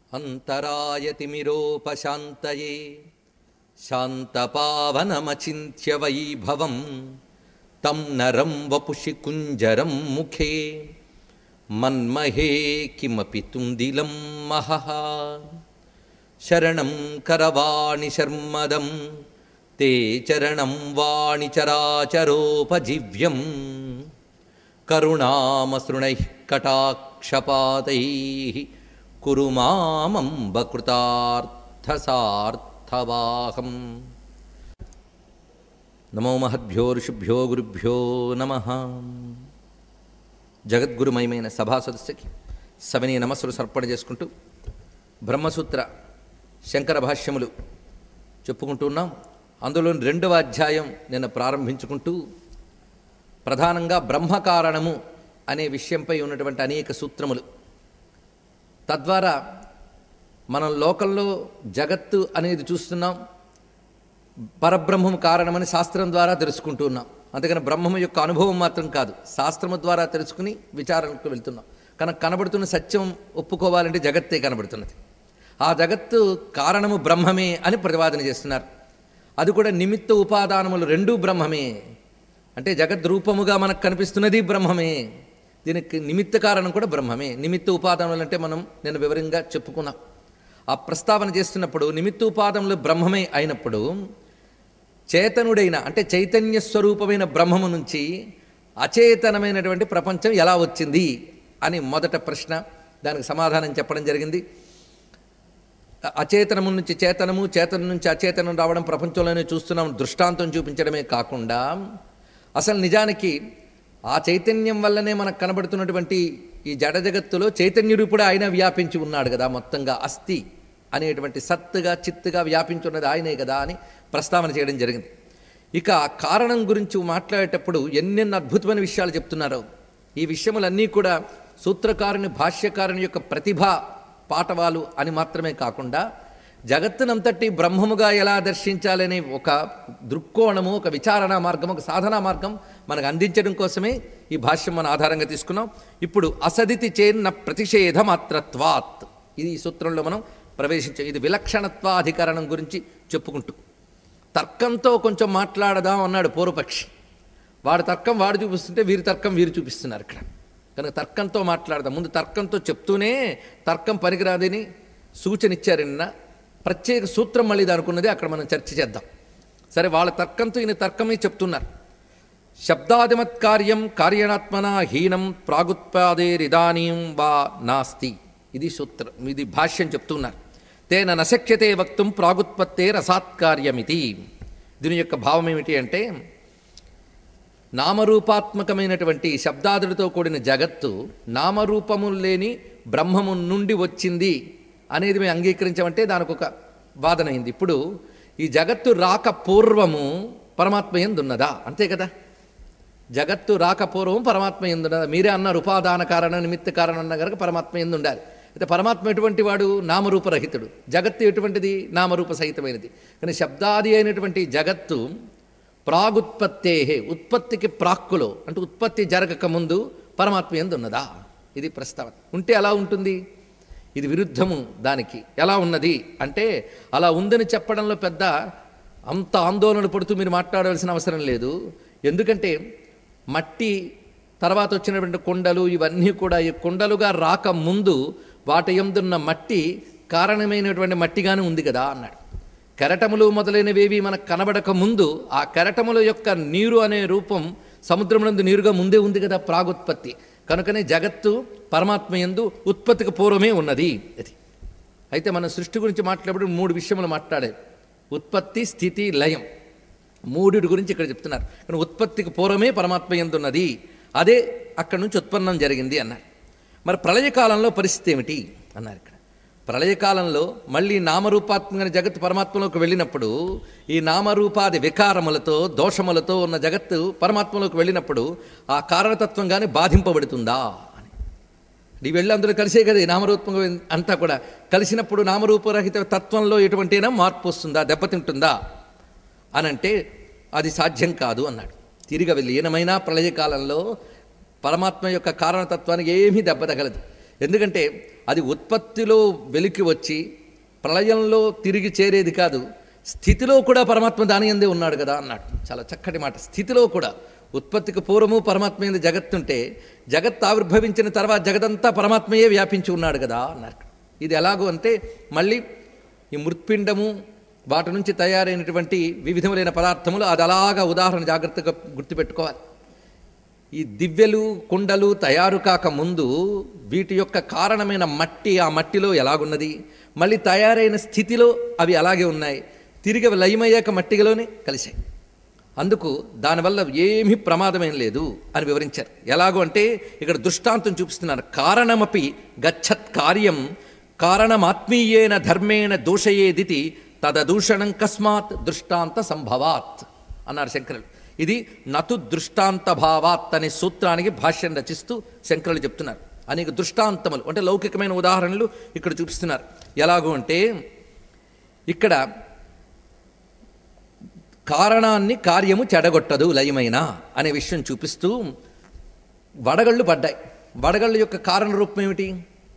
अन्तरायतिमिरोपशान्तये शान्तपावनमचिन्त्य वैभवं तं नरं वपुषि कुञ्जरं मुखे मन्महे किमपि तुन्दिलं महः शरणं करवाणि शर्मदं ते चरणं वाणि चराचरोपजीव्यम् करुणामसृणैः कटाक्षपातैः कुरु मामम्बकृतार्थसार्थवाहम् నమో మహద్భ్యో ఋషిభ్యో గురుభ్యో నమ జగద్గురుమయమైన సభా సదస్సుకి సవిని నమస్సులు సమర్పణ చేసుకుంటూ బ్రహ్మసూత్ర శంకర భాష్యములు చెప్పుకుంటున్నాం అందులో రెండవ అధ్యాయం నిన్న ప్రారంభించుకుంటూ ప్రధానంగా బ్రహ్మకారణము అనే విషయంపై ఉన్నటువంటి అనేక సూత్రములు తద్వారా మనం లోకంలో జగత్తు అనేది చూస్తున్నాం పరబ్రహ్మము కారణమని శాస్త్రం ద్వారా తెలుసుకుంటూ ఉన్నాం అంతేకాని బ్రహ్మము యొక్క అనుభవం మాత్రం కాదు శాస్త్రము ద్వారా తెలుసుకుని విచారణకు వెళ్తున్నాం కనుక కనబడుతున్న సత్యం ఒప్పుకోవాలంటే జగత్తే కనబడుతున్నది ఆ జగత్తు కారణము బ్రహ్మమే అని ప్రతిపాదన చేస్తున్నారు అది కూడా నిమిత్త ఉపాదానములు రెండూ బ్రహ్మమే అంటే జగద్ రూపముగా మనకు కనిపిస్తున్నది బ్రహ్మమే దీనికి నిమిత్త కారణం కూడా బ్రహ్మమే నిమిత్త ఉపాదానములు అంటే మనం నేను వివరంగా చెప్పుకున్నాం ఆ ప్రస్తావన చేస్తున్నప్పుడు నిమిత్త ఉపాదములు బ్రహ్మమే అయినప్పుడు చేతనుడైన అంటే చైతన్య స్వరూపమైన బ్రహ్మము నుంచి అచేతనమైనటువంటి ప్రపంచం ఎలా వచ్చింది అని మొదట ప్రశ్న దానికి సమాధానం చెప్పడం జరిగింది అచేతనము నుంచి చేతనము చేతనం నుంచి అచేతనం రావడం ప్రపంచంలోనే చూస్తున్నాం దృష్టాంతం చూపించడమే కాకుండా అసలు నిజానికి ఆ చైతన్యం వల్లనే మనకు కనబడుతున్నటువంటి ఈ జడ జగత్తులో చైతన్య రూపుడే ఆయన వ్యాపించి ఉన్నాడు కదా మొత్తంగా అస్థి అనేటువంటి సత్తుగా చిత్తుగా వ్యాపించున్నది ఆయనే కదా అని ప్రస్తావన చేయడం జరిగింది ఇక ఆ కారణం గురించి మాట్లాడేటప్పుడు ఎన్నెన్ని అద్భుతమైన విషయాలు చెప్తున్నారో ఈ విషయములన్నీ కూడా సూత్రకారుని భాష్యకారుని యొక్క ప్రతిభ పాటవాలు అని మాత్రమే కాకుండా జగత్తునంతటి బ్రహ్మముగా ఎలా దర్శించాలనే ఒక దృక్కోణము ఒక విచారణ మార్గం ఒక సాధనా మార్గం మనకు అందించడం కోసమే ఈ భాష్యం మన ఆధారంగా తీసుకున్నాం ఇప్పుడు అసదితి చేన్న ప్రతిషేధ మాత్రత్వాత్ ఇది ఈ సూత్రంలో మనం ప్రవేశించాం ఇది విలక్షణత్వాధికరణం గురించి చెప్పుకుంటూ తర్కంతో కొంచెం మాట్లాడదాం అన్నాడు పూర్వపక్షి వాడి తర్కం వాడు చూపిస్తుంటే వీరి తర్కం వీరు చూపిస్తున్నారు ఇక్కడ కనుక తర్కంతో మాట్లాడదాం ముందు తర్కంతో చెప్తూనే తర్కం పనికిరాదని సూచన ఇచ్చారు నిన్న ప్రత్యేక సూత్రం మళ్ళీ అనుకున్నది అక్కడ మనం చర్చ చేద్దాం సరే వాళ్ళ తర్కంతో ఈయన తర్కమే చెప్తున్నారు శబ్దాదిమత్ కార్యం కార్యణాత్మన హీనం ప్రాగుత్పాదేరిదానీం వా నాస్తి ఇది సూత్రం ఇది భాష్యం చెప్తున్నారు తేన నశక్యతే వక్తుం ప్రాగుత్పత్తే రసాత్కార్యమితి దీని యొక్క భావం ఏమిటి అంటే నామరూపాత్మకమైనటువంటి శబ్దాదులతో కూడిన జగత్తు నామరూపములు లేని బ్రహ్మము నుండి వచ్చింది అనేది మేము అంగీకరించామంటే దానికి ఒక వాదన అయింది ఇప్పుడు ఈ జగత్తు రాక పూర్వము పరమాత్మ ఎందున్నదా అంతే కదా జగత్తు రాక పూర్వం పరమాత్మ ఎందున్నదా మీరే అన్నారు ఉపాదాన కారణం నిమిత్త కారణం అన్న కనుక పరమాత్మ ఎందు ఉండాలి అయితే పరమాత్మ ఎటువంటి వాడు నామరూపరహితుడు జగత్తు ఎటువంటిది నామరూప సహితమైనది కానీ శబ్దాది అయినటువంటి జగత్తు ప్రాగుత్పత్తే ఉత్పత్తికి ప్రాక్కులో అంటే ఉత్పత్తి జరగక ముందు పరమాత్మ ఎందు ఉన్నదా ఇది ప్రస్తావన ఉంటే ఎలా ఉంటుంది ఇది విరుద్ధము దానికి ఎలా ఉన్నది అంటే అలా ఉందని చెప్పడంలో పెద్ద అంత ఆందోళన పడుతూ మీరు మాట్లాడవలసిన అవసరం లేదు ఎందుకంటే మట్టి తర్వాత వచ్చినటువంటి కొండలు ఇవన్నీ కూడా ఈ కొండలుగా రాకముందు వాటి ఎందున్న మట్టి కారణమైనటువంటి మట్టిగానే ఉంది కదా అన్నాడు కెరటములు మొదలైనవేవి మనకు కనబడక ముందు ఆ కెరటముల యొక్క నీరు అనే రూపం సముద్రమునందు నీరుగా ముందే ఉంది కదా ప్రాగుత్పత్తి కనుకనే జగత్తు పరమాత్మ ఎందు ఉత్పత్తికి పూర్వమే ఉన్నది అది అయితే మనం సృష్టి గురించి మాట్లాడేప్పుడు మూడు విషయములు మాట్లాడేది ఉత్పత్తి స్థితి లయం మూడిటి గురించి ఇక్కడ చెప్తున్నారు కానీ ఉత్పత్తికి పూర్వమే పరమాత్మ ఎందున్నది అదే అక్కడి నుంచి ఉత్పన్నం జరిగింది అన్నారు మరి ప్రళయకాలంలో పరిస్థితి ఏమిటి అన్నారు ఇక్కడ ప్రళయకాలంలో మళ్ళీ నామరూపాత్మకమైన జగత్తు పరమాత్మలోకి వెళ్ళినప్పుడు ఈ నామరూపాది వికారములతో దోషములతో ఉన్న జగత్తు పరమాత్మలోకి వెళ్ళినప్పుడు ఆ కారణతత్వం కానీ బాధింపబడుతుందా అని ఈ వెళ్ళి అందులో కలిసే కదా ఈ నామరూపంగా అంతా కూడా కలిసినప్పుడు నామరూపరహిత తత్వంలో ఎటువంటినా మార్పు వస్తుందా దెబ్బతింటుందా అని అంటే అది సాధ్యం కాదు అన్నాడు తిరిగి వెళ్ళి ఈయనమైనా ప్రళయకాలంలో పరమాత్మ యొక్క కారణతత్వానికి ఏమీ దెబ్బ తగలదు ఎందుకంటే అది ఉత్పత్తిలో వెలికి వచ్చి ప్రళయంలో తిరిగి చేరేది కాదు స్థితిలో కూడా పరమాత్మ దాని ఎందే ఉన్నాడు కదా అన్నాడు చాలా చక్కటి మాట స్థితిలో కూడా ఉత్పత్తికి పూర్వము పరమాత్మ ఎందు జగత్తుంటే జగత్ ఆవిర్భవించిన తర్వాత జగదంతా పరమాత్మయే వ్యాపించి ఉన్నాడు కదా అన్నారు ఇది ఎలాగో అంటే మళ్ళీ ఈ మృత్పిండము వాటి నుంచి తయారైనటువంటి వివిధములైన పదార్థములు అది అలాగా ఉదాహరణ జాగ్రత్తగా గుర్తుపెట్టుకోవాలి ఈ దివ్యలు కుండలు తయారు కాక ముందు వీటి యొక్క కారణమైన మట్టి ఆ మట్టిలో ఎలాగున్నది మళ్ళీ తయారైన స్థితిలో అవి అలాగే ఉన్నాయి తిరిగి అవి లయమయ్యాక మట్టిలోనే కలిశాయి అందుకు దానివల్ల ఏమీ ప్రమాదమేం లేదు అని వివరించారు ఎలాగో అంటే ఇక్కడ దృష్టాంతం చూపిస్తున్నారు కారణమపి గచ్చత్ కార్యం కారణమాత్మీయేన ధర్మేణ దూషయేదితి తదదూషణం కస్మాత్ దృష్టాంత సంభవాత్ అన్నారు శంకరులు ఇది నతు దృష్టాంత భావాత్ అనే సూత్రానికి భాష్యం రచిస్తూ శంకరులు చెప్తున్నారు అనేక దృష్టాంతములు అంటే లౌకికమైన ఉదాహరణలు ఇక్కడ చూపిస్తున్నారు ఎలాగో అంటే ఇక్కడ కారణాన్ని కార్యము చెడగొట్టదు లయమైన అనే విషయం చూపిస్తూ వడగళ్ళు పడ్డాయి వడగళ్ళు యొక్క కారణ రూపం ఏమిటి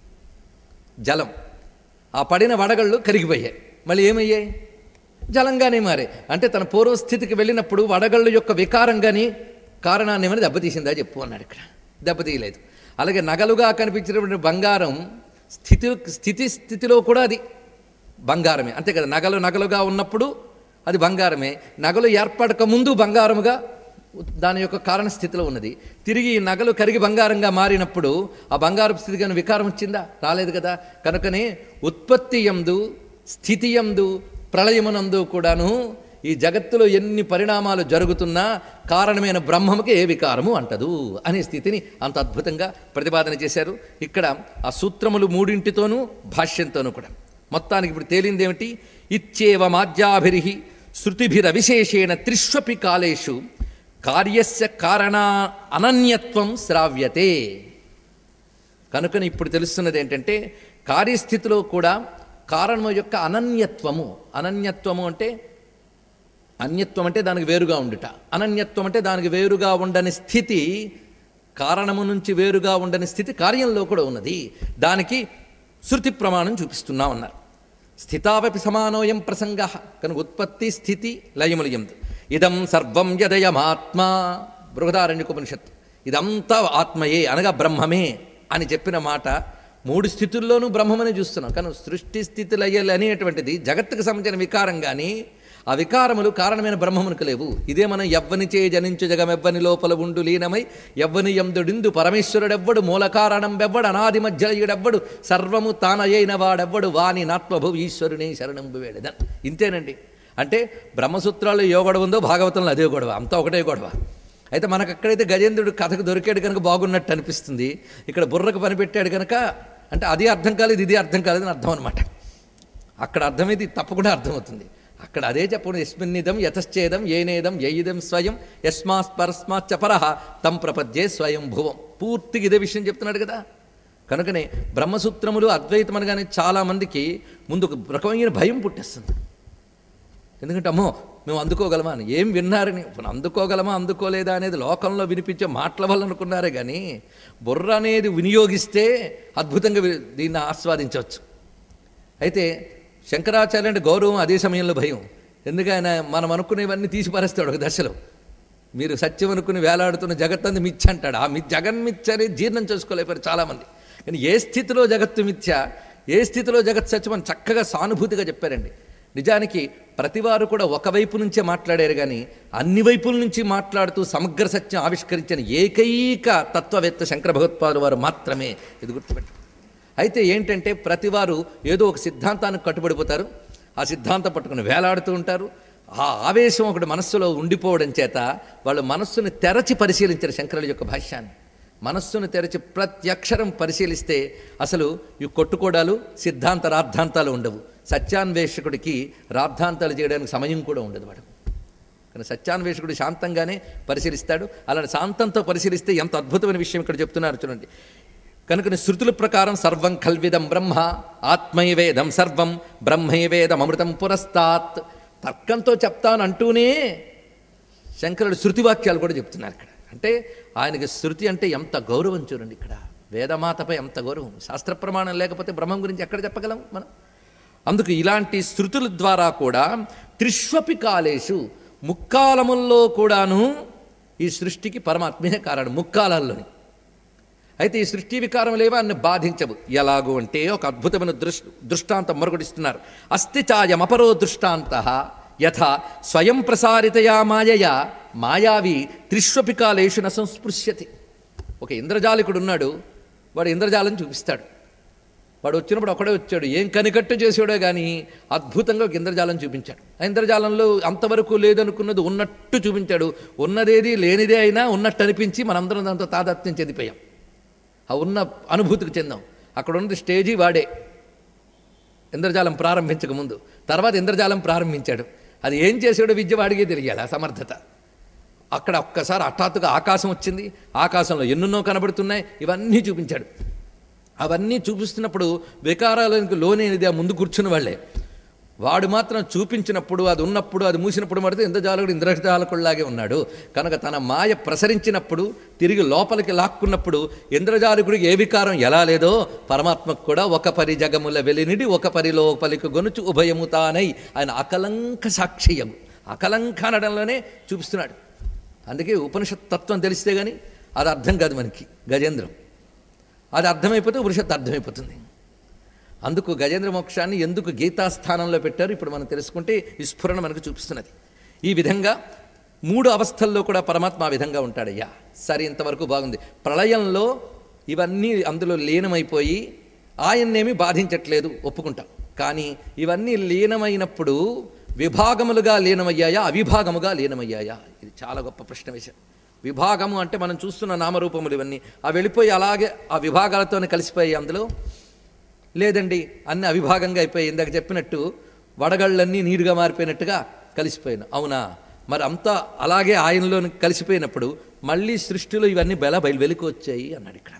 జలం ఆ పడిన వడగళ్ళు కరిగిపోయాయి మళ్ళీ ఏమయ్యాయి జలంగానే మారే అంటే తన పూర్వస్థితికి వెళ్ళినప్పుడు వడగళ్ళు యొక్క వికారంగాని కారణాన్ని ఏమైనా దెబ్బతీసిందా చెప్పు అన్నాడు ఇక్కడ దెబ్బతీయలేదు అలాగే నగలుగా కనిపించినటువంటి బంగారం స్థితి స్థితి స్థితిలో కూడా అది బంగారమే అంతే కదా నగలు నగలుగా ఉన్నప్పుడు అది బంగారమే నగలు ఏర్పడక ముందు బంగారముగా దాని యొక్క కారణ స్థితిలో ఉన్నది తిరిగి ఈ నగలు కరిగి బంగారంగా మారినప్పుడు ఆ బంగారపు స్థితి కానీ వికారం వచ్చిందా రాలేదు కదా కనుకనే ఉత్పత్తి ఎందు స్థితి ఎందు ప్రళయమునందు కూడాను ఈ జగత్తులో ఎన్ని పరిణామాలు జరుగుతున్నా కారణమైన బ్రహ్మముకి ఏ వికారము అంటదు అనే స్థితిని అంత అద్భుతంగా ప్రతిపాదన చేశారు ఇక్కడ ఆ సూత్రములు మూడింటితోనూ భాష్యంతోనూ కూడా మొత్తానికి ఇప్పుడు తేలింది ఏమిటి ఇచ్చేవ మాధ్యాభిరి శృతిభిరవిశేషేణ త్రిష్వపి కాలేషు కార్యస్య కారణ అనన్యత్వం శ్రావ్యతే కనుకని ఇప్పుడు తెలుస్తున్నది ఏంటంటే కార్యస్థితిలో కూడా కారణము యొక్క అనన్యత్వము అనన్యత్వము అంటే అన్యత్వం అంటే దానికి వేరుగా ఉండుట అనన్యత్వం అంటే దానికి వేరుగా ఉండని స్థితి కారణము నుంచి వేరుగా ఉండని స్థితి కార్యంలో కూడా ఉన్నది దానికి శృతి ప్రమాణం చూపిస్తున్నా ఉన్నారు స్థితావపి సమానోయం ప్రసంగ కనుక ఉత్పత్తి స్థితి లయములయందు ఇదం సర్వం యదయమాత్మ బృహదారణ్యకోపనిషత్తు ఇదంతా ఆత్మయే అనగా బ్రహ్మమే అని చెప్పిన మాట మూడు స్థితుల్లోనూ బ్రహ్మమని చూస్తున్నాం కానీ సృష్టి స్థితి లయలు అనేటువంటిది జగత్తుకు సంబంధించిన వికారం కానీ ఆ వికారములు కారణమైన బ్రహ్మమునకు లేవు ఇదే మనం ఎవ్వని చే జనించు జగమెవ్వని లోపల ఉండు లీనమై ఎవ్వని ఎందుడిందు పరమేశ్వరుడెవ్వడు మూల కారణం వెవ్వడు అనాది మధ్యయుడెవ్వడు సర్వము తానయైన వాడెవ్వడు వాని నాత్మభు ఈశ్వరుని శరణంబు వేడదన్ ఇంతేనండి అంటే బ్రహ్మసూత్రాలు ఏ గొడవ ఉందో భాగవతంలో అదే గొడవ అంతా ఒకటే గొడవ అయితే మనకు అక్కడైతే గజేంద్రుడు కథకు దొరికాడు కనుక బాగున్నట్టు అనిపిస్తుంది ఇక్కడ బుర్రకు పనిపెట్టాడు కనుక అంటే అది అర్థం కాలేదు ఇది అర్థం కాలేదని అర్థం అనమాట అక్కడ అర్థమైతే ఇది తప్పకుండా అర్థమవుతుంది అక్కడ అదే చెప్పడం యస్మిన్నిదం యతశ్చేదం ఏనేదం ఏయిదం స్వయం యస్మాత్ పరస్మాత్ పరహ తం ప్రపద్యే స్వయం భువం పూర్తిగా ఇదే విషయం చెప్తున్నాడు కదా కనుకనే బ్రహ్మసూత్రములు అద్వైతం అనగానే చాలామందికి ముందు ఒక రకమైన భయం పుట్టేస్తుంది ఎందుకంటే అమ్మో మేము అందుకోగలమా అని ఏం విన్నారని ఇప్పుడు అందుకోగలమా అందుకోలేదా అనేది లోకంలో వినిపించే మాటల వల్ల అనుకున్నారే కానీ బుర్ర అనేది వినియోగిస్తే అద్భుతంగా వి- దీన్ని ఆస్వాదించవచ్చు అయితే శంకరాచార్య అంటే గౌరవం అదే సమయంలో భయం ఎందుకైనా మనం అనుకునేవన్నీ తీసి పారేస్తాడు ఒక దశలో మీరు సత్యం అనుకుని వేలాడుతున్న జగత్తంది మిథ్య అంటాడు ఆ మీ జగన్మిథ్య అనేది జీర్ణం చేసుకోలేపారు చాలామంది కానీ ఏ స్థితిలో జగత్తు మిథ్య ఏ స్థితిలో జగత్ సత్యం అని చక్కగా సానుభూతిగా చెప్పారండి నిజానికి ప్రతివారు కూడా ఒకవైపు నుంచే మాట్లాడారు కానీ అన్ని వైపుల నుంచి మాట్లాడుతూ సమగ్ర సత్యం ఆవిష్కరించిన ఏకైక తత్వవేత్త శంకర భగవత్పాదులు వారు మాత్రమే ఇది గుర్తుపెట్టు అయితే ఏంటంటే ప్రతివారు ఏదో ఒక సిద్ధాంతానికి కట్టుబడిపోతారు ఆ సిద్ధాంతం పట్టుకుని వేలాడుతూ ఉంటారు ఆ ఆవేశం ఒకటి మనస్సులో ఉండిపోవడం చేత వాళ్ళు మనస్సును తెరచి పరిశీలించారు శంకరుల యొక్క భాష్యాన్ని మనస్సును తెరచి ప్రతి అక్షరం పరిశీలిస్తే అసలు ఈ కొట్టుకోడాలు సిద్ధాంత రాద్ధాంతాలు ఉండవు సత్యాన్వేషకుడికి రాద్ధాంతాలు చేయడానికి సమయం కూడా ఉండదు వాడు కానీ సత్యాన్వేషకుడు శాంతంగానే పరిశీలిస్తాడు అలాంటి శాంతంతో పరిశీలిస్తే ఎంత అద్భుతమైన విషయం ఇక్కడ చెప్తున్నారు చూడండి కనుక శృతుల ప్రకారం సర్వం కల్విదం బ్రహ్మ ఆత్మైవేదం సర్వం బ్రహ్మైవేదం అమృతం పురస్తాత్ తర్కంతో చెప్తాను అంటూనే శంకరుడు శృతి వాక్యాలు కూడా చెప్తున్నారు ఇక్కడ అంటే ఆయనకి శృతి అంటే ఎంత గౌరవం చూడండి ఇక్కడ వేదమాతపై అంత గౌరవం శాస్త్ర ప్రమాణం లేకపోతే బ్రహ్మం గురించి ఎక్కడ చెప్పగలం మనం అందుకు ఇలాంటి శృతుల ద్వారా కూడా త్రిష్వపి కాలేషు ముక్కాలముల్లో కూడాను ఈ సృష్టికి పరమాత్మే కారణం ముక్కాలాల్లోని అయితే ఈ సృష్టి వికారం లేవా అన్ని బాధించవు ఎలాగూ అంటే ఒక అద్భుతమైన దృష్ దృష్టాంతం మరొకటిస్తున్నారు అస్తి చాయమపరో దృష్టాంత యథ స్వయం ప్రసారితయా మాయయా మాయావి త్రిష్వపి కాలేషు న సంస్పృశ్యతి ఒక ఇంద్రజాలికుడు ఉన్నాడు వాడు ఇంద్రజాలం చూపిస్తాడు వాడు వచ్చినప్పుడు ఒకడే వచ్చాడు ఏం కనికట్టు చేసాడో కానీ అద్భుతంగా ఒక ఇంద్రజాలం చూపించాడు ఆ ఇంద్రజాలంలో అంతవరకు లేదనుకున్నది ఉన్నట్టు చూపించాడు ఉన్నదేది లేనిదే అయినా ఉన్నట్టు అనిపించి మనందరం దాంతో తాదాత్మ్యం చెందిపోయాం ఆ ఉన్న అనుభూతికి చెందాం అక్కడ ఉన్నది స్టేజీ వాడే ఇంద్రజాలం ప్రారంభించక ముందు తర్వాత ఇంద్రజాలం ప్రారంభించాడు అది ఏం చేసాడో విద్య వాడికే తెలియాలి ఆ సమర్థత అక్కడ ఒక్కసారి హఠాత్తుగా ఆకాశం వచ్చింది ఆకాశంలో ఎన్నెన్నో కనబడుతున్నాయి ఇవన్నీ చూపించాడు అవన్నీ చూపిస్తున్నప్పుడు వికారాలకు లోనేది ఆ ముందు కూర్చున్న వాళ్ళే వాడు మాత్రం చూపించినప్పుడు అది ఉన్నప్పుడు అది మూసినప్పుడు మడితే ఇంద్రజాలకుడు ఇంద్రజాలకుడిలాగే ఉన్నాడు కనుక తన మాయ ప్రసరించినప్పుడు తిరిగి లోపలికి లాక్కున్నప్పుడు ఇంద్రజాలకుడికి ఏ వికారం ఎలా లేదో పరమాత్మకు కూడా ఒక పరి జగముల వెలినిడి ఒక పరి లోపలికి గొనుచు ఉభయము తానై ఆయన అకలంక సాక్షియం అకలంక అనడంలోనే చూపిస్తున్నాడు అందుకే ఉపనిషత్ తత్వం తెలిస్తే కానీ అది అర్థం కాదు మనకి గజేంద్రం అది అర్థమైపోతే ఉపనిషత్తు అర్థమైపోతుంది అందుకు గజేంద్ర మోక్షాన్ని ఎందుకు గీతాస్థానంలో పెట్టారు ఇప్పుడు మనం తెలుసుకుంటే ఈ స్ఫురణ మనకు చూపిస్తున్నది ఈ విధంగా మూడు అవస్థల్లో కూడా పరమాత్మ ఆ విధంగా ఉంటాడయ్యా సరే ఇంతవరకు బాగుంది ప్రళయంలో ఇవన్నీ అందులో లీనమైపోయి ఆయన్నేమి బాధించట్లేదు ఒప్పుకుంటాం కానీ ఇవన్నీ లీనమైనప్పుడు విభాగములుగా లీనమయ్యాయా అవిభాగముగా లీనమయ్యాయా ఇది చాలా గొప్ప ప్రశ్న వేశారు విభాగము అంటే మనం చూస్తున్న నామరూపములు ఇవన్నీ ఆ వెళ్ళిపోయి అలాగే ఆ విభాగాలతోనే కలిసిపోయాయి అందులో లేదండి అన్ని అవిభాగంగా అయిపోయి ఇందాక చెప్పినట్టు వడగళ్ళన్నీ నీరుగా మారిపోయినట్టుగా కలిసిపోయాను అవునా మరి అంతా అలాగే ఆయనలో కలిసిపోయినప్పుడు మళ్ళీ సృష్టిలో ఇవన్నీ బెల బయలు వెలికి వచ్చాయి అన్నాడు ఇక్కడ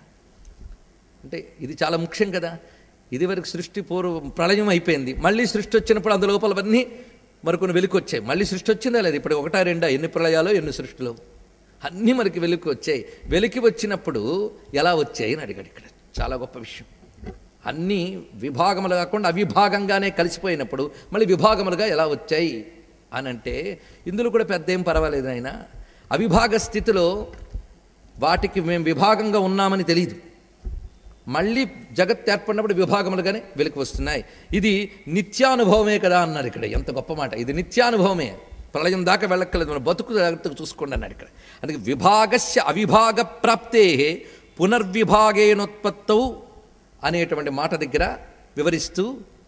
అంటే ఇది చాలా ముఖ్యం కదా ఇది వరకు సృష్టి పూర్వం ప్రళయం అయిపోయింది మళ్ళీ సృష్టి వచ్చినప్పుడు అందులో లోపలవన్నీ మరికొన్ని వెలికి వచ్చాయి మళ్ళీ సృష్టి వచ్చిందా లేదు ఇప్పుడు ఒకటా రెండా ఎన్ని ప్రళయాలో ఎన్ని సృష్టిలో అన్నీ మనకి వెలికి వచ్చాయి వెలికి వచ్చినప్పుడు ఎలా వచ్చాయి అని అడిగాడు ఇక్కడ చాలా గొప్ప విషయం అన్నీ విభాగములు కాకుండా అవిభాగంగానే కలిసిపోయినప్పుడు మళ్ళీ విభాగములుగా ఎలా వచ్చాయి అని అంటే ఇందులో కూడా పెద్ద ఏం పర్వాలేదు ఆయన అవిభాగ స్థితిలో వాటికి మేము విభాగంగా ఉన్నామని తెలియదు మళ్ళీ జగత్ ఏర్పడినప్పుడు విభాగములుగానే వెలికి వస్తున్నాయి ఇది నిత్యానుభవమే కదా అన్నారు ఇక్కడ ఎంత గొప్ప మాట ఇది నిత్యానుభవమే ప్రళయం దాకా వెళ్ళక్కర్లేదు మన బతుకు జాగ్రత్తగా చూసుకోండి అన్నాడు ఇక్కడ అందుకే విభాగస్య అవిభాగ ప్రాప్తే పునర్విభాగేనోత్పత్తౌ అనేటువంటి మాట దగ్గర వివరిస్తూ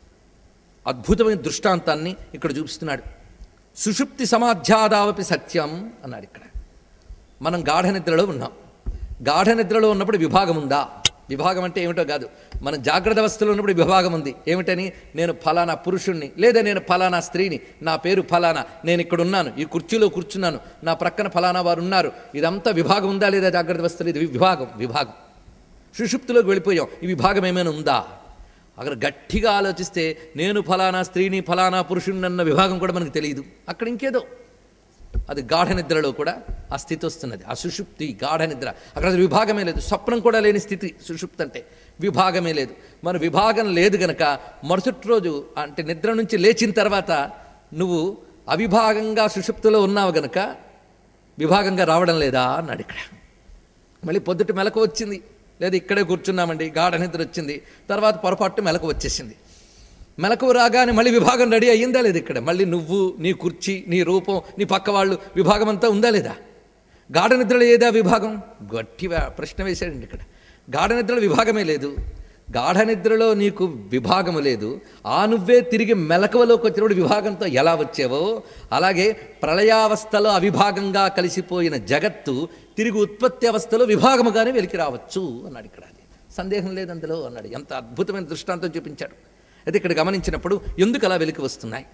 అద్భుతమైన దృష్టాంతాన్ని ఇక్కడ చూపిస్తున్నాడు సుషుప్తి సమాధ్యాదావపి సత్యం అన్నాడు ఇక్కడ మనం గాఢ నిద్రలో ఉన్నాం గాఢ నిద్రలో ఉన్నప్పుడు విభాగం ఉందా విభాగం అంటే ఏమిటో కాదు మన జాగ్రత్త అవస్థలో ఉన్నప్పుడు విభాగం ఉంది ఏమిటని నేను ఫలానా పురుషుణ్ణి లేదా నేను ఫలానా స్త్రీని నా పేరు ఫలానా నేను ఇక్కడ ఉన్నాను ఈ కుర్చీలో కూర్చున్నాను నా ప్రక్కన ఫలానా వారు ఉన్నారు ఇదంతా విభాగం ఉందా లేదా జాగ్రత్త అవస్థలో ఇది విభాగం విభాగం సుషుప్తిలోకి వెళ్ళిపోయాం ఈ విభాగం ఏమైనా ఉందా అక్కడ గట్టిగా ఆలోచిస్తే నేను ఫలానా స్త్రీని ఫలానా పురుషుణ్ణి అన్న విభాగం కూడా మనకు తెలియదు అక్కడ ఇంకేదో అది గాఢ నిద్రలో కూడా ఆ స్థితి వస్తున్నది ఆ సుషుప్తి గాఢ నిద్ర అక్కడ అది విభాగమే లేదు స్వప్నం కూడా లేని స్థితి సుషుప్తి అంటే విభాగమే లేదు మన విభాగం లేదు గనక మరుసటి రోజు అంటే నిద్ర నుంచి లేచిన తర్వాత నువ్వు అవిభాగంగా సుషుప్తిలో ఉన్నావు గనక విభాగంగా రావడం లేదా అన్నాడు ఇక్కడ మళ్ళీ పొద్దుట మెలకు వచ్చింది లేదా ఇక్కడే కూర్చున్నామండి గాఢ నిద్ర వచ్చింది తర్వాత పొరపాటు మెలకు వచ్చేసింది మెలకు రాగానే మళ్ళీ విభాగం రెడీ అయ్యిందా లేదు ఇక్కడ మళ్ళీ నువ్వు నీ కుర్చీ నీ రూపం నీ పక్క వాళ్ళు విభాగం అంతా ఉందా లేదా గాఢ నిద్రలో ఏదా విభాగం గట్టి వా- ప్రశ్న వేశాడండి ఇక్కడ గాఢ నిద్రలో విభాగమే లేదు గాఢ నిద్రలో నీకు విభాగము లేదు ఆ నువ్వే తిరిగి మెలకువలోకి వచ్చినప్పుడు విభాగంతో ఎలా వచ్చావో అలాగే ప్రళయావస్థలో అవిభాగంగా కలిసిపోయిన జగత్తు తిరిగి ఉత్పత్తి అవస్థలో విభాగముగానే వెలికి రావచ్చు అన్నాడు ఇక్కడ అది సందేహం లేదు అందులో అన్నాడు ఎంత అద్భుతమైన దృష్టాంతం చూపించాడు అయితే ఇక్కడ గమనించినప్పుడు ఎందుకు అలా వెలికి వస్తున్నాయి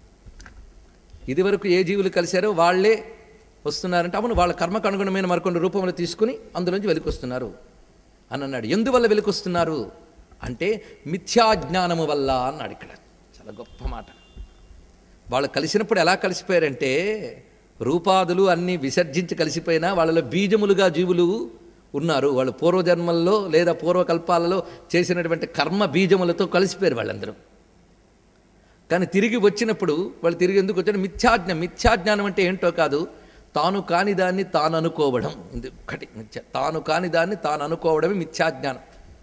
ఇదివరకు ఏ జీవులు కలిశారో వాళ్ళే వస్తున్నారంటే అవును వాళ్ళ కర్మకు అనుగుణమైన మరికొన్ని రూపంలో తీసుకుని అందులోంచి వెలికి వస్తున్నారు అని అన్నాడు ఎందువల్ల వెలికి వస్తున్నారు అంటే మిథ్యాజ్ఞానము వల్ల అన్నాడు ఇక్కడ చాలా గొప్ప మాట వాళ్ళు కలిసినప్పుడు ఎలా కలిసిపోయారంటే రూపాదులు అన్నీ విసర్జించి కలిసిపోయినా వాళ్ళలో బీజములుగా జీవులు ఉన్నారు వాళ్ళు పూర్వజన్మల్లో లేదా పూర్వకల్పాలలో చేసినటువంటి కర్మ బీజములతో కలిసిపోయారు వాళ్ళందరూ కానీ తిరిగి వచ్చినప్పుడు వాళ్ళు తిరిగి ఎందుకు వచ్చారు మిథ్యాజ్ఞం మిథ్యాజ్ఞానం అంటే ఏంటో కాదు తాను కాని దాన్ని తాను అనుకోవడం ఇది ఒకటి మిథ్య తాను కాని దాన్ని తాను అనుకోవడమే మిథ్యాజ్ఞానం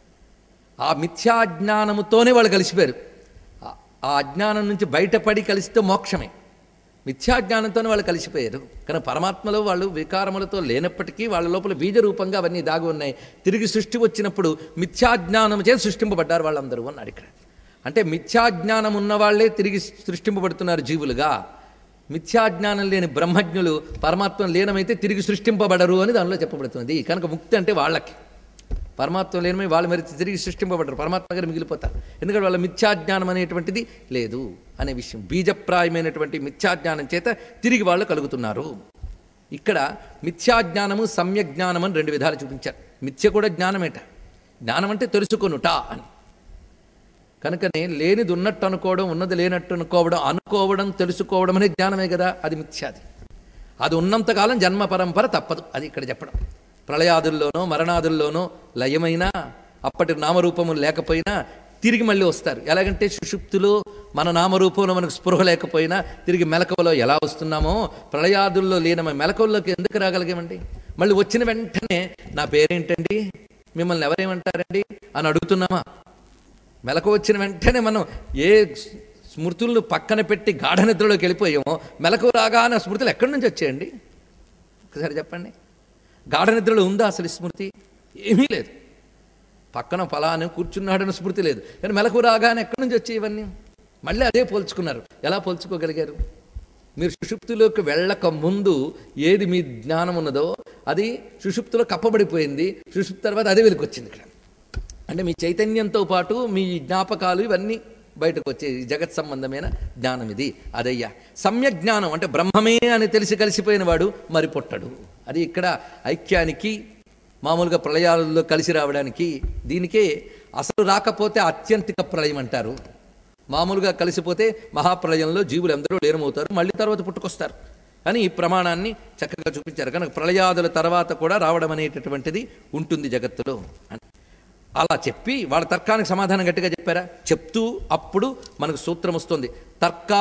ఆ మిథ్యాజ్ఞానముతోనే వాళ్ళు కలిసిపోయారు ఆ- ఆ అజ్ఞానం నుంచి బయటపడి కలిస్తే మోక్షమే మిథ్యాజ్ఞానంతోనే వాళ్ళు కలిసిపోయారు కానీ పరమాత్మలో వాళ్ళు వికారములతో లేనప్పటికీ వాళ్ళ లోపల బీజ రూపంగా అవన్నీ దాగి ఉన్నాయి తిరిగి సృష్టి వచ్చినప్పుడు మిథ్యాజ్ఞానం చేసి సృష్టింపబడ్డారు వాళ్ళందరూ అన్నాడు ఇక్కడ అంటే మిథ్యాజ్ఞానం ఉన్న వాళ్ళే తిరిగి సృష్టింపబడుతున్నారు జీవులుగా మిథ్యాజ్ఞానం లేని బ్రహ్మజ్ఞులు పరమాత్మ లీనమైతే తిరిగి సృష్టింపబడరు అని దానిలో చెప్పబడుతుంది కనుక ముక్తి అంటే వాళ్ళకి పరమాత్మ లేనమై వాళ్ళు మరి తిరిగి సృష్టింపబడరు పరమాత్మ గారు మిగిలిపోతారు ఎందుకంటే వాళ్ళ మిథ్యాజ్ఞానం అనేటువంటిది లేదు అనే విషయం బీజప్రాయమైనటువంటి మిథ్యాజ్ఞానం చేత తిరిగి వాళ్ళు కలుగుతున్నారు ఇక్కడ మిథ్యాజ్ఞానము సమ్యజ్ఞానం అని రెండు విధాలు చూపించారు మిథ్య కూడా జ్ఞానమేట జ్ఞానం అంటే తెలుసుకొనుట అని కనుకనే లేనిది ఉన్నట్టు అనుకోవడం ఉన్నది లేనట్టు అనుకోవడం అనుకోవడం తెలుసుకోవడం అనే జ్ఞానమే కదా అది మిథ్యాది అది ఉన్నంతకాలం జన్మ పరంపర తప్పదు అది ఇక్కడ చెప్పడం ప్రళయాదుల్లోనో మరణాదుల్లోనో లయమైనా అప్పటి నామరూపములు లేకపోయినా తిరిగి మళ్ళీ వస్తారు ఎలాగంటే సుషుప్తులో మన నామరూపంలో మనకు స్పృహ లేకపోయినా తిరిగి మెలకువలో ఎలా వస్తున్నామో ప్రళయాదుల్లో లీనమ మెలకువల్లోకి ఎందుకు రాగలిగామండి మళ్ళీ వచ్చిన వెంటనే నా పేరేంటండి మిమ్మల్ని ఎవరేమంటారండి అని అడుగుతున్నామా మెలకు వచ్చిన వెంటనే మనం ఏ స్మృతులను పక్కన పెట్టి గాఢ నిద్రలోకి వెళ్ళిపోయామో మెలకు రాగానే ఆ స్మృతులు ఎక్కడి నుంచి వచ్చాయండి ఒకసారి చెప్పండి గాఢ నిద్రలో ఉందా అసలు ఈ స్మృతి ఏమీ లేదు పక్కన ఫలాని కూర్చున్నాడని స్మృతి లేదు కానీ మెలకు రాగానే ఎక్కడి నుంచి వచ్చాయి ఇవన్నీ మళ్ళీ అదే పోల్చుకున్నారు ఎలా పోల్చుకోగలిగారు మీరు సుషుప్తిలోకి వెళ్ళక ముందు ఏది మీ జ్ఞానం ఉన్నదో అది సుషుప్తిలో కప్పబడిపోయింది సుషుప్తి తర్వాత అదే వెలికొచ్చింది ఇక్కడ అంటే మీ చైతన్యంతో పాటు మీ జ్ఞాపకాలు ఇవన్నీ బయటకు వచ్చే ఈ జగత్ సంబంధమైన జ్ఞానం ఇది అదయ్యా సమ్యక్ జ్ఞానం అంటే బ్రహ్మమే అని తెలిసి కలిసిపోయిన వాడు మరి పుట్టడు అది ఇక్కడ ఐక్యానికి మామూలుగా ప్రళయాలలో కలిసి రావడానికి దీనికే అసలు రాకపోతే అత్యంతిక ప్రళయం అంటారు మామూలుగా కలిసిపోతే మహాప్రళయంలో జీవులు అందరూ లీనమవుతారు మళ్ళీ తర్వాత పుట్టుకొస్తారు అని ఈ ప్రమాణాన్ని చక్కగా చూపించారు కనుక ప్రళయాదుల తర్వాత కూడా రావడం అనేటటువంటిది ఉంటుంది జగత్తులో అని అలా చెప్పి వాళ్ళ తర్కానికి సమాధానం గట్టిగా చెప్పారా చెప్తూ అప్పుడు మనకు సూత్రం వస్తుంది తర్కా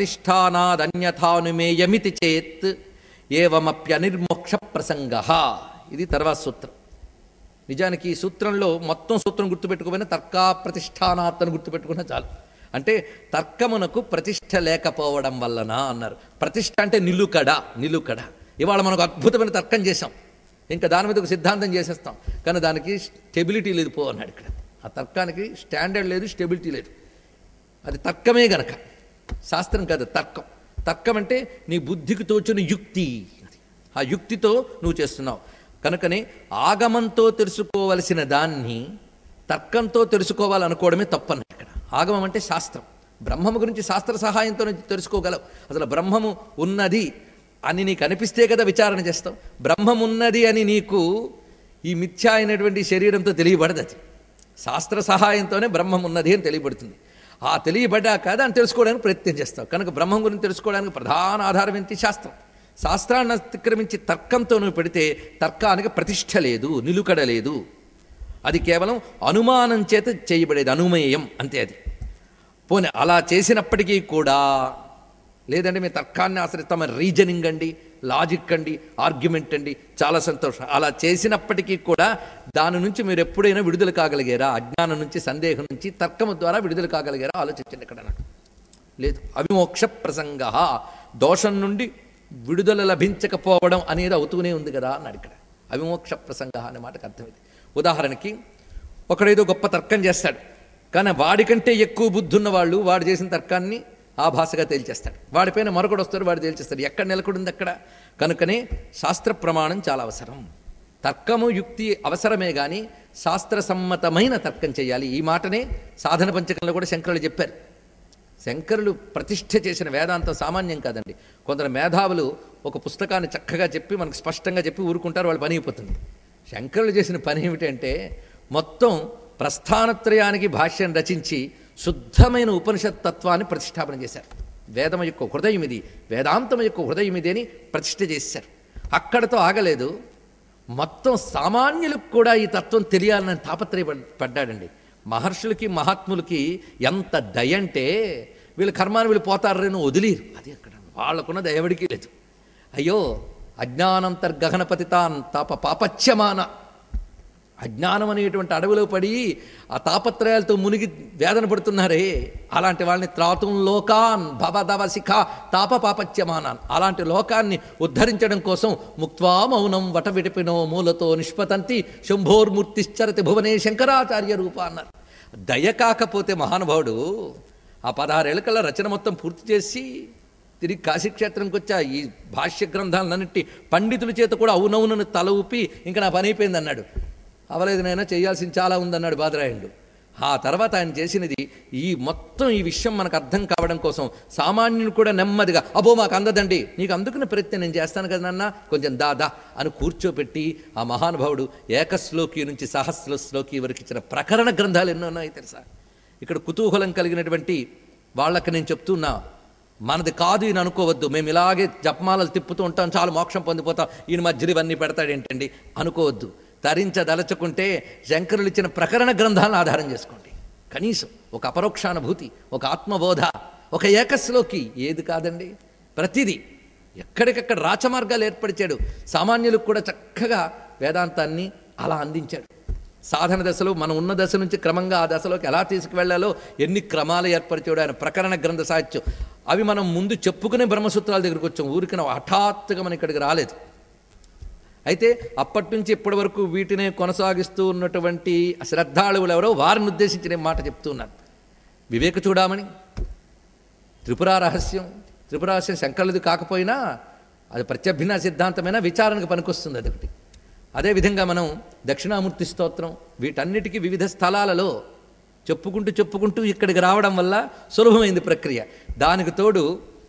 ప్రతిష్టానాదన్యథానుమేయమితి చేత్ ఏవమప్యనిర్మోక్ష ప్రసంగ ఇది తర్వాత సూత్రం నిజానికి ఈ సూత్రంలో మొత్తం సూత్రం గుర్తుపెట్టుకోపోయినా తర్కా ప్రతిష్టానాత్ అని గుర్తుపెట్టుకున్నా చాలు అంటే తర్కమునకు ప్రతిష్ట లేకపోవడం వలన అన్నారు ప్రతిష్ట అంటే నిలుకడ నిలుకడ ఇవాళ మనకు అద్భుతమైన తర్కం చేశాం ఇంకా దాని మీద ఒక సిద్ధాంతం చేసేస్తాం కానీ దానికి స్టెబిలిటీ లేదు పో అన్నాడు ఇక్కడ ఆ తర్కానికి స్టాండర్డ్ లేదు స్టెబిలిటీ లేదు అది తర్కమే గనక శాస్త్రం కాదు తర్కం తర్కం అంటే నీ బుద్ధికి తోచిన యుక్తి అది. ఆ యుక్తితో నువ్వు చేస్తున్నావు కనుకనే ఆగమంతో తెలుసుకోవలసిన దాన్ని తర్కంతో తెలుసుకోవాలనుకోవడమే తప్పన్న ఇక్కడ ఆగమం అంటే శాస్త్రం బ్రహ్మము గురించి శాస్త్ర సహాయంతో తెలుసుకోగలవు అసలు బ్రహ్మము ఉన్నది అని నీకు అనిపిస్తే కదా విచారణ చేస్తావు బ్రహ్మమున్నది అని నీకు ఈ మిథ్య అయినటువంటి శరీరంతో తెలియబడదు అది శాస్త్ర సహాయంతోనే బ్రహ్మం ఉన్నది అని తెలియబడుతుంది ఆ తెలియబడ్డాక దాన్ని తెలుసుకోవడానికి ప్రయత్నం చేస్తావు కనుక బ్రహ్మం గురించి తెలుసుకోవడానికి ప్రధాన ఆధారం ఏంటి శాస్త్రం శాస్త్రాన్ని అతిక్రమించి తర్కంతో నువ్వు పెడితే తర్కానికి ప్రతిష్ట లేదు నిలుకడ లేదు అది కేవలం అనుమానం చేత చేయబడేది అనుమేయం అంతే అది పోనీ అలా చేసినప్పటికీ కూడా లేదంటే మీ తర్కాన్ని ఆశ్రయిస్తామని రీజనింగ్ అండి లాజిక్ అండి ఆర్గ్యుమెంట్ అండి చాలా సంతోషం అలా చేసినప్పటికీ కూడా దాని నుంచి మీరు ఎప్పుడైనా విడుదల కాగలిగారా అజ్ఞానం నుంచి సందేహం నుంచి తర్కము ద్వారా విడుదల కాగలిగారా ఆలోచించండి ఇక్కడ నాకు లేదు అవిమోక్ష ప్రసంగ దోషం నుండి విడుదల లభించకపోవడం అనేది అవుతూనే ఉంది కదా అన్నాడు ఇక్కడ అవిమోక్ష ప్రసంగ అనే మాటకు అర్థం ఇది ఉదాహరణకి ఒకడేదో గొప్ప తర్కం చేస్తాడు కానీ వాడికంటే ఎక్కువ బుద్ధి ఉన్న వాళ్ళు వాడు చేసిన తర్కాన్ని ఆ భాషగా తేల్చేస్తాడు వాడిపైన మరొకడు వస్తాడు వాడు తేల్చేస్తాడు ఎక్కడ నెలకొడింది అక్కడ కనుకనే శాస్త్ర ప్రమాణం చాలా అవసరం తర్కము యుక్తి అవసరమే కానీ శాస్త్రసమ్మతమైన తర్కం చేయాలి ఈ మాటనే సాధన పంచకంలో కూడా శంకరులు చెప్పారు శంకరులు ప్రతిష్ఠ చేసిన వేదాంతం సామాన్యం కాదండి కొందరు మేధావులు ఒక పుస్తకాన్ని చక్కగా చెప్పి మనకు స్పష్టంగా చెప్పి ఊరుకుంటారు వాళ్ళు పని అయిపోతుంది శంకరులు చేసిన పని ఏమిటంటే మొత్తం ప్రస్థానత్రయానికి భాష్యం రచించి శుద్ధమైన ఉపనిషత్ తత్వాన్ని ప్రతిష్టాపన చేశారు వేదం యొక్క హృదయం ఇది వేదాంతం యొక్క హృదయం ఇది అని ప్రతిష్ఠ చేశారు అక్కడతో ఆగలేదు మొత్తం సామాన్యులకు కూడా ఈ తత్వం తెలియాలని తాపత్రయపడ్డాడండి మహర్షులకి మహాత్ములకి ఎంత దయ అంటే వీళ్ళు కర్మాన్ని వీళ్ళు పోతారని వదిలేరు అది అక్కడ వాళ్ళకున్న దయవడికి లేదు అయ్యో అజ్ఞానంతర్గహనపతితాన్ తాప పాపచ్యమాన అజ్ఞానం అనేటువంటి అడవిలో పడి ఆ తాపత్రయాలతో మునిగి వేదన పడుతున్నారే అలాంటి వాళ్ళని త్రాతుం లోకాన్ భవదవ శిఖ తాప పాపత్యమానాన్ అలాంటి లోకాన్ని ఉద్ధరించడం కోసం ముక్త్వా మౌనం వట విడిపినో మూలతో నిష్పతంతి శంభోర్మూర్తిశ్చరతి భువనే శంకరాచార్య రూప అన్నారు దయ కాకపోతే మహానుభావుడు ఆ పదహారేళ్ళకల్లా రచన మొత్తం పూర్తి చేసి తిరిగి కాశీక్షేత్రంకి వచ్చా ఈ భాష్య గ్రంథాలన్నింటి పండితుల చేత కూడా అవునవునని తల ఊపి ఇంకా నా పని అయిపోయింది అన్నాడు అవలేదు నైనా చేయాల్సింది చాలా ఉందన్నాడు బాదరాయణుడు ఆ తర్వాత ఆయన చేసినది ఈ మొత్తం ఈ విషయం మనకు అర్థం కావడం కోసం సామాన్యుడు కూడా నెమ్మదిగా అబో మాకు అందదండి నీకు అందుకున్న ప్రయత్నం నేను చేస్తాను కదా నాన్న కొంచెం దాదా అని కూర్చోపెట్టి ఆ మహానుభావుడు ఏకశ్లోకి నుంచి సహస్ర శ్లోకి వరకు ఇచ్చిన ప్రకరణ గ్రంథాలు ఎన్నో ఉన్నాయి తెలుసా ఇక్కడ కుతూహలం కలిగినటువంటి వాళ్ళకి నేను చెప్తున్నా మనది కాదు ఈయన అనుకోవద్దు మేము ఇలాగే జపమాలలు తిప్పుతూ ఉంటాం చాలా మోక్షం పొందిపోతాం ఈయన మధ్యలో ఇవన్నీ పెడతాడేంటండి అనుకోవద్దు తరించదలచుకుంటే శంకరులు ఇచ్చిన ప్రకరణ గ్రంథాలను ఆధారం చేసుకోండి కనీసం ఒక అపరోక్షానుభూతి ఒక ఆత్మబోధ ఒక ఏకస్లోకి ఏది కాదండి ప్రతిదీ ఎక్కడికక్కడ రాచమార్గాలు ఏర్పరిచాడు సామాన్యులకు కూడా చక్కగా వేదాంతాన్ని అలా అందించాడు సాధన దశలో మనం ఉన్న దశ నుంచి క్రమంగా ఆ దశలోకి ఎలా తీసుకువెళ్లాలో ఎన్ని క్రమాలు ఏర్పరిచాడు ఆయన ప్రకరణ గ్రంథ సాహిత్యం అవి మనం ముందు చెప్పుకునే బ్రహ్మసూత్రాల దగ్గరికి వచ్చాం ఊరికి హఠాత్తుగా మనం ఇక్కడికి రాలేదు అయితే అప్పటి నుంచి ఇప్పటి వరకు వీటినే కొనసాగిస్తూ ఉన్నటువంటి శ్రద్ధాళువులు ఎవరో వారిని ఉద్దేశించి నేను మాట చెప్తున్నాను వివేక చూడామని త్రిపుర రహస్యం త్రిపుర రహస్యం శంకరులది కాకపోయినా అది ప్రత్యభిన్న సిద్ధాంతమైన విచారణకు పనికొస్తుంది అది ఒకటి అదేవిధంగా మనం దక్షిణామూర్తి స్తోత్రం వీటన్నిటికీ వివిధ స్థలాలలో చెప్పుకుంటూ చెప్పుకుంటూ ఇక్కడికి రావడం వల్ల సులభమైంది ప్రక్రియ దానికి తోడు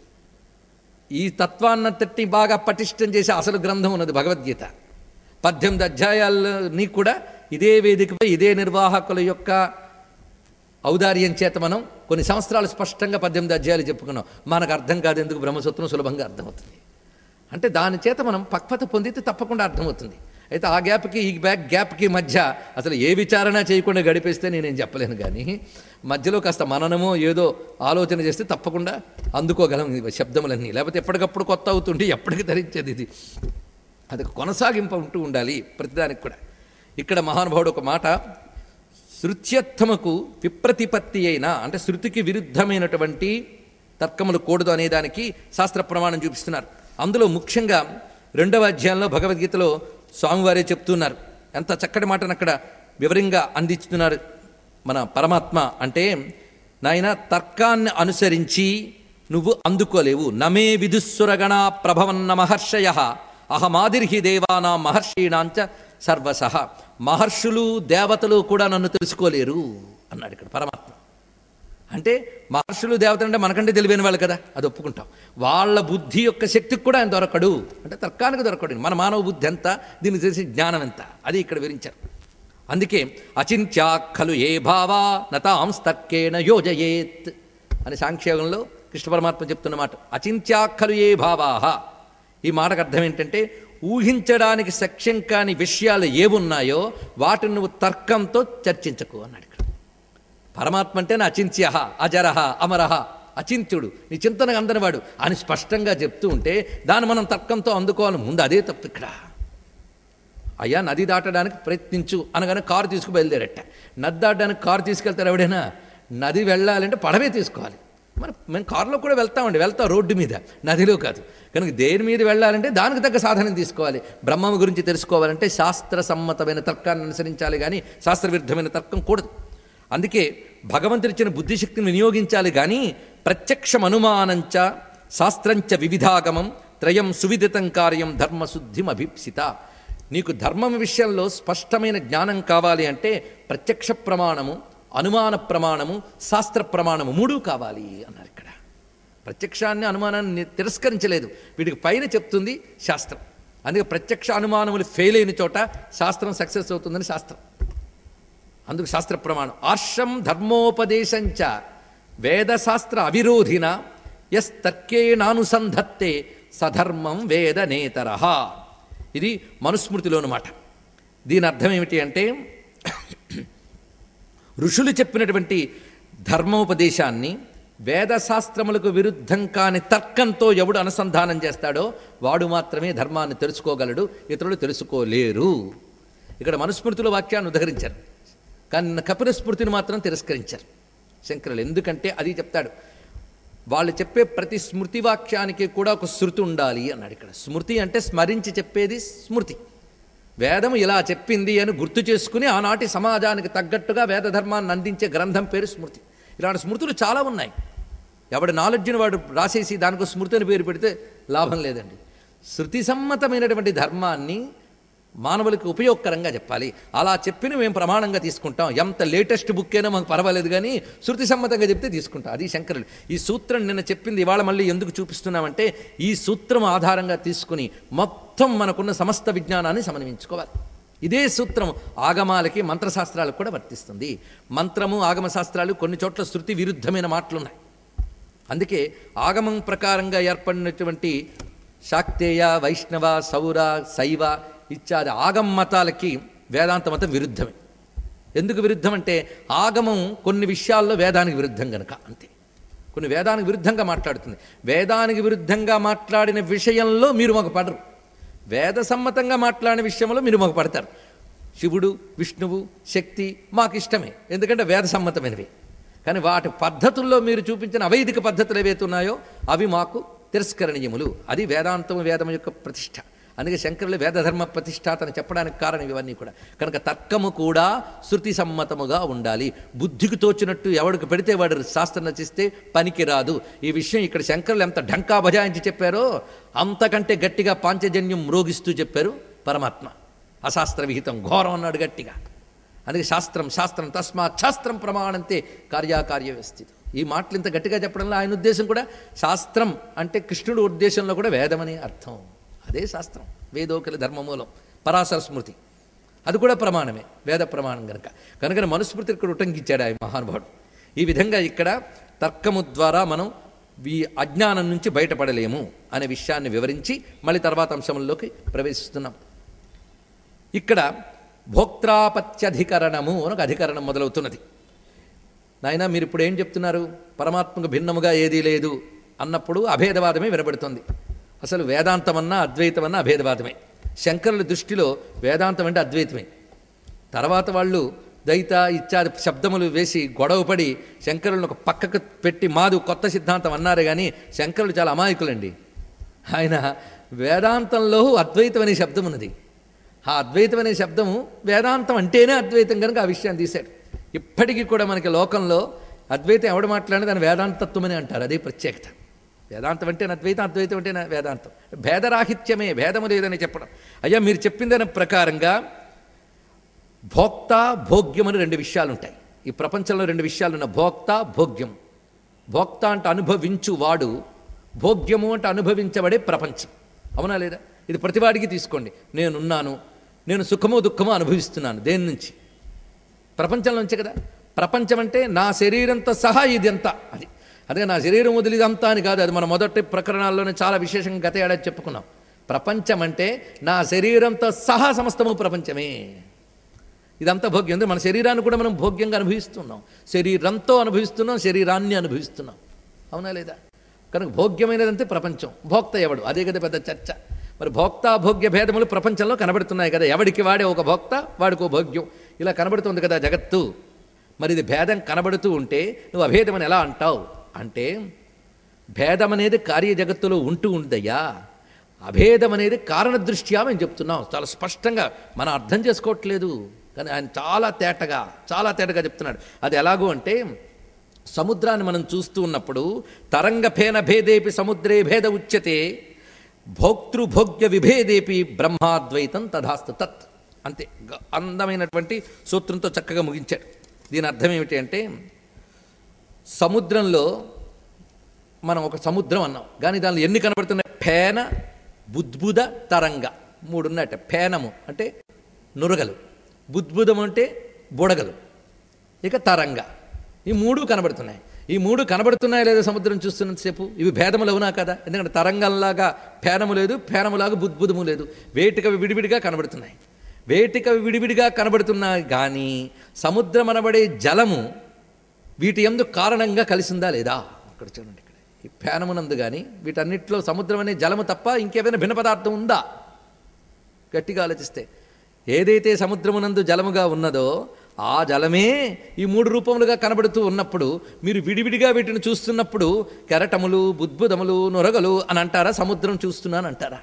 ఈ తత్వాన్నంతటి బాగా పటిష్టం చేసే అసలు గ్రంథం ఉన్నది భగవద్గీత పద్దెనిమిది అధ్యాయాలని కూడా ఇదే వేదికపై ఇదే నిర్వాహకుల యొక్క ఔదార్యం చేత మనం కొన్ని సంవత్సరాలు స్పష్టంగా పద్దెనిమిది అధ్యాయాలు చెప్పుకున్నాం మనకు అర్థం కాదు ఎందుకు బ్రహ్మసూత్రం సులభంగా అర్థమవుతుంది అంటే దాని చేత మనం పక్వత పొందితే తప్పకుండా అర్థమవుతుంది అయితే ఆ గ్యాప్కి ఈ బ్యాక్ గ్యాప్కి మధ్య అసలు ఏ విచారణ చేయకుండా గడిపేస్తే నేనేం చెప్పలేను కానీ మధ్యలో కాస్త మననమో ఏదో ఆలోచన చేస్తే తప్పకుండా అందుకోగలం ఈ శబ్దములన్నీ లేకపోతే ఎప్పటికప్పుడు కొత్త అవుతుంటే ఎప్పటికి ధరించేది ఇది అది కొనసాగింపు ఉంటూ ఉండాలి ప్రతిదానికి కూడా ఇక్కడ మహానుభావుడు ఒక మాట శృత్యర్థముకు విప్రతిపత్తి అయిన అంటే శృతికి విరుద్ధమైనటువంటి తర్కములు కూడదు అనేదానికి శాస్త్ర ప్రమాణం చూపిస్తున్నారు అందులో ముఖ్యంగా రెండవ అధ్యాయంలో భగవద్గీతలో స్వామివారే చెప్తున్నారు ఎంత చక్కటి మాటను అక్కడ వివరంగా అందిస్తున్నారు మన పరమాత్మ అంటే నాయన తర్కాన్ని అనుసరించి నువ్వు అందుకోలేవు నమే విదుస్సురగణ ప్రభవన్న మహర్షయ అహమాదిర్హి దేవానా మహర్షీణాంచ సర్వసహ మహర్షులు దేవతలు కూడా నన్ను తెలుసుకోలేరు అన్నాడు ఇక్కడ పరమాత్మ అంటే మహర్షులు దేవతలు అంటే మనకంటే తెలివైన వాళ్ళు కదా అది ఒప్పుకుంటాం వాళ్ళ బుద్ధి యొక్క శక్తికి కూడా ఆయన దొరకడు అంటే తర్కానికి దొరకడు మన మానవ బుద్ధి ఎంత దీన్ని తెలిసి జ్ఞానం ఎంత అది ఇక్కడ వివరించారు అందుకే అచింత్యా ఖలు ఏ భావా నతాంస్తర్కేణ యోజయేత్ అని సాంఖ్యయోగంలో కృష్ణ పరమాత్మ చెప్తున్న మాట అచింత్యా ఖలు ఏ భావాహ ఈ మాటకు అర్థం ఏంటంటే ఊహించడానికి సఖ్యం కాని విషయాలు ఏవున్నాయో వాటిని నువ్వు తర్కంతో చర్చించకు అన్నాడు ఇక్కడ పరమాత్మ అంటే నా అచింత్య అజరహ అమరహ అచింత్యుడు నీ చింతనకు అందనివాడు అని స్పష్టంగా చెప్తూ ఉంటే దాన్ని మనం తర్కంతో అందుకోవాలి ముందు అదే తప్పు ఇక్కడ అయ్యా నది దాటడానికి ప్రయత్నించు అనగానే కారు తీసుకు బయలుదేరట నది దాటడానికి కారు తీసుకెళ్తారు ఎవడైనా నది వెళ్ళాలంటే పడవే తీసుకోవాలి మరి మేము కారులో కూడా వెళ్తామండి వెళ్తాం రోడ్డు మీద నదిలో కాదు కనుక దేని మీద వెళ్ళాలంటే దానికి తగ్గ సాధనం తీసుకోవాలి బ్రహ్మం గురించి తెలుసుకోవాలంటే శాస్త్ర సమ్మతమైన తర్కాన్ని అనుసరించాలి కానీ శాస్త్రవిరుద్ధమైన తర్కం కూడదు అందుకే భగవంతుడిచ్చిన బుద్ధిశక్తిని వినియోగించాలి కానీ ప్రత్యక్షం అనుమానంచ శాస్త్రంచ వివిధాగమం త్రయం సువిదితం కార్యం ధర్మశుద్ధిం అభీప్సిత నీకు ధర్మం విషయంలో స్పష్టమైన జ్ఞానం కావాలి అంటే ప్రత్యక్ష ప్రమాణము అనుమాన ప్రమాణము శాస్త్ర ప్రమాణము మూడు కావాలి అన్నారు ఇక్కడ ప్రత్యక్షాన్ని అనుమానాన్ని తిరస్కరించలేదు వీటికి పైన చెప్తుంది శాస్త్రం అందుకే ప్రత్యక్ష అనుమానములు ఫెయిల్ అయిన చోట శాస్త్రం సక్సెస్ అవుతుందని శాస్త్రం అందుకు శాస్త్ర ప్రమాణం ఆర్షం ధర్మోపదేశంచ వేదశాస్త్ర అవిరోధిన ఎస్ తర్కేణానుసంధత్తే సధర్మం వేదనేతర ఇది మనుస్మృతిలోని మాట దీని అర్థం ఏమిటి అంటే ఋషులు చెప్పినటువంటి ధర్మోపదేశాన్ని వేదశాస్త్రములకు విరుద్ధం కాని తర్కంతో ఎవడు అనుసంధానం చేస్తాడో వాడు మాత్రమే ధర్మాన్ని తెలుసుకోగలడు ఇతరులు తెలుసుకోలేరు ఇక్కడ మనుస్మృతుల వాక్యాన్ని ఉదహరించారు కానీ కపిల స్మృతిని మాత్రం తిరస్కరించారు శంకరులు ఎందుకంటే అది చెప్తాడు వాళ్ళు చెప్పే ప్రతి స్మృతి వాక్యానికి కూడా ఒక శృతి ఉండాలి అన్నాడు ఇక్కడ స్మృతి అంటే స్మరించి చెప్పేది స్మృతి వేదం ఇలా చెప్పింది అని గుర్తు చేసుకుని ఆనాటి సమాజానికి తగ్గట్టుగా వేద ధర్మాన్ని అందించే గ్రంథం పేరు స్మృతి ఇలాంటి స్మృతులు చాలా ఉన్నాయి ఎవడి నాలెడ్జ్ని వాడు రాసేసి దానికి స్మృతి అని పేరు పెడితే లాభం లేదండి శృతి సమ్మతమైనటువంటి ధర్మాన్ని మానవులకు ఉపయోగకరంగా చెప్పాలి అలా చెప్పిన మేము ప్రమాణంగా తీసుకుంటాం ఎంత లేటెస్ట్ బుక్ అయినా మాకు పర్వాలేదు కానీ శృతి సమ్మతంగా చెప్తే తీసుకుంటాం అది శంకరులు ఈ సూత్రం నిన్న చెప్పింది ఇవాళ మళ్ళీ ఎందుకు చూపిస్తున్నామంటే ఈ సూత్రం ఆధారంగా తీసుకుని మొత్తం మనకున్న సమస్త విజ్ఞానాన్ని సమన్వయించుకోవాలి ఇదే సూత్రం ఆగమాలకి మంత్రశాస్త్రాలకు కూడా వర్తిస్తుంది మంత్రము ఆగమ శాస్త్రాలు కొన్ని చోట్ల శృతి విరుద్ధమైన మాటలున్నాయి అందుకే ఆగమం ప్రకారంగా ఏర్పడినటువంటి శాక్తేయ వైష్ణవ సౌర శైవ ఇత్యాది ఆగమ మతాలకి వేదాంత మతం విరుద్ధమే ఎందుకు విరుద్ధం అంటే ఆగమం కొన్ని విషయాల్లో వేదానికి విరుద్ధం గనక అంతే కొన్ని వేదానికి విరుద్ధంగా మాట్లాడుతుంది వేదానికి విరుద్ధంగా మాట్లాడిన విషయంలో మీరు మాకు పడరు వేద సమ్మతంగా మాట్లాడిన విషయంలో మీరు మాకు పడతారు శివుడు విష్ణువు శక్తి మాకు ఇష్టమే ఎందుకంటే వేద సమ్మతమైనవి కానీ వాటి పద్ధతుల్లో మీరు చూపించిన అవైదిక పద్ధతులు ఏవైతే ఉన్నాయో అవి మాకు తిరస్కరణీయములు అది వేదాంతం వేదం యొక్క ప్రతిష్ట అందుకే శంకరులు వేదధర్మ ప్రతిష్టాతని చెప్పడానికి కారణం ఇవన్నీ కూడా కనుక తర్కము కూడా శృతి సమ్మతముగా ఉండాలి బుద్ధికి తోచినట్టు ఎవడికి పెడితే వాడు శాస్త్రం రచిస్తే పనికి రాదు ఈ విషయం ఇక్కడ శంకరులు ఎంత ఢంకా బజాయించి చెప్పారో అంతకంటే గట్టిగా పాంచజన్యం మ్రోగిస్తూ చెప్పారు పరమాత్మ అశాస్త్ర విహితం ఘోరం అన్నాడు గట్టిగా అందుకే శాస్త్రం శాస్త్రం తస్మాత్ శాస్త్రం ప్రమాణంతే కార్యాకార్య వ్యవస్థితం ఈ మాటలు ఇంత గట్టిగా చెప్పడంలో ఆయన ఉద్దేశం కూడా శాస్త్రం అంటే కృష్ణుడు ఉద్దేశంలో కూడా వేదమని అర్థం అదే శాస్త్రం వేదోకలి ధర్మమూలం పరాశర స్మృతి అది కూడా ప్రమాణమే వేద ప్రమాణం కనుక కనుక మనుస్మృతి ఇక్కడ ఉటంకించాడు ఆయన మహానుభావుడు ఈ విధంగా ఇక్కడ తర్కము ద్వారా మనం ఈ అజ్ఞానం నుంచి బయటపడలేము అనే విషయాన్ని వివరించి మళ్ళీ తర్వాత అంశంలోకి ప్రవేశిస్తున్నాం ఇక్కడ భోక్త్రాపత్యధికరణము అని ఒక అధికరణం మొదలవుతున్నది నాయన మీరు ఇప్పుడు ఏం చెప్తున్నారు పరమాత్మకు భిన్నముగా ఏదీ లేదు అన్నప్పుడు అభేదవాదమే వినబడుతుంది అసలు వేదాంతమన్నా అద్వైతమన్నా అభేదవాదమే శంకరుల దృష్టిలో వేదాంతం అంటే అద్వైతమే తర్వాత వాళ్ళు దైత ఇత్యాది శబ్దములు వేసి గొడవపడి శంకరులను ఒక పక్కకు పెట్టి మాదు కొత్త సిద్ధాంతం అన్నారే కానీ శంకరులు చాలా అమాయకులండి ఆయన వేదాంతంలో అద్వైతం అనే శబ్దం ఉన్నది ఆ అద్వైతం అనే శబ్దము వేదాంతం అంటేనే అద్వైతం కనుక ఆ విషయాన్ని తీశాడు ఇప్పటికీ కూడా మనకి లోకంలో అద్వైతం ఎవడు మాట్లాడినా దాని వేదాంతత్వం అని అంటారు అదే ప్రత్యేకత వేదాంతం అంటే అద్వైతం అద్వైతం అంటే వేదాంతం భేదరాహిత్యమే భేదము లేదని చెప్పడం అయ్యా మీరు చెప్పిన దాని ప్రకారంగా భోక్త భోగ్యం అని రెండు విషయాలు ఉంటాయి ఈ ప్రపంచంలో రెండు విషయాలు ఉన్నాయి భోక్త భోగ్యం భోక్త అంటే అనుభవించు వాడు భోగ్యము అంటే అనుభవించబడే ప్రపంచం అవునా లేదా ఇది ప్రతివాడికి తీసుకోండి నేనున్నాను నేను సుఖమో దుఃఖమో అనుభవిస్తున్నాను దేని నుంచి ప్రపంచంలో నుంచే కదా ప్రపంచం అంటే నా శరీరంతో సహా ఇదంతా అది అదే నా శరీరం వదిలి ఇదంతా అని కాదు అది మన మొదటి ప్రకరణాల్లోనే చాలా విశేషంగా గత ఏడాది చెప్పుకున్నాం ప్రపంచం అంటే నా శరీరంతో సహా సమస్తము ప్రపంచమే ఇదంతా భోగ్యం అంటే మన శరీరాన్ని కూడా మనం భోగ్యంగా అనుభవిస్తున్నాం శరీరంతో అనుభవిస్తున్నాం శరీరాన్ని అనుభవిస్తున్నాం అవునా లేదా కనుక భోగ్యమైనదంతే ప్రపంచం భోక్త ఎవడు అదే కదా పెద్ద చర్చ మరి భోక్త భోగ్య భేదములు ప్రపంచంలో కనబడుతున్నాయి కదా ఎవడికి వాడే ఒక భోక్త వాడికి భోగ్యం ఇలా కనబడుతుంది కదా జగత్తు మరి ఇది భేదం కనబడుతూ ఉంటే నువ్వు అభేదమని ఎలా అంటావు అంటే భేదం అనేది కార్య జగత్తులో ఉంటూ ఉందయ్యా అభేదం అనేది కారణ దృష్ట్యా మేము చెప్తున్నాం చాలా స్పష్టంగా మనం అర్థం చేసుకోవట్లేదు కానీ ఆయన చాలా తేటగా చాలా తేటగా చెప్తున్నాడు అది ఎలాగో అంటే సముద్రాన్ని మనం చూస్తూ ఉన్నప్పుడు తరంగ ఫేన భేదేపి సముద్రే భేద ఉచ్యతే భోక్తృభోగ్య విభేదేపి బ్రహ్మాద్వైతం తథాస్తు తత్ అంతే గ- అందమైనటువంటి సూత్రంతో చక్కగా ముగించాడు దీని అర్థం ఏమిటి అంటే సముద్రంలో మనం ఒక సముద్రం అన్నాం కానీ దానిలో ఎన్ని కనబడుతున్నాయి ఫేన బుద్బుద తరంగ మూడు ఉన్నట్ట ఫేనము అంటే నురగలు బుద్బుదం అంటే బుడగలు ఇక తరంగ ఈ మూడు కనబడుతున్నాయి ఈ మూడు కనబడుతున్నాయా లేదా సముద్రం చూస్తున్నంతసేపు ఇవి భేదములు అవునా కదా ఎందుకంటే తరంగంలాగా ఫేనము లేదు ఫేనములాగా బుద్బుదము లేదు వేటికవి విడివిడిగా కనబడుతున్నాయి వేటికవి విడివిడిగా కనబడుతున్నాయి కానీ సముద్రం అనబడే జలము వీటి ఎందు కారణంగా కలిసిందా లేదా అక్కడ చూడండి ఇక్కడ ఈ ఫేనమునందు కానీ వీటన్నిటిలో సముద్రం అనే జలము తప్ప ఇంకేమైనా భిన్న పదార్థం ఉందా గట్టిగా ఆలోచిస్తే ఏదైతే సముద్రమునందు జలముగా ఉన్నదో ఆ జలమే ఈ మూడు రూపములుగా కనబడుతూ ఉన్నప్పుడు మీరు విడివిడిగా వీటిని చూస్తున్నప్పుడు కెరటములు బుద్భుదములు నొరగలు అని అంటారా సముద్రం చూస్తున్నాను అంటారా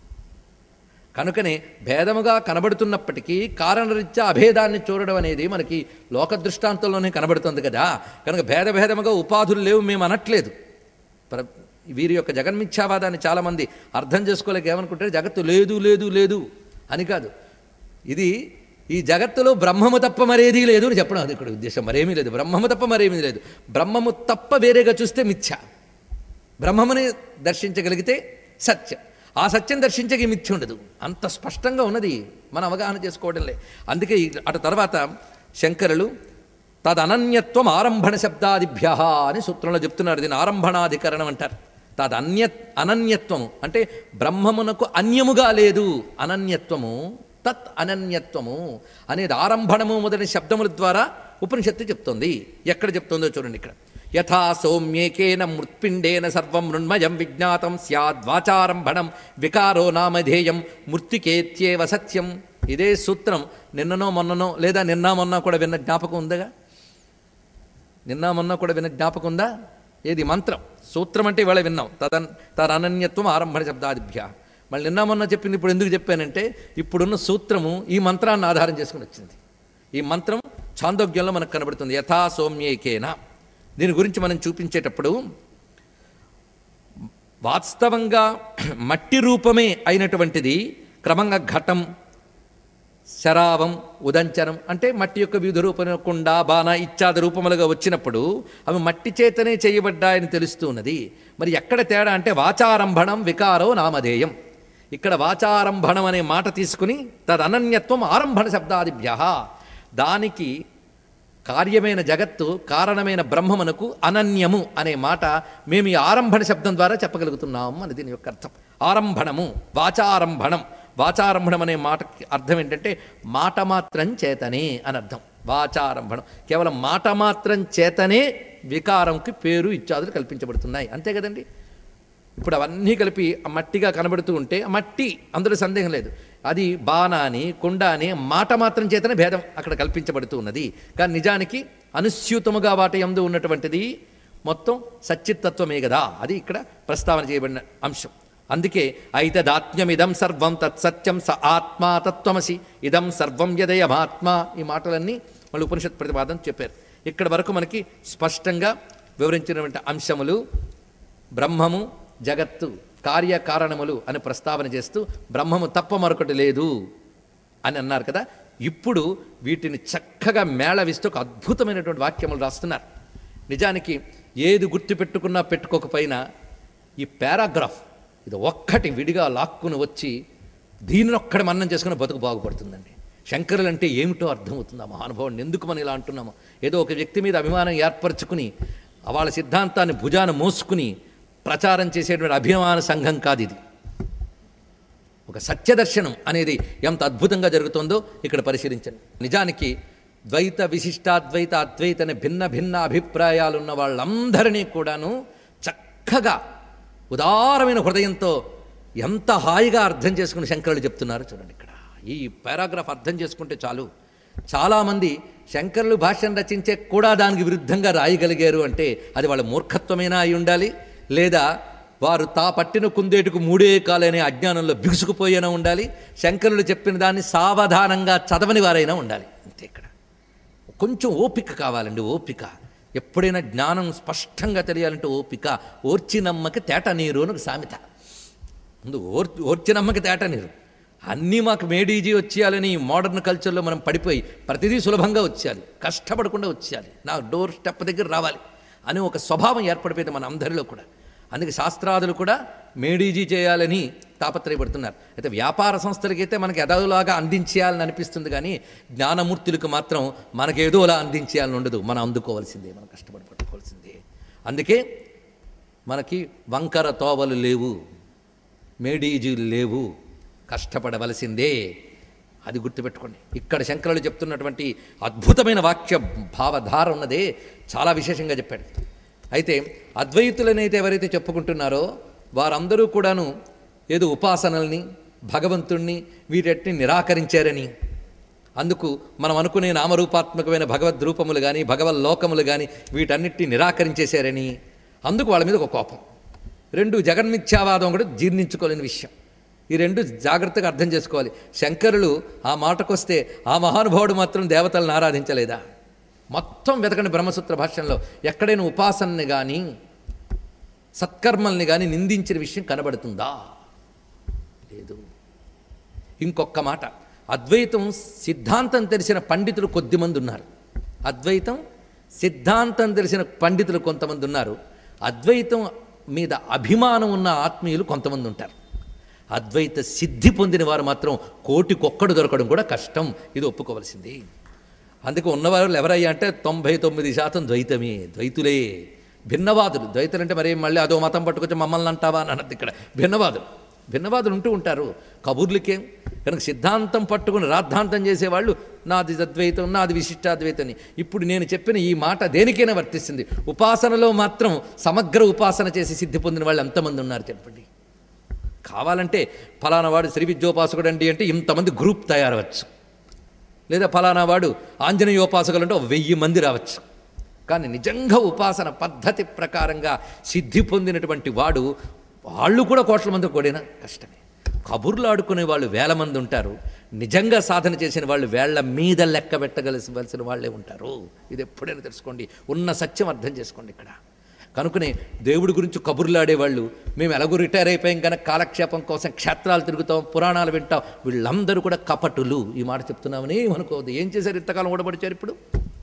కనుకనే భేదముగా కనబడుతున్నప్పటికీ కారణరీత్యా అభేదాన్ని చూడడం అనేది మనకి లోక దృష్టాంతంలోనే కనబడుతుంది కదా కనుక భేద భేదముగా ఉపాధులు లేవు మేము అనట్లేదు ప్ర వీరి యొక్క జగన్మిథ్యావాదాన్ని చాలామంది అర్థం చేసుకోలేక ఏమనుకుంటారు జగత్తు లేదు లేదు లేదు అని కాదు ఇది ఈ జగత్తులో బ్రహ్మము తప్ప మరేదీ లేదు అని చెప్పడం అది ఇక్కడ ఉద్దేశం మరేమీ లేదు బ్రహ్మము తప్ప మరేమీ లేదు బ్రహ్మము తప్ప వేరేగా చూస్తే మిథ్య బ్రహ్మముని దర్శించగలిగితే సత్యం ఆ సత్యం దర్శించక ఈ మిథ్య ఉండదు అంత స్పష్టంగా ఉన్నది మన అవగాహన చేసుకోవడంలే అందుకే ఈ- అటు తర్వాత శంకరులు తదనన్యత్వం ఆరంభణ శబ్దాదిభ్య అని సూత్రంలో చెప్తున్నారు దీని ఆరంభణాధికరణం అంటారు తదన్య అనన్యత్వము అంటే బ్రహ్మమునకు అన్యముగా లేదు అనన్యత్వము తత్ అనన్యత్వము అనేది ఆరంభణము మొదలైన శబ్దముల ద్వారా ఉపనిషత్తు చెప్తోంది ఎక్కడ చెప్తుందో చూడండి ఇక్కడ యథా సౌమ్యేకేన మృత్పిండేన సర్వం మృణ్మయం విజ్ఞాతం స్యాద్వాచారంభణం వికారో నామధేయం మృత్తికేత్యేవ సత్యం ఇదే సూత్రం నిన్ననో మొన్ననో లేదా నిన్న మొన్న కూడా విన్న జ్ఞాపకం ఉందగా నిన్న మొన్న కూడా విన్న జ్ఞాపకం ఉందా ఏది మంత్రం సూత్రం అంటే ఇవాళ విన్నాం తదన్ తదనన్యత్వం ఆరంభణ శబ్దాదిభ్య మళ్ళీ నిన్న మొన్న చెప్పింది ఇప్పుడు ఎందుకు చెప్పానంటే ఇప్పుడున్న సూత్రము ఈ మంత్రాన్ని ఆధారం చేసుకుని వచ్చింది ఈ మంత్రం చాందోగ్యంలో మనకు కనబడుతుంది యథా సౌమ్యేకేన దీని గురించి మనం చూపించేటప్పుడు వాస్తవంగా మట్టి రూపమే అయినటువంటిది క్రమంగా ఘటం శరావం ఉదంచనం అంటే మట్టి యొక్క వివిధ రూపం కుండ బాణ ఇత్యాది రూపములుగా వచ్చినప్పుడు అవి మట్టి చేతనే చేయబడ్డాయని తెలుస్తున్నది మరి ఎక్కడ తేడా అంటే వాచారంభణం వికారో నామధేయం ఇక్కడ వాచారంభణం అనే మాట తీసుకుని తదనన్యత్వం ఆరంభణ శబ్దాదిభ్య దానికి కార్యమైన జగత్తు కారణమైన బ్రహ్మమునకు అనన్యము అనే మాట మేము ఈ ఆరంభణ శబ్దం ద్వారా చెప్పగలుగుతున్నాం అని దీని యొక్క అర్థం ఆరంభణము వాచారంభణం వాచారంభణం అనే మాటకి అర్థం ఏంటంటే మాట మాత్రం చేతనే అని అర్థం వాచారంభణం కేవలం మాట మాత్రం చేతనే వికారంకి పేరు ఇత్యాదులు కల్పించబడుతున్నాయి అంతే కదండి ఇప్పుడు అవన్నీ కలిపి ఆ మట్టిగా కనబడుతూ ఉంటే ఆ మట్టి అందులో సందేహం లేదు అది బాణ అని కుండ అని మాట మాత్రం చేతనే భేదం అక్కడ కల్పించబడుతూ ఉన్నది కానీ నిజానికి అనుస్యూతముగా వాటి ఎందు ఉన్నటువంటిది మొత్తం సచ్చిత్తత్వమే కదా అది ఇక్కడ ప్రస్తావన చేయబడిన అంశం అందుకే ఐతదాత్మ్యమిదం సర్వం తత్సత్యం స ఆత్మా తత్వమసి ఇదం సర్వం యదయమాత్మా ఈ మాటలన్నీ మళ్ళీ ఉపనిషత్ ప్రతిపాదన చెప్పారు ఇక్కడ వరకు మనకి స్పష్టంగా వివరించినటువంటి అంశములు బ్రహ్మము జగత్తు కార్యకారణములు అని ప్రస్తావన చేస్తూ బ్రహ్మము తప్ప మరొకటి లేదు అని అన్నారు కదా ఇప్పుడు వీటిని చక్కగా మేళవిస్తూ ఒక అద్భుతమైనటువంటి వాక్యములు రాస్తున్నారు నిజానికి ఏది గుర్తు పెట్టుకున్నా పెట్టుకోకపోయినా ఈ పారాగ్రాఫ్ ఇది ఒక్కటి విడిగా లాక్కుని వచ్చి దీనిని ఒక్కడి మన్నం చేసుకుని బతుకు బాగుపడుతుందండి శంకరులు అంటే ఏమిటో అర్థమవుతుంది ఆ మహానుభావుని ఎందుకు మనం ఇలా అంటున్నామో ఏదో ఒక వ్యక్తి మీద అభిమానం ఏర్పరచుకుని వాళ్ళ సిద్ధాంతాన్ని భుజాన మోసుకుని ప్రచారం చేసేటువంటి అభిమాన సంఘం కాదు ఇది ఒక సత్యదర్శనం అనేది ఎంత అద్భుతంగా జరుగుతుందో ఇక్కడ పరిశీలించండి నిజానికి ద్వైత విశిష్టాద్వైత అద్వైత అనే భిన్న భిన్న అభిప్రాయాలున్న వాళ్ళందరినీ కూడాను చక్కగా ఉదారమైన హృదయంతో ఎంత హాయిగా అర్థం చేసుకుని శంకరులు చెప్తున్నారు చూడండి ఇక్కడ ఈ పారాగ్రాఫ్ అర్థం చేసుకుంటే చాలు చాలామంది శంకరులు భాష్యం రచించే కూడా దానికి విరుద్ధంగా రాయగలిగారు అంటే అది వాళ్ళ మూర్ఖత్వమైనా అయి ఉండాలి లేదా వారు తా పట్టిన కుందేటుకు మూడే కాలనే అజ్ఞానంలో బిగుసుకుపోయినా ఉండాలి శంకరులు చెప్పిన దాన్ని సావధానంగా చదవని వారైనా ఉండాలి అంతే ఇక్కడ కొంచెం ఓపిక కావాలండి ఓపిక ఎప్పుడైనా జ్ఞానం స్పష్టంగా తెలియాలంటే ఓపిక ఓర్చినమ్మకి తేట నీరు అని ఒక సామెత ముందు ఓర్ ఓర్చినమ్మకి తేట నీరు అన్నీ మాకు మేడీజీ వచ్చేయాలని మోడర్న్ కల్చర్లో మనం పడిపోయి ప్రతిదీ సులభంగా వచ్చేయాలి కష్టపడకుండా వచ్చేయాలి నా డోర్ స్టెప్ దగ్గర రావాలి అని ఒక స్వభావం ఏర్పడిపోయింది మన అందరిలో కూడా అందుకే శాస్త్రాదులు కూడా మేడీజీ చేయాలని తాపత్రయపడుతున్నారు అయితే వ్యాపార సంస్థలకైతే మనకి ఎదోలాగా అందించేయాలని అనిపిస్తుంది కానీ జ్ఞానమూర్తులకు మాత్రం మనకేదోలా అందించేయాలని ఉండదు మనం అందుకోవాల్సిందే మనం కష్టపడి పట్టుకోవాల్సిందే అందుకే మనకి వంకర తోవలు లేవు మేడీజీలు లేవు కష్టపడవలసిందే అది గుర్తుపెట్టుకోండి ఇక్కడ శంకరులు చెప్తున్నటువంటి అద్భుతమైన వాక్య భావధార ఉన్నదే చాలా విశేషంగా చెప్పాడు అయితే అద్వైతులనైతే ఎవరైతే చెప్పుకుంటున్నారో వారందరూ కూడాను ఏదో ఉపాసనల్ని భగవంతుణ్ణి వీటన్ని నిరాకరించారని అందుకు మనం అనుకునే నామరూపాత్మకమైన భగవద్ రూపములు కానీ భగవద్ లోకములు కానీ వీటన్నిటిని నిరాకరించేశారని అందుకు వాళ్ళ మీద ఒక కోపం రెండు జగన్మిథ్యావాదం కూడా జీర్ణించుకోలేని విషయం ఈ రెండు జాగ్రత్తగా అర్థం చేసుకోవాలి శంకరులు ఆ మాటకొస్తే ఆ మహానుభావుడు మాత్రం దేవతలను ఆరాధించలేదా మొత్తం వెతకండి బ్రహ్మసూత్ర భాష్యంలో ఎక్కడైనా ఉపాసనని కానీ సత్కర్మల్ని కానీ నిందించిన విషయం కనబడుతుందా లేదు ఇంకొక మాట అద్వైతం సిద్ధాంతం తెలిసిన పండితులు కొద్దిమంది ఉన్నారు అద్వైతం సిద్ధాంతం తెలిసిన పండితులు కొంతమంది ఉన్నారు అద్వైతం మీద అభిమానం ఉన్న ఆత్మీయులు కొంతమంది ఉంటారు అద్వైత సిద్ధి పొందిన వారు మాత్రం కోటికొక్కడు దొరకడం కూడా కష్టం ఇది ఒప్పుకోవలసింది అందుకే ఉన్నవారు ఎవరయ్యా అంటే తొంభై తొమ్మిది శాతం ద్వైతమే ద్వైతులే భిన్నవాదులు ద్వైతులు అంటే మరి మళ్ళీ అదో మతం పట్టుకొచ్చి మమ్మల్ని అంటావా అని అన్నది ఇక్కడ భిన్నవాదులు భిన్నవాదులు ఉంటూ ఉంటారు కబుర్లకేం కనుక సిద్ధాంతం పట్టుకుని రాద్ధాంతం చేసేవాళ్ళు నాది అద్వైతం నాది విశిష్టాద్వైతం అని ఇప్పుడు నేను చెప్పిన ఈ మాట దేనికైనా వర్తిస్తుంది ఉపాసనలో మాత్రం సమగ్ర ఉపాసన చేసి సిద్ధి పొందిన వాళ్ళు ఎంతమంది ఉన్నారు చెప్పండి కావాలంటే ఫలానా వాడు శ్రీ విద్యోపాసకుడు అండి అంటే ఇంతమంది గ్రూప్ తయారవచ్చు లేదా ఫలానా వాడు ఆంజనేయోపాసకులు అంటే ఒక వెయ్యి మంది రావచ్చు కానీ నిజంగా ఉపాసన పద్ధతి ప్రకారంగా సిద్ధి పొందినటువంటి వాడు వాళ్ళు కూడా కోట్ల మంది కూడినా కష్టమే కబుర్లు ఆడుకునే వాళ్ళు వేల మంది ఉంటారు నిజంగా సాధన చేసిన వాళ్ళు వేళ్ల మీద లెక్క పెట్టగలవలసిన వాళ్ళే ఉంటారు ఇది ఎప్పుడైనా తెలుసుకోండి ఉన్న సత్యం అర్థం చేసుకోండి ఇక్కడ కనుకనే దేవుడి గురించి కబుర్లాడేవాళ్ళు మేము ఎలాగో రిటైర్ అయిపోయాం కనుక కాలక్షేపం కోసం క్షేత్రాలు తిరుగుతాం పురాణాలు వింటాం వీళ్ళందరూ కూడా కపటులు ఈ మాట చెప్తున్నామని ఏమనుకోవద్దు ఏం చేశారు ఇంతకాలం ఓడబడిచారు ఇప్పుడు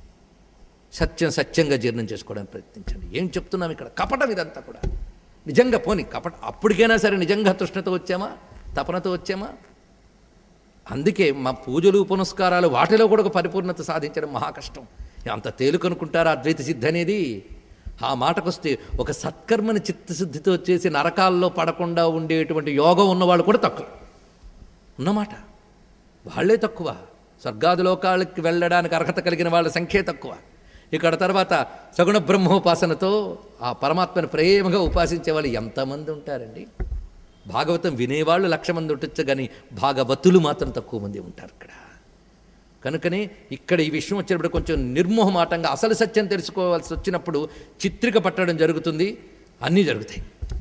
సత్యం సత్యంగా జీర్ణం చేసుకోవడానికి ప్రయత్నించండి ఏం చెప్తున్నాం ఇక్కడ కపటం ఇదంతా కూడా నిజంగా పోని కపట అప్పటికైనా సరే నిజంగా తృష్ణతో వచ్చామా తపనతో వచ్చామా అందుకే మా పూజలు పునస్కారాలు వాటిలో కూడా ఒక పరిపూర్ణత సాధించడం మహా కష్టం అంత తేలికనుకుంటారా అద్వైత సిద్ధి అనేది ఆ మాటకొస్తే ఒక సత్కర్మని చిత్తశుద్ధితో చేసి నరకాల్లో పడకుండా ఉండేటువంటి యోగం ఉన్నవాళ్ళు కూడా తక్కువ ఉన్నమాట వాళ్ళే తక్కువ స్వర్గాది లోకాలకి వెళ్ళడానికి అర్హత కలిగిన వాళ్ళ సంఖ్యే తక్కువ ఇక్కడ తర్వాత సగుణ బ్రహ్మోపాసనతో ఆ పరమాత్మను ప్రేమగా ఉపాసించే వాళ్ళు ఎంతమంది ఉంటారండి భాగవతం వినేవాళ్ళు లక్ష మంది ఉండొచ్చు కానీ భాగవతులు మాత్రం తక్కువ మంది ఉంటారు ఇక్కడ కనుకనే ఇక్కడ ఈ విషయం వచ్చినప్పుడు కొంచెం నిర్మోహమాటంగా అసలు సత్యం తెలుసుకోవాల్సి వచ్చినప్పుడు చిత్రిక పట్టడం జరుగుతుంది అన్నీ జరుగుతాయి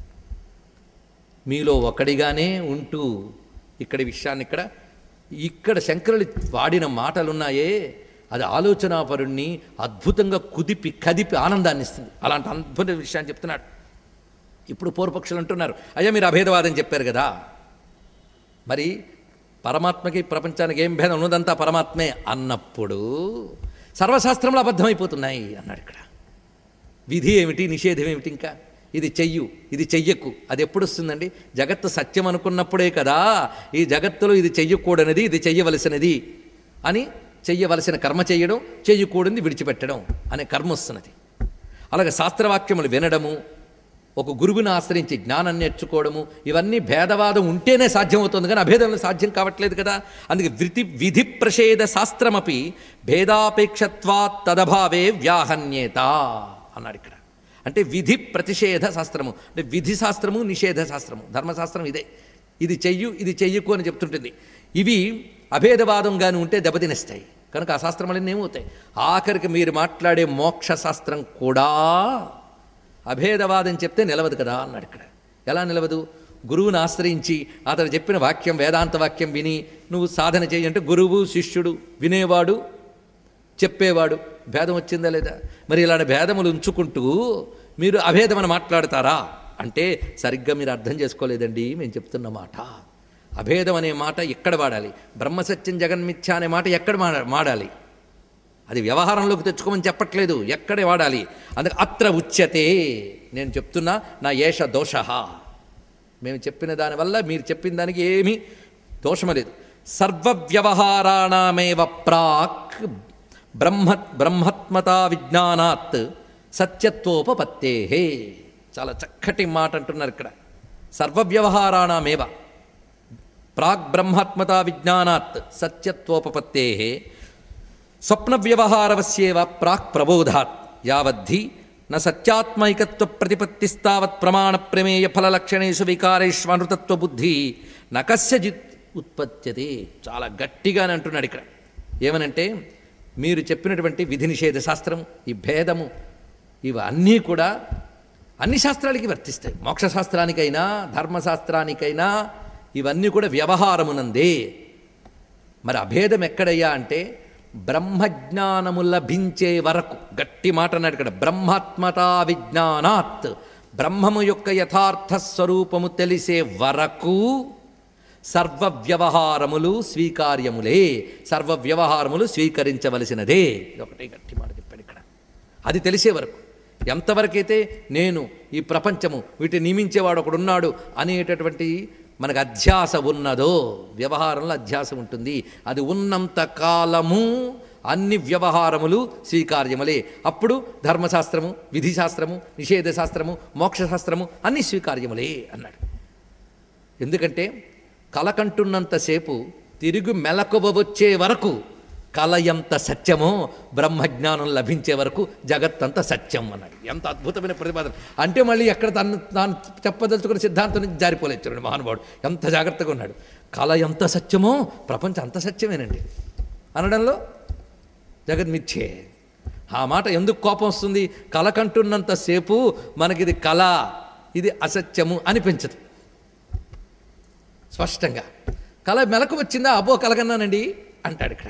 మీలో ఒకడిగానే ఉంటూ ఇక్కడ విషయాన్ని ఇక్కడ ఇక్కడ శంకరులు వాడిన మాటలున్నాయే అది ఆలోచనాపరుణ్ణి అద్భుతంగా కుదిపి కదిపి ఆనందాన్ని ఇస్తుంది అలాంటి అద్భుత విషయాన్ని చెప్తున్నాడు ఇప్పుడు పూర్వపక్షులు అంటున్నారు అయ్యా మీరు అభేదవాదం చెప్పారు కదా మరి పరమాత్మకి ప్రపంచానికి ఏం భేదం ఉన్నదంతా పరమాత్మే అన్నప్పుడు సర్వశాస్త్రంలో అబద్ధమైపోతున్నాయి అన్నాడు ఇక్కడ విధి ఏమిటి నిషేధం ఏమిటి ఇంకా ఇది చెయ్యు ఇది చెయ్యకు అది ఎప్పుడు వస్తుందండి జగత్తు సత్యం అనుకున్నప్పుడే కదా ఈ జగత్తులో ఇది చెయ్యకూడనిది ఇది చెయ్యవలసినది అని చెయ్యవలసిన కర్మ చేయడం చెయ్యకూడనిది విడిచిపెట్టడం అనే కర్మ వస్తున్నది అలాగే శాస్త్రవాక్యములు వినడము ఒక గురువుని ఆశ్రయించి జ్ఞానం నేర్చుకోవడము ఇవన్నీ భేదవాదం ఉంటేనే సాధ్యమవుతుంది కానీ అభేదంలో సాధ్యం కావట్లేదు కదా అందుకే వృత్తి విధి ప్రషేద శాస్త్రమపి భేదాపేక్షత్వా తదభావే వ్యాహన్యేత అన్నాడు ఇక్కడ అంటే విధి ప్రతిషేధ శాస్త్రము అంటే విధి శాస్త్రము నిషేధ శాస్త్రము ధర్మశాస్త్రం ఇదే ఇది చెయ్యు ఇది చెయ్యకు అని చెప్తుంటుంది ఇవి అభేదవాదంగాను ఉంటే దెబ్బతినేస్తాయి కనుక ఆ శాస్త్రములన్నీ ఏమవుతాయి ఆఖరికి మీరు మాట్లాడే మోక్ష శాస్త్రం కూడా అభేదవాదం చెప్తే నిలవదు కదా అన్నాడు ఇక్కడ ఎలా నిలవదు గురువుని ఆశ్రయించి అతను చెప్పిన వాక్యం వేదాంత వాక్యం విని నువ్వు సాధన చేయి అంటే గురువు శిష్యుడు వినేవాడు చెప్పేవాడు భేదం వచ్చిందా లేదా మరి ఇలాంటి భేదములు ఉంచుకుంటూ మీరు అభేదమని మాట్లాడతారా అంటే సరిగ్గా మీరు అర్థం చేసుకోలేదండి మేము చెప్తున్న మాట అభేదం అనే మాట ఎక్కడ వాడాలి బ్రహ్మసత్యం జగన్మిథ్య అనే మాట ఎక్కడ మాడ- మాడాలి అది వ్యవహారంలోకి తెచ్చుకోమని చెప్పట్లేదు ఎక్కడే వాడాలి అందుకే అత్ర ఉచ్యతే నేను చెప్తున్నా నా ఏష దోష మేము చెప్పిన దానివల్ల మీరు చెప్పిన దానికి ఏమీ దోషమ లేదు సర్వ వ్యవహారాణమేవ ప్రాక్ బ్రహ్మ బ్రహ్మత్మతా విజ్ఞానాత్ సత్యత్వోపపత్తే చాలా చక్కటి మాట అంటున్నారు ఇక్కడ సర్వవ్యవహారాణమేవ ప్రాగ్ బ్రహ్మాత్మతా విజ్ఞానాత్ సత్యత్వోపపత్తే స్వప్న వ్యవహారవస్యేవ ప్రాక్ ప్రబోధాత్ యావద్ధి న సత్యాత్మైకత్వ ప్రతిపత్తిస్తావత్ ప్రమాణ ప్రమేయ ఫలలక్షణేషు వికారేష్వనృతత్వ బుద్ధి న కస్యజిత్ ఉత్పత్యతే చాలా గట్టిగానే అంటున్నాడు ఇక్కడ ఏమనంటే మీరు చెప్పినటువంటి విధి నిషేధ శాస్త్రం ఈ భేదము ఇవన్నీ కూడా అన్ని శాస్త్రాలకి వర్తిస్తాయి మోక్షశాస్త్రానికైనా ధర్మశాస్త్రానికైనా ఇవన్నీ కూడా వ్యవహారమునందే మరి అభేదం ఎక్కడయ్యా అంటే బ్రహ్మజ్ఞానము లభించే వరకు గట్టి మాట అన్నాడు ఇక్కడ బ్రహ్మాత్మతా విజ్ఞానాత్ బ్రహ్మము యొక్క యథార్థ స్వరూపము తెలిసే వరకు సర్వ వ్యవహారములు స్వీకార్యములే సర్వ వ్యవహారములు స్వీకరించవలసినదే ఇది ఒకటే గట్టి మాట చెప్పాడు ఇక్కడ అది తెలిసే వరకు ఎంతవరకైతే నేను ఈ ప్రపంచము వీటిని నియమించేవాడు ఒకడున్నాడు అనేటటువంటి మనకు అధ్యాస ఉన్నదో వ్యవహారంలో అధ్యాస ఉంటుంది అది ఉన్నంత కాలము అన్ని వ్యవహారములు స్వీకార్యములే అప్పుడు ధర్మశాస్త్రము విధిశాస్త్రము నిషేధ శాస్త్రము మోక్షశాస్త్రము అన్ని స్వీకార్యములే అన్నాడు ఎందుకంటే కలకంటున్నంతసేపు తిరిగి మెలకువ వచ్చే వరకు కల ఎంత సత్యమో బ్రహ్మజ్ఞానం లభించే వరకు జగత్తంత సత్యం అన్నాడు ఎంత అద్భుతమైన ప్రతిపాదన అంటే మళ్ళీ ఎక్కడ తను తాను చెప్పదలుచుకున్న సిద్ధాంతం నుంచి జారిపోలేదు చూడండి మహానుభావుడు ఎంత జాగ్రత్తగా ఉన్నాడు కళ ఎంత సత్యమో ప్రపంచం అంత సత్యమేనండి అనడంలో జగన్మిథ్యే ఆ మాట ఎందుకు కోపం వస్తుంది కలకంటున్నంతసేపు మనకిది కళ ఇది అసత్యము అనిపించదు స్పష్టంగా కళ మెలకు వచ్చిందా అబ్బో కలగన్నానండి అంటాడు ఇక్కడ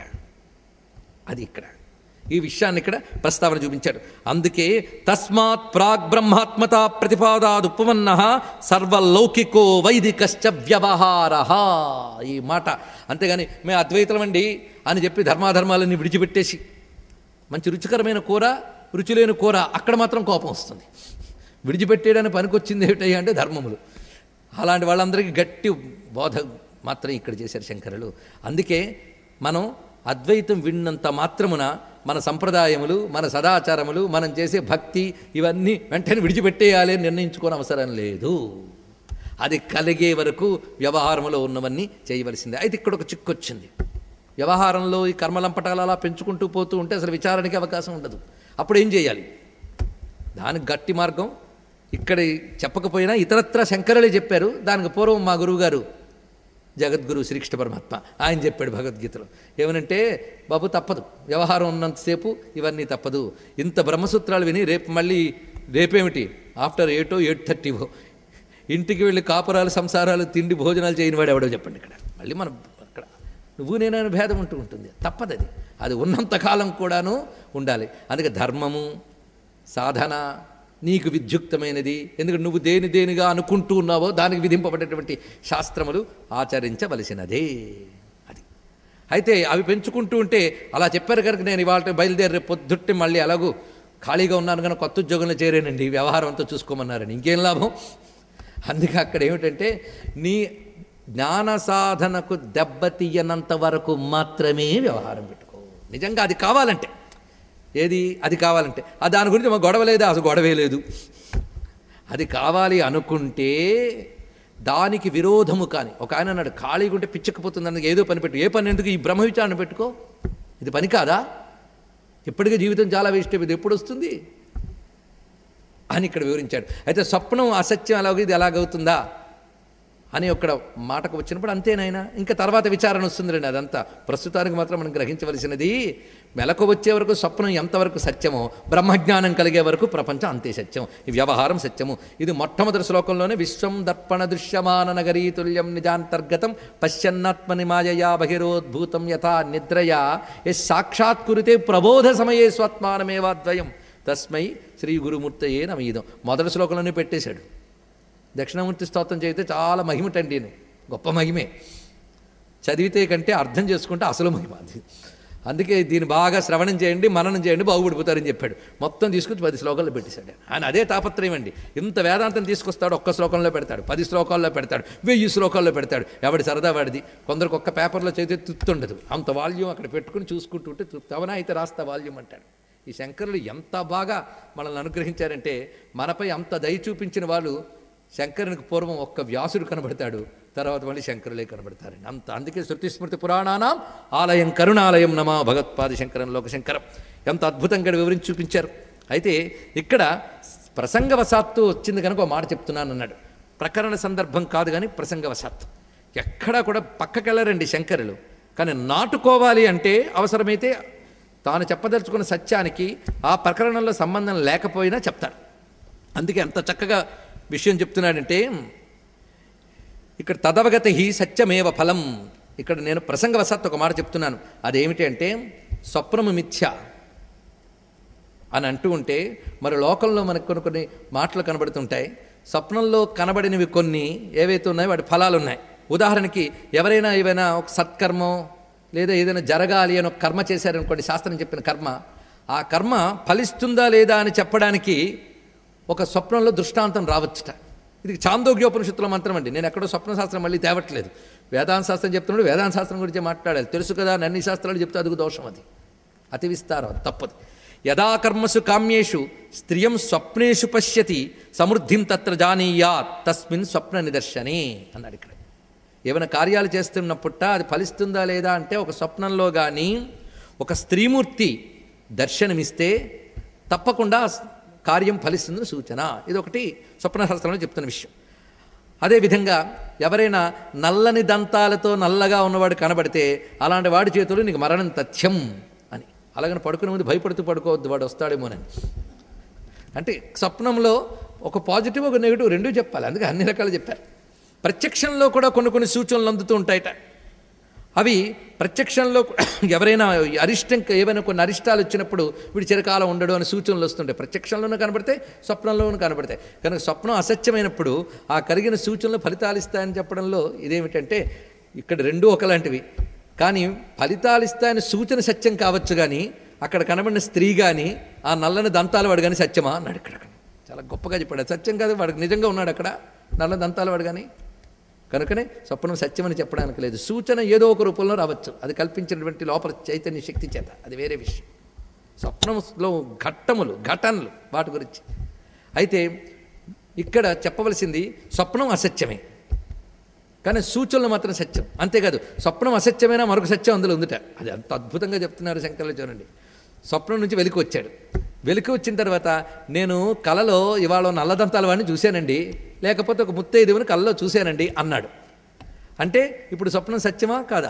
అది ఇక్కడ ఈ విషయాన్ని ఇక్కడ ప్రస్తావన చూపించాడు అందుకే తస్మాత్ ప్రాగ్ బ్రహ్మాత్మత ప్రతిపాదాదు ఉపమన్న సర్వలౌకికో వైదికశ్చ వ్యవహార ఈ మాట అంతేగాని మేము అద్వైతలమండి అని చెప్పి ధర్మాధర్మాలన్నీ విడిచిపెట్టేసి మంచి రుచికరమైన కూర రుచిలేని కూర అక్కడ మాత్రం కోపం వస్తుంది విడిచిపెట్టేయడానికి పనికొచ్చింది ఏమిటయ్యా అంటే ధర్మములు అలాంటి వాళ్ళందరికీ గట్టి బోధ మాత్రం ఇక్కడ చేశారు శంకరులు అందుకే మనం అద్వైతం విన్నంత మాత్రమున మన సంప్రదాయములు మన సదాచారములు మనం చేసే భక్తి ఇవన్నీ వెంటనే విడిచిపెట్టేయాలి అని నిర్ణయించుకోని అవసరం లేదు అది కలిగే వరకు వ్యవహారంలో ఉన్నవన్నీ చేయవలసిందే అయితే ఇక్కడ ఒక చిక్కు వచ్చింది వ్యవహారంలో ఈ కర్మలంపటాలు అలా పెంచుకుంటూ పోతూ ఉంటే అసలు విచారణకి అవకాశం ఉండదు అప్పుడు ఏం చేయాలి దానికి గట్టి మార్గం ఇక్కడ చెప్పకపోయినా ఇతరత్ర శంకరులే చెప్పారు దానికి పూర్వం మా గురువుగారు జగద్గురు శ్రీకృష్ణ పరమాత్మ ఆయన చెప్పాడు భగవద్గీతలో ఏమనంటే బాబు తప్పదు వ్యవహారం ఉన్నంతసేపు ఇవన్నీ తప్పదు ఇంత బ్రహ్మసూత్రాలు విని రేపు మళ్ళీ రేపేమిటి ఆఫ్టర్ ఎయిటో ఎయిట్ థర్టీవో ఇంటికి వెళ్ళి కాపురాలు సంసారాలు తిండి భోజనాలు చేయని వాడు ఎవడో చెప్పండి ఇక్కడ మళ్ళీ మనం అక్కడ నువ్వు నేనైనా భేదం ఉంటూ ఉంటుంది తప్పదు అది అది ఉన్నంతకాలం కూడాను ఉండాలి అందుకే ధర్మము సాధన నీకు విద్యుక్తమైనది ఎందుకంటే నువ్వు దేని దేనిగా అనుకుంటూ ఉన్నావో దానికి విధింపబడేటువంటి శాస్త్రములు ఆచరించవలసినదే అది అయితే అవి పెంచుకుంటూ ఉంటే అలా చెప్పారు కనుక నేను ఇవాళ బయలుదేరి రేపు పొద్దుట్టే మళ్ళీ ఎలాగూ ఖాళీగా ఉన్నాను కనుక కొత్త ఉద్యోగంలో చేరానండి వ్యవహారం అంతా చూసుకోమన్నారని ఇంకేం లాభం అందుకే అక్కడ ఏమిటంటే నీ జ్ఞాన సాధనకు దెబ్బతీయనంత వరకు మాత్రమే వ్యవహారం పెట్టుకో నిజంగా అది కావాలంటే ఏది అది కావాలంటే ఆ దాని గురించి మా గొడవ లేదా అసలు గొడవే లేదు అది కావాలి అనుకుంటే దానికి విరోధము కానీ ఒక ఆయన అన్నాడు ఖాళీగా ఉంటే పిచ్చకపోతుంది అందుకు ఏదో పని పెట్టు ఏ పని ఎందుకు ఈ బ్రహ్మ విచారణ పెట్టుకో ఇది పని కాదా ఇప్పటికే జీవితం చాలా వేస్ట్ అయిపోయింది ఎప్పుడు వస్తుంది అని ఇక్కడ వివరించాడు అయితే స్వప్నం అసత్యం ఎలాగో ఇది ఎలాగవుతుందా అని ఒక్కడ మాటకు వచ్చినప్పుడు అంతేనాయన ఇంకా తర్వాత విచారణ వస్తుందిరండి అదంతా ప్రస్తుతానికి మాత్రం మనం గ్రహించవలసినది మెలకు వచ్చే వరకు స్వప్నం ఎంతవరకు సత్యమో బ్రహ్మజ్ఞానం కలిగే వరకు ప్రపంచం అంతే సత్యం ఈ వ్యవహారం సత్యము ఇది మొట్టమొదటి శ్లోకంలోనే విశ్వం దర్పణ దృశ్యమాన నగరీ తుల్యం నిజాంతర్గతం పశ్చన్నాత్మని మాయయా బహిరోద్భూతం యథా నిద్రయా ఎస్ సాక్షాత్కురితే ప్రబోధ సమయే స్వాత్మానమేవాద్వయం తస్మై శ్రీ గురుమూర్తయే నమీదం మొదటి శ్లోకంలోనే పెట్టేశాడు దక్షిణామూర్తి స్తోత్రం చదివితే చాలా మహిమటండి గొప్ప మహిమే చదివితే కంటే అర్థం చేసుకుంటే అసలు మహిమ అది అందుకే దీన్ని బాగా శ్రవణం చేయండి మననం చేయండి బాగుపడిపోతారని చెప్పాడు మొత్తం తీసుకొచ్చి పది శ్లోకాల్లో పెట్టేశాడు ఆయన అదే తాపత్రయం అండి ఇంత వేదాంతం తీసుకొస్తాడు ఒక్క శ్లోకంలో పెడతాడు పది శ్లోకాల్లో పెడతాడు వెయ్యి శ్లోకాల్లో పెడతాడు ఎవడి సరదా వాడిది కొందరికి ఒక్క పేపర్లో చదివితే తృప్తి ఉండదు అంత వాల్యూమ్ అక్కడ పెట్టుకుని చూసుకుంటూ ఉంటే తృప్తి అవునా అయితే రాస్తా వాల్యూమ్ అంటాడు ఈ శంకరులు ఎంత బాగా మనల్ని అనుగ్రహించారంటే మనపై అంత దయ చూపించిన వాళ్ళు శంకరునికి పూర్వం ఒక్క వ్యాసుడు కనబడతాడు తర్వాత మళ్ళీ శంకరులే కనబడతారండి అంత అందుకే శృతి స్మృతి పురాణానాం ఆలయం కరుణాలయం నమా భగవత్పాది శంకరం లోకశంకరం ఎంత అద్భుతంగా వివరించి చూపించారు అయితే ఇక్కడ ప్రసంగవశాత్తు వచ్చింది కనుక ఒక మాట చెప్తున్నాను అన్నాడు ప్రకరణ సందర్భం కాదు కానీ ప్రసంగవశాత్తు ఎక్కడా కూడా పక్కకెళ్ళరండి శంకరులు కానీ నాటుకోవాలి అంటే అవసరమైతే తాను చెప్పదలుచుకున్న సత్యానికి ఆ ప్రకరణంలో సంబంధం లేకపోయినా చెప్తారు అందుకే అంత చక్కగా విషయం చెప్తున్నాడంటే ఇక్కడ తదవగత హి సత్యమేవ ఫలం ఇక్కడ నేను ప్రసంగవశాత్తు ఒక మాట చెప్తున్నాను అదేమిటి అంటే స్వప్నము మిథ్య అని అంటూ ఉంటే మరి లోకంలో మనకు కొన్ని కొన్ని మాటలు కనబడుతుంటాయి స్వప్నంలో కనబడినవి కొన్ని ఏవైతే ఉన్నాయో వాటి ఫలాలు ఉన్నాయి ఉదాహరణకి ఎవరైనా ఏవైనా ఒక సత్కర్మం లేదా ఏదైనా జరగాలి అని ఒక కర్మ చేశారనుకోండి శాస్త్రం చెప్పిన కర్మ ఆ కర్మ ఫలిస్తుందా లేదా అని చెప్పడానికి ఒక స్వప్నంలో దృష్టాంతం రావచ్చుట ఇది చాందోగ్యోపనిషత్తుల మంత్రం అండి నేను ఎక్కడో స్వప్న శాస్త్రం మళ్ళీ తేవట్లేదు వేదాంత శాస్త్రం చెప్తున్నాడు వేదాంత శాస్త్రం గురించి మాట్లాడాలి తెలుసు కదా అని అన్ని శాస్త్రాలు చెప్తే అదుగు దోషం అది అతి విస్తారం అది తప్పదు యదా కర్మసు కామ్యేషు స్త్రియం స్వప్నేషు పశ్యతి సమృద్ధిం తత్ర జానీయాత్ తస్మిన్ స్వప్న నిదర్శనే అన్నాడు ఇక్కడ ఏమైనా కార్యాలు చేస్తున్నప్పుట అది ఫలిస్తుందా లేదా అంటే ఒక స్వప్నంలో కానీ ఒక స్త్రీమూర్తి దర్శనమిస్తే తప్పకుండా ఆ కార్యం ఫలిస్తుందని సూచన ఇది ఒకటి స్వప్నశాస్త్రంలో చెప్తున్న విషయం అదేవిధంగా ఎవరైనా నల్లని దంతాలతో నల్లగా ఉన్నవాడు కనబడితే అలాంటి వాడి చేతులు నీకు మరణం తథ్యం అని అలాగని పడుకునే ముందు భయపడుతూ పడుకోవద్దు వాడు వస్తాడేమోనని అంటే స్వప్నంలో ఒక పాజిటివ్ ఒక నెగిటివ్ రెండూ చెప్పాలి అందుకే అన్ని రకాలు చెప్పారు ప్రత్యక్షంలో కూడా కొన్ని కొన్ని సూచనలు అందుతూ ఉంటాయట అవి ప్రత్యక్షంలో ఎవరైనా అరిష్టం ఏవైనా కొన్ని అరిష్టాలు వచ్చినప్పుడు వీడు చిరకాలం ఉండడు అని సూచనలు వస్తుంటాయి ప్రత్యక్షంలోనూ కనబడతాయి స్వప్నంలోనూ కనబడతాయి కనుక స్వప్నం అసత్యమైనప్పుడు ఆ కలిగిన సూచనలు ఫలితాలు ఇస్తాయని చెప్పడంలో ఇదేమిటంటే ఇక్కడ రెండూ ఒకలాంటివి కానీ ఫలితాలు ఇస్తాయని సూచన సత్యం కావచ్చు కానీ అక్కడ కనబడిన స్త్రీ కానీ ఆ నల్లని దంతాలు వాడు కానీ సత్యమా అన్నాడు ఇక్కడ చాలా గొప్పగా చెప్పాడు అది సత్యం కాదు వాడికి నిజంగా ఉన్నాడు అక్కడ నల్ల దంతాలు వాడు కానీ కనుకనే స్వప్నం సత్యమని చెప్పడానికి లేదు సూచన ఏదో ఒక రూపంలో రావచ్చు అది కల్పించినటువంటి లోపల చైతన్య శక్తి చేత అది వేరే విషయం స్వప్నంలో ఘట్టములు ఘటనలు వాటి గురించి అయితే ఇక్కడ చెప్పవలసింది స్వప్నం అసత్యమే కానీ సూచనలు మాత్రం సత్యం అంతేకాదు స్వప్నం అసత్యమైన మరొక సత్యం అందులో ఉందిట అది అంత అద్భుతంగా చెప్తున్నారు శంకర్లు చూడండి స్వప్నం నుంచి వెలికి వచ్చాడు వెలికి వచ్చిన తర్వాత నేను కలలో ఇవాళ నల్లదంతాల వాడిని చూశానండి లేకపోతే ఒక ముత్తైదువుని కలలో చూశానండి అన్నాడు అంటే ఇప్పుడు స్వప్నం సత్యమా కాదా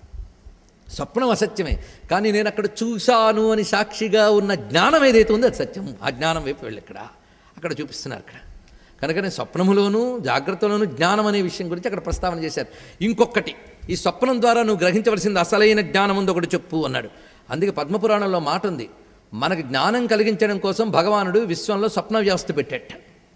స్వప్నం అసత్యమే కానీ నేను అక్కడ చూశాను అని సాక్షిగా ఉన్న జ్ఞానం ఏదైతే ఉందో అది సత్యం ఆ జ్ఞానం వైపు వెళ్ళి ఇక్కడ అక్కడ చూపిస్తున్నారు అక్కడ కనుకనే స్వప్నములోను జాగ్రత్తలోను జ్ఞానం అనే విషయం గురించి అక్కడ ప్రస్తావన చేశారు ఇంకొకటి ఈ స్వప్నం ద్వారా నువ్వు గ్రహించవలసింది అసలైన జ్ఞానం ఉంది ఒకటి చెప్పు అన్నాడు అందుకే పద్మపురాణంలో మాట ఉంది మనకు జ్ఞానం కలిగించడం కోసం భగవానుడు విశ్వంలో స్వప్న వ్యవస్థ పెట్టాట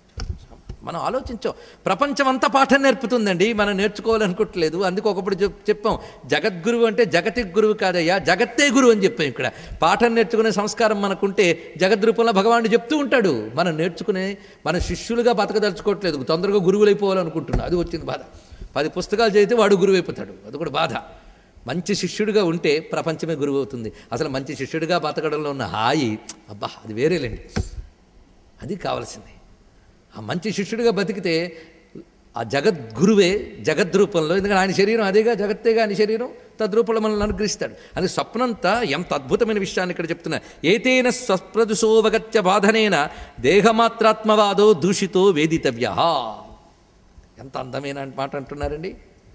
మనం ఆలోచించాం ప్రపంచం అంతా పాఠం నేర్పుతుందండి మనం నేర్చుకోవాలనుకోవట్లేదు అందుకు ఒకప్పుడు చెప్ చెప్పాం జగద్గురువు అంటే జగతికి గురువు కాదయ్యా జగత్తే గురువు అని చెప్పాం ఇక్కడ పాఠం నేర్చుకునే సంస్కారం మనకుంటే జగద్రూపంలో భగవానుడు చెప్తూ ఉంటాడు మనం నేర్చుకునే మన శిష్యులుగా బతకదలుచుకోవట్లేదు తొందరగా గురువులైపోవాలనుకుంటున్నాం అది వచ్చింది బాధ పది పుస్తకాలు చదివితే వాడు గురువు అయిపోతాడు అది కూడా బాధ మంచి శిష్యుడిగా ఉంటే ప్రపంచమే గురువు అవుతుంది అసలు మంచి శిష్యుడిగా బతకడంలో ఉన్న హాయి అబ్బా అది వేరేలేండి అది కావాల్సింది ఆ మంచి శిష్యుడిగా బతికితే ఆ జగద్గురువే జగద్రూపంలో ఎందుకంటే ఆయన శరీరం అదేగా జగత్తేగా ఆయన శరీరం తద్రూపంలో మనల్ని అనుగ్రహిస్తాడు అది స్వప్నంతా ఎంత అద్భుతమైన విషయాన్ని ఇక్కడ చెప్తున్నా ఏతేన స్వస్ప్రదుసోవగత్య బాధనేన దేహమాత్రాత్మవాదో దూషితో వేదితవ్య ఎంత అందమైన మాట అంటున్నారండి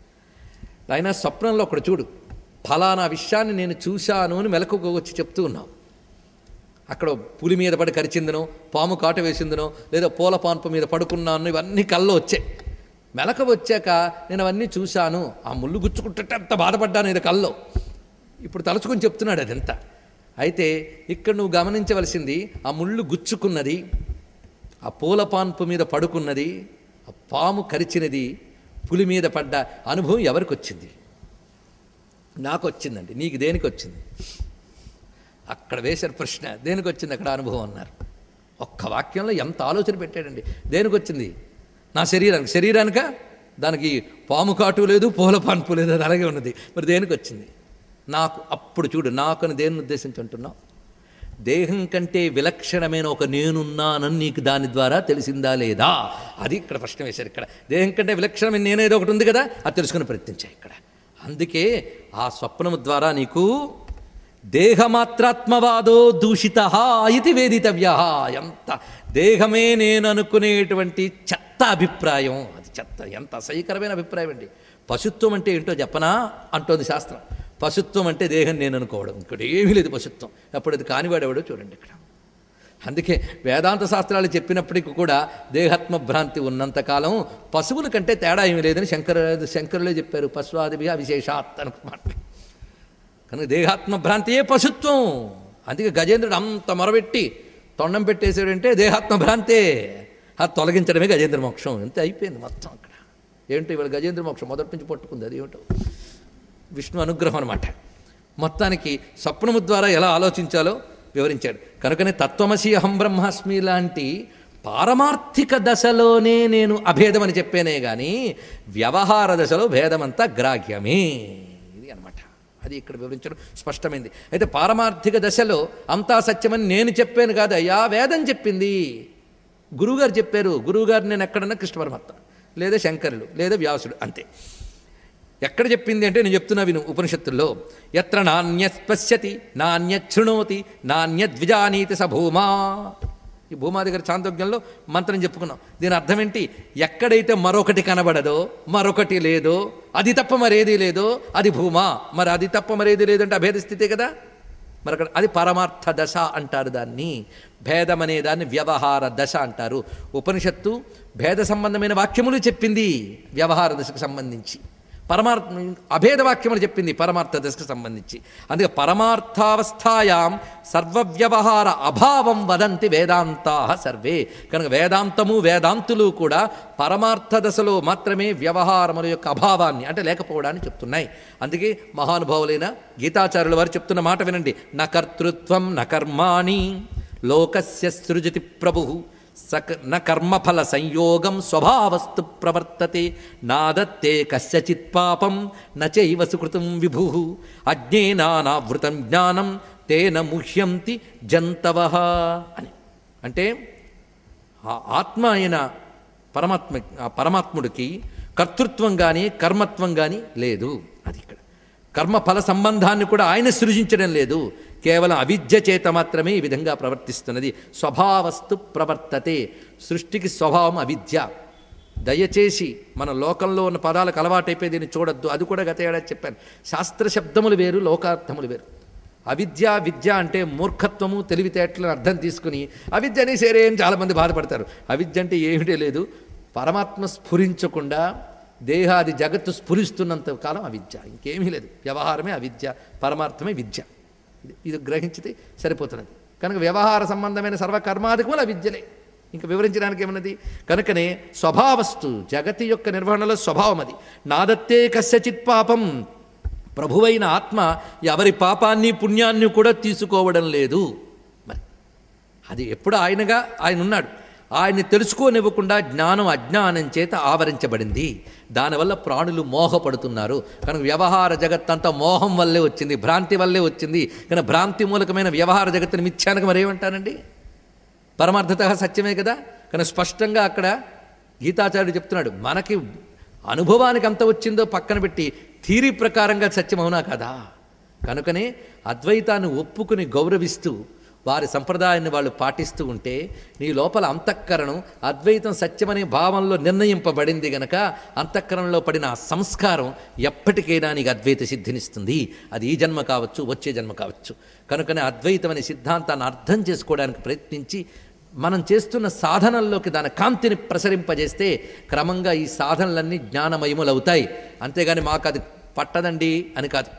ఆయన స్వప్నంలో ఒకడు చూడు ఫలానా విషయాన్ని నేను చూశాను అని మెలకుగా వచ్చి చెప్తూ ఉన్నావు అక్కడ పులి మీద పడి కరిచిందనో పాము కాటు వేసిందనో లేదా పూల పాన్పు మీద పడుకున్నాను ఇవన్నీ కల్లో వచ్చాయి మెలక వచ్చాక నేను అవన్నీ చూశాను ఆ ముళ్ళు గుచ్చుకుంటే అంత బాధపడ్డాను ఇది కల్లో ఇప్పుడు తలుచుకొని చెప్తున్నాడు అదంతా అయితే ఇక్కడ నువ్వు గమనించవలసింది ఆ ముళ్ళు గుచ్చుకున్నది ఆ పూల పాన్పు మీద పడుకున్నది ఆ పాము కరిచినది పులి మీద పడ్డ అనుభవం ఎవరికి వచ్చింది నాకు వచ్చిందండి నీకు దేనికి వచ్చింది అక్కడ వేశారు ప్రశ్న దేనికి వచ్చింది అక్కడ అనుభవం అన్నారు ఒక్క వాక్యంలో ఎంత ఆలోచన పెట్టాడండి దేనికి వచ్చింది నా శరీరానికి శరీరానిక దానికి పాము కాటు లేదు పూల పాన్పు లేదు అది అలాగే ఉన్నది మరి దేనికి వచ్చింది నాకు అప్పుడు చూడు నాకుని దేని ఉద్దేశించి అంటున్నావు దేహం కంటే విలక్షణమైన ఒక నేనున్నానని నీకు దాని ద్వారా తెలిసిందా లేదా అది ఇక్కడ ప్రశ్న వేశారు ఇక్కడ దేహం కంటే విలక్షణమైన నేనేదో ఒకటి ఉంది కదా అది తెలుసుకుని ప్రయత్నించాయి ఇక్కడ అందుకే ఆ స్వప్నము ద్వారా నీకు దేహమాత్రాత్మవాదో దూషిత ఇది వేదితవ్య ఎంత దేహమే నేను అనుకునేటువంటి చెత్త అభిప్రాయం అది చెత్త ఎంత అసహ్యకరమైన అభిప్రాయం అండి పశుత్వం అంటే ఏంటో చెప్పనా అంటోంది శాస్త్రం పశుత్వం అంటే దేహం నేను అనుకోవడం ఇక్కడ ఏమీ లేదు పశుత్వం అప్పుడు అది కానివాడెవడో చూడండి ఇక్కడ అందుకే వేదాంత శాస్త్రాలు చెప్పినప్పటికీ కూడా దేహాత్మ భ్రాంతి ఉన్నంతకాలం పశువుల కంటే తేడా ఏమీ లేదని శంకర శంకరులే చెప్పారు పశువాదిగా విశేషాత్ అనుకున్నమాట కనుక దేహాత్మ భ్రాంతియే పశుత్వం అందుకే గజేంద్రుడు అంత మొరబెట్టి తొండం పెట్టేసాడంటే దేహాత్మ భ్రాంతే అది తొలగించడమే గజేంద్ర మోక్షం అంతే అయిపోయింది మొత్తం అక్కడ ఏంటో ఇవాళ గజేంద్ర మోక్షం మొదటి నుంచి పట్టుకుంది అది ఏమిటో విష్ణు అనుగ్రహం అనమాట మొత్తానికి స్వప్నము ద్వారా ఎలా ఆలోచించాలో వివరించాడు కనుకనే తత్వమసి అహం బ్రహ్మాస్మి లాంటి పారమార్థిక దశలోనే నేను అభేదం అని చెప్పానే కానీ వ్యవహార దశలో భేదమంతా గ్రాహ్యమే ఇది అనమాట అది ఇక్కడ వివరించడం స్పష్టమైంది అయితే పారమార్థిక దశలో అంతా సత్యమని నేను చెప్పాను కాదు అయ్యా వేదం చెప్పింది గురువుగారు చెప్పారు గురువుగారు నేను ఎక్కడన్నా కృష్ణ పరమాత్మ లేదా శంకరులు లేదా వ్యాసుడు అంతే ఎక్కడ చెప్పింది అంటే నేను చెప్తున్నా విను ఉపనిషత్తుల్లో ఎత్ర నాణ్యస్పశ్యతి నాణ్యశృణోతి నాణ్యద్విజానీతి స భూమా ఈ భూమా దగ్గర చాందోగ్యంలో మంత్రం చెప్పుకున్నాం దీని అర్థం ఏంటి ఎక్కడైతే మరొకటి కనబడదో మరొకటి లేదో అది తప్ప మరేది లేదో అది భూమా మరి అది తప్ప మరేది లేదంటే అభేద స్థితే కదా మరి అక్కడ అది పరమార్థ దశ అంటారు దాన్ని భేదం అనే దాన్ని వ్యవహార దశ అంటారు ఉపనిషత్తు భేద సంబంధమైన వాక్యములు చెప్పింది వ్యవహార దశకు సంబంధించి పరమార్థ అభేద వాక్యములు చెప్పింది పరమార్థ దశకు సంబంధించి అందుకే పరమార్థావస్థాయాం సర్వవ్యవహార అభావం వదంతి వేదాంతా సర్వే కనుక వేదాంతము వేదాంతులు కూడా పరమార్థ దశలో మాత్రమే వ్యవహారముల యొక్క అభావాన్ని అంటే లేకపోవడాన్ని చెప్తున్నాయి అందుకే మహానుభావులైన గీతాచార్యుల వారు చెప్తున్న మాట వినండి న కర్తృత్వం న కర్మాణి లోకస్య సృజతి ప్రభు సక న కర్మఫల సంయోగం స్వభావస్తు ప్రవర్తతే నాదత్తే కస్యచిత్ పాపం నచైవ సుకృతం విభు అజ్ఞేనానావృతం జ్ఞానం తేన ముహ్యంతి జంతవ అని అంటే ఆ ఆత్మ అయిన పరమాత్మ ఆ పరమాత్ముడికి కర్తృత్వం కానీ కర్మత్వం కానీ లేదు అది ఇక్కడ కర్మఫల సంబంధాన్ని కూడా ఆయన సృజించడం లేదు కేవలం అవిద్య చేత మాత్రమే ఈ విధంగా ప్రవర్తిస్తున్నది స్వభావస్తు ప్రవర్తతే సృష్టికి స్వభావం అవిద్య దయచేసి మన లోకంలో ఉన్న పదాలకు అలవాటైపోయి దీన్ని చూడొద్దు అది కూడా గత ఏడాది చెప్పాను శాస్త్ర శబ్దములు వేరు లోకార్థములు వేరు అవిద్య విద్య అంటే మూర్ఖత్వము తెలివితేటలను అర్థం తీసుకుని అవిద్య అని సరే అని చాలామంది బాధపడతారు అవిద్య అంటే ఏమిటే లేదు పరమాత్మ స్ఫురించకుండా దేహాది జగత్తు స్ఫురిస్తున్నంత కాలం అవిద్య ఇంకేమీ లేదు వ్యవహారమే అవిద్య పరమార్థమే విద్య ఇది ఇది గ్రహించితే సరిపోతున్నది కనుక వ్యవహార సంబంధమైన సర్వకర్మాధికములు అవిద్యలే ఇంకా వివరించడానికి ఏమన్నది కనుకనే స్వభావస్తు జగతి యొక్క నిర్వహణలో స్వభావం అది నాదత్తే కస్యచిత్ పాపం ప్రభువైన ఆత్మ ఎవరి పాపాన్ని పుణ్యాన్ని కూడా తీసుకోవడం లేదు మరి అది ఎప్పుడు ఆయనగా ఆయన ఉన్నాడు ఆయన్ని తెలుసుకోనివ్వకుండా జ్ఞానం అజ్ఞానం చేత ఆవరించబడింది దానివల్ల ప్రాణులు మోహపడుతున్నారు కనుక వ్యవహార జగత్తంతా మోహం వల్లే వచ్చింది భ్రాంతి వల్లే వచ్చింది కనుక భ్రాంతి మూలకమైన వ్యవహార జగత్తుని మిథ్యానికి మరేమంటారండి పరమార్థత సత్యమే కదా కానీ స్పష్టంగా అక్కడ గీతాచార్యుడు చెప్తున్నాడు మనకి అనుభవానికి అంత వచ్చిందో పక్కన పెట్టి థీరీ ప్రకారంగా సత్యమవునా కదా కనుకనే అద్వైతాన్ని ఒప్పుకుని గౌరవిస్తూ వారి సంప్రదాయాన్ని వాళ్ళు పాటిస్తూ ఉంటే నీ లోపల అంతఃకరణం అద్వైతం సత్యమనే భావంలో నిర్ణయింపబడింది గనక అంతఃకరణలో పడిన ఆ సంస్కారం ఎప్పటికైనా నీకు అద్వైత సిద్ధినిస్తుంది అది ఈ జన్మ కావచ్చు వచ్చే జన్మ కావచ్చు కనుకనే అద్వైతం అనే సిద్ధాంతాన్ని అర్థం చేసుకోవడానికి ప్రయత్నించి మనం చేస్తున్న సాధనల్లోకి దాని కాంతిని ప్రసరింపజేస్తే క్రమంగా ఈ సాధనలన్నీ జ్ఞానమయములు అవుతాయి అంతేగాని మాకు అది పట్టదండి అని కాదు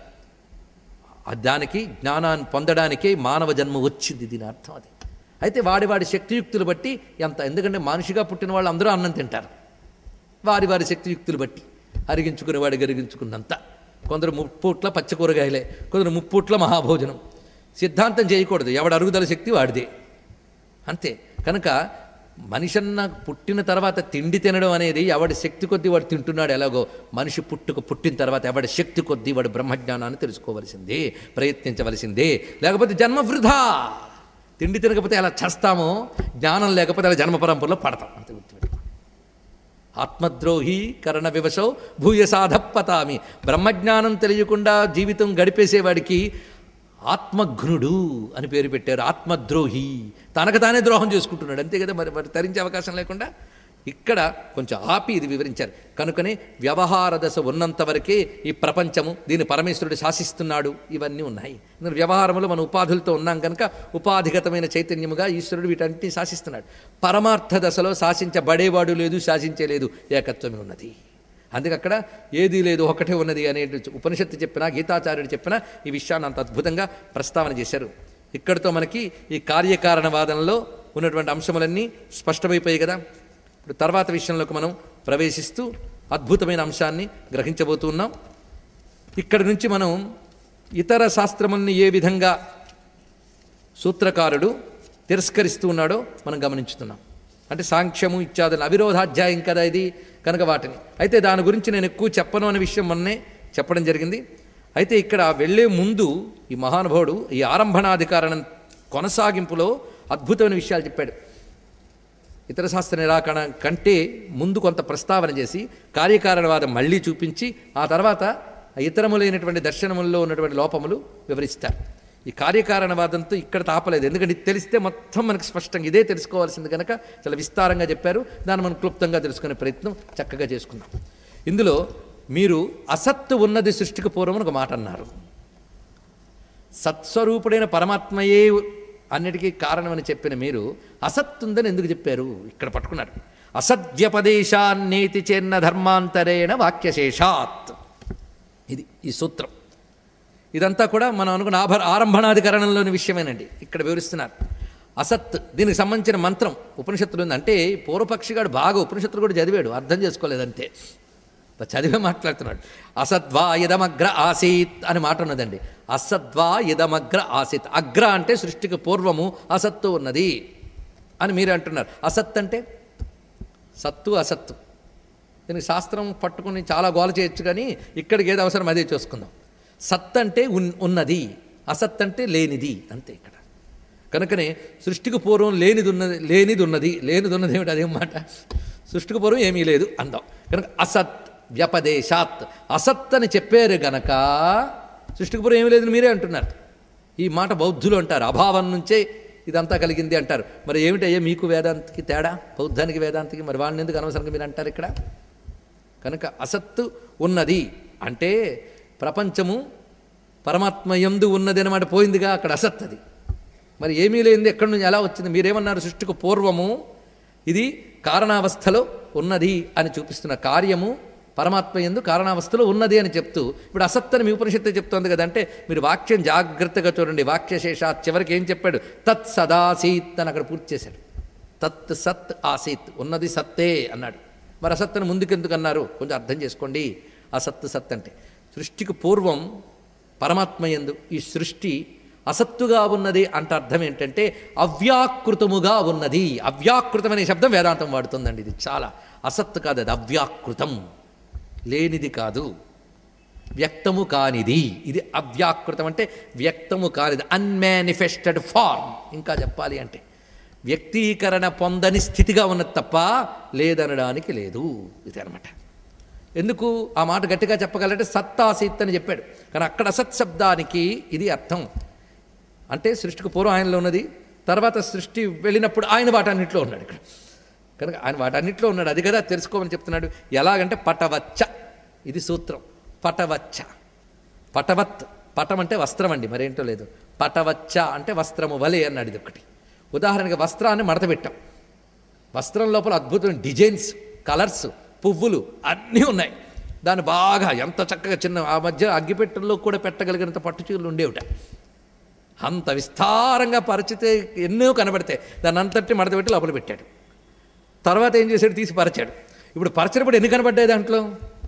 ఆ దానికి జ్ఞానాన్ని పొందడానికే మానవ జన్మ వచ్చింది దీని అర్థం అది అయితే వాడి వాడి శక్తియుక్తులు బట్టి ఎంత ఎందుకంటే మనిషిగా పుట్టిన వాళ్ళు అందరూ అన్నం తింటారు వారి వారి శక్తియుక్తులు బట్టి అరిగించుకునేవాడు గరిగించుకున్నంత కొందరు ముప్పూట్ల పచ్చ కూరగాయలే కొందరు ముప్పూట్ల మహాభోజనం సిద్ధాంతం చేయకూడదు ఎవడు అరుగుదల శక్తి వాడిదే అంతే కనుక మనిషన్న పుట్టిన తర్వాత తిండి తినడం అనేది ఎవడి శక్తి కొద్దీ వాడు తింటున్నాడు ఎలాగో మనిషి పుట్టుక పుట్టిన తర్వాత ఎవడి శక్తి కొద్దీ వాడు బ్రహ్మజ్ఞానాన్ని తెలుసుకోవలసిందే ప్రయత్నించవలసిందే లేకపోతే జన్మ వృధా తిండి తినకపోతే ఎలా చేస్తామో జ్ఞానం లేకపోతే అలా జన్మ పరంపరలో పడతాం అంతే గుర్తుపెట్టుకో ఆత్మద్రోహి కరణ వివశో భూయసాధపతామి బ్రహ్మజ్ఞానం తెలియకుండా జీవితం గడిపేసేవాడికి ఆత్మఘ్నుడు అని పేరు పెట్టారు ఆత్మద్రోహి తనకు తానే ద్రోహం చేసుకుంటున్నాడు అంతే కదా మరి మరి తరించే అవకాశం లేకుండా ఇక్కడ కొంచెం ఆపి ఇది వివరించారు కనుకనే వ్యవహార దశ ఉన్నంత వరకే ఈ ప్రపంచము దీని పరమేశ్వరుడు శాసిస్తున్నాడు ఇవన్నీ ఉన్నాయి ఎందుకంటే వ్యవహారంలో మన ఉపాధులతో ఉన్నాం కనుక ఉపాధిగతమైన చైతన్యముగా ఈశ్వరుడు వీటన్నిటిని శాసిస్తున్నాడు పరమార్థ దశలో శాసించబడేవాడు లేదు శాసించలేదు ఏకత్వమే ఉన్నది అందుకే అక్కడ ఏదీ లేదు ఒకటే ఉన్నది అనే ఉపనిషత్తు చెప్పినా గీతాచార్యుడు చెప్పినా ఈ విషయాన్ని అంత అద్భుతంగా ప్రస్తావన చేశారు ఇక్కడితో మనకి ఈ కార్యకారణవాదంలో ఉన్నటువంటి అంశములన్నీ స్పష్టమైపోయాయి కదా ఇప్పుడు తర్వాత విషయంలోకి మనం ప్రవేశిస్తూ అద్భుతమైన అంశాన్ని గ్రహించబోతున్నాం ఇక్కడి నుంచి మనం ఇతర శాస్త్రముల్ని ఏ విధంగా సూత్రకారుడు తిరస్కరిస్తూ ఉన్నాడో మనం గమనించుతున్నాం అంటే సాంఖ్యము ఇత్యాదులు అవిరోధాధ్యాయం కదా ఇది కనుక వాటిని అయితే దాని గురించి నేను ఎక్కువ చెప్పను అనే విషయం మొన్నే చెప్పడం జరిగింది అయితే ఇక్కడ వెళ్ళే ముందు ఈ మహానుభావుడు ఈ ఆరంభణాధికారణం కొనసాగింపులో అద్భుతమైన విషయాలు చెప్పాడు ఇతర శాస్త్ర నిరాకరణ కంటే ముందు కొంత ప్రస్తావన చేసి కార్యకారణవాదం మళ్ళీ చూపించి ఆ తర్వాత ఇతరములైనటువంటి దర్శనముల్లో ఉన్నటువంటి లోపములు వివరిస్తారు ఈ కార్యకారణవాదంతో ఇక్కడ తాపలేదు ఎందుకంటే ఇది తెలిస్తే మొత్తం మనకు స్పష్టంగా ఇదే తెలుసుకోవాల్సింది కనుక చాలా విస్తారంగా చెప్పారు దాన్ని మనం క్లుప్తంగా తెలుసుకునే ప్రయత్నం చక్కగా చేసుకుందాం ఇందులో మీరు అసత్తు ఉన్నది సృష్టికి పూర్వం అని ఒక మాట అన్నారు సత్స్వరూపుడైన పరమాత్మయే అన్నిటికీ కారణమని చెప్పిన మీరు అసత్తుందని ఎందుకు చెప్పారు ఇక్కడ పట్టుకున్నారు అసద్వ్యపదేశాన్నేతి చేన్న ధర్మాంతరేణ వాక్యశేషాత్ ఇది ఈ సూత్రం ఇదంతా కూడా మనం అనుకున్న ఆభ ఆరంభణాధికరణంలోని విషయమేనండి ఇక్కడ వివరిస్తున్నారు అసత్ దీనికి సంబంధించిన మంత్రం ఉపనిషత్తులు ఉంది అంటే పూర్వపక్షిగాడు బాగా ఉపనిషత్తులు కూడా చదివాడు అర్థం చేసుకోలేదంటే చదివే మాట్లాడుతున్నాడు అసద్వా ఇదమగ్ర ఆసీత్ అని మాట ఉన్నదండి అసద్వా ఇదమగ్ర ఆసీత్ అగ్ర అంటే సృష్టికి పూర్వము అసత్తు ఉన్నది అని మీరు అంటున్నారు అసత్ అంటే సత్తు అసత్తు దీనికి శాస్త్రం పట్టుకుని చాలా గోల చేయొచ్చు కానీ ఇక్కడికి ఏది అవసరం అదే చూసుకుందాం సత్ అంటే ఉన్ ఉన్నది అసత్ అంటే లేనిది అంతే ఇక్కడ కనుకనే సృష్టికి పూర్వం లేనిది ఉన్నది లేనిది ఉన్నది లేనిది ఉన్నది ఏమిటి అదేం మాట సృష్టికి పూర్వం ఏమీ లేదు అందాం కనుక అసత్ వ్యపదేశాత్ అసత్ అని చెప్పారు గనక సృష్టికి పూర్వం ఏమీ లేదని మీరే అంటున్నారు ఈ మాట బౌద్ధులు అంటారు అభావం నుంచే ఇదంతా కలిగింది అంటారు మరి ఏమిటయ్యా మీకు వేదాంతికి తేడా బౌద్ధానికి వేదాంతికి మరి వాళ్ళని ఎందుకు అనవసరంగా మీరు అంటారు ఇక్కడ కనుక అసత్తు ఉన్నది అంటే ప్రపంచము పరమాత్మ ఎందు ఉన్నది అనమాట పోయిందిగా అక్కడ అసత్ అది మరి ఏమీ లేనిది ఎక్కడి నుంచి ఎలా వచ్చింది మీరేమన్నారు సృష్టికి పూర్వము ఇది కారణావస్థలో ఉన్నది అని చూపిస్తున్న కార్యము పరమాత్మ ఎందు కారణావస్థలో ఉన్నది అని చెప్తూ ఇప్పుడు అసత్ అని మీ ఉపనిషత్తు చెప్తోంది కదంటే మీరు వాక్యం జాగ్రత్తగా చూడండి వాక్యశేషాత్ చివరికి ఏం చెప్పాడు తత్ సదాసీత్ అని అక్కడ పూర్తి చేశాడు తత్ సత్ ఆసీత్ ఉన్నది సత్తే అన్నాడు మరి అసత్తును ముందుకెందుకు అన్నారు కొంచెం అర్థం చేసుకోండి అసత్తు సత్ అంటే సృష్టికి పూర్వం పరమాత్మ ఎందు ఈ సృష్టి అసత్తుగా ఉన్నది అంటే అర్థం ఏంటంటే అవ్యాకృతముగా ఉన్నది అవ్యాకృతం అనే శబ్దం వేదాంతం వాడుతుందండి ఇది చాలా అసత్తు కాదు అది అవ్యాకృతం లేనిది కాదు వ్యక్తము కానిది ఇది అవ్యాకృతం అంటే వ్యక్తము కానిది అన్మానిఫెస్టెడ్ ఫార్మ్ ఇంకా చెప్పాలి అంటే వ్యక్తీకరణ పొందని స్థితిగా ఉన్నది తప్ప లేదనడానికి లేదు ఇది అనమాట ఎందుకు ఆ మాట గట్టిగా చెప్పగలంటే సత్తాసిత్ అని చెప్పాడు కానీ అక్కడ అసత్ శబ్దానికి ఇది అర్థం అంటే సృష్టికి పూర్వం ఆయనలో ఉన్నది తర్వాత సృష్టి వెళ్ళినప్పుడు ఆయన వాటన్నింటిలో ఉన్నాడు ఇక్కడ కనుక ఆయన వాటన్నింటిలో ఉన్నాడు అది కదా తెలుసుకోమని చెప్తున్నాడు ఎలాగంటే పటవచ్చ ఇది సూత్రం పటవచ్చ పటవత్ పటం అంటే వస్త్రం అండి మరేంటో లేదు పటవచ్చ అంటే వస్త్రము వలే అన్నాడు ఇది ఒకటి ఉదాహరణకి వస్త్రాన్ని మడత పెట్టాం వస్త్రం లోపల అద్భుతమైన డిజైన్స్ కలర్స్ పువ్వులు అన్నీ ఉన్నాయి దాన్ని బాగా ఎంత చక్కగా చిన్న ఆ మధ్య అగ్గిపెట్టెల్లో కూడా పెట్టగలిగినంత పట్టు చీరలు ఉండేవిట అంత విస్తారంగా పరిచితే ఎన్నో కనబడతాయి దాన్ని అంతటి మడత పెట్టి లోపల పెట్టాడు తర్వాత ఏం చేశాడు తీసి పరిచాడు ఇప్పుడు పరిచినప్పుడు ఎన్ని కనబడ్డాయి దాంట్లో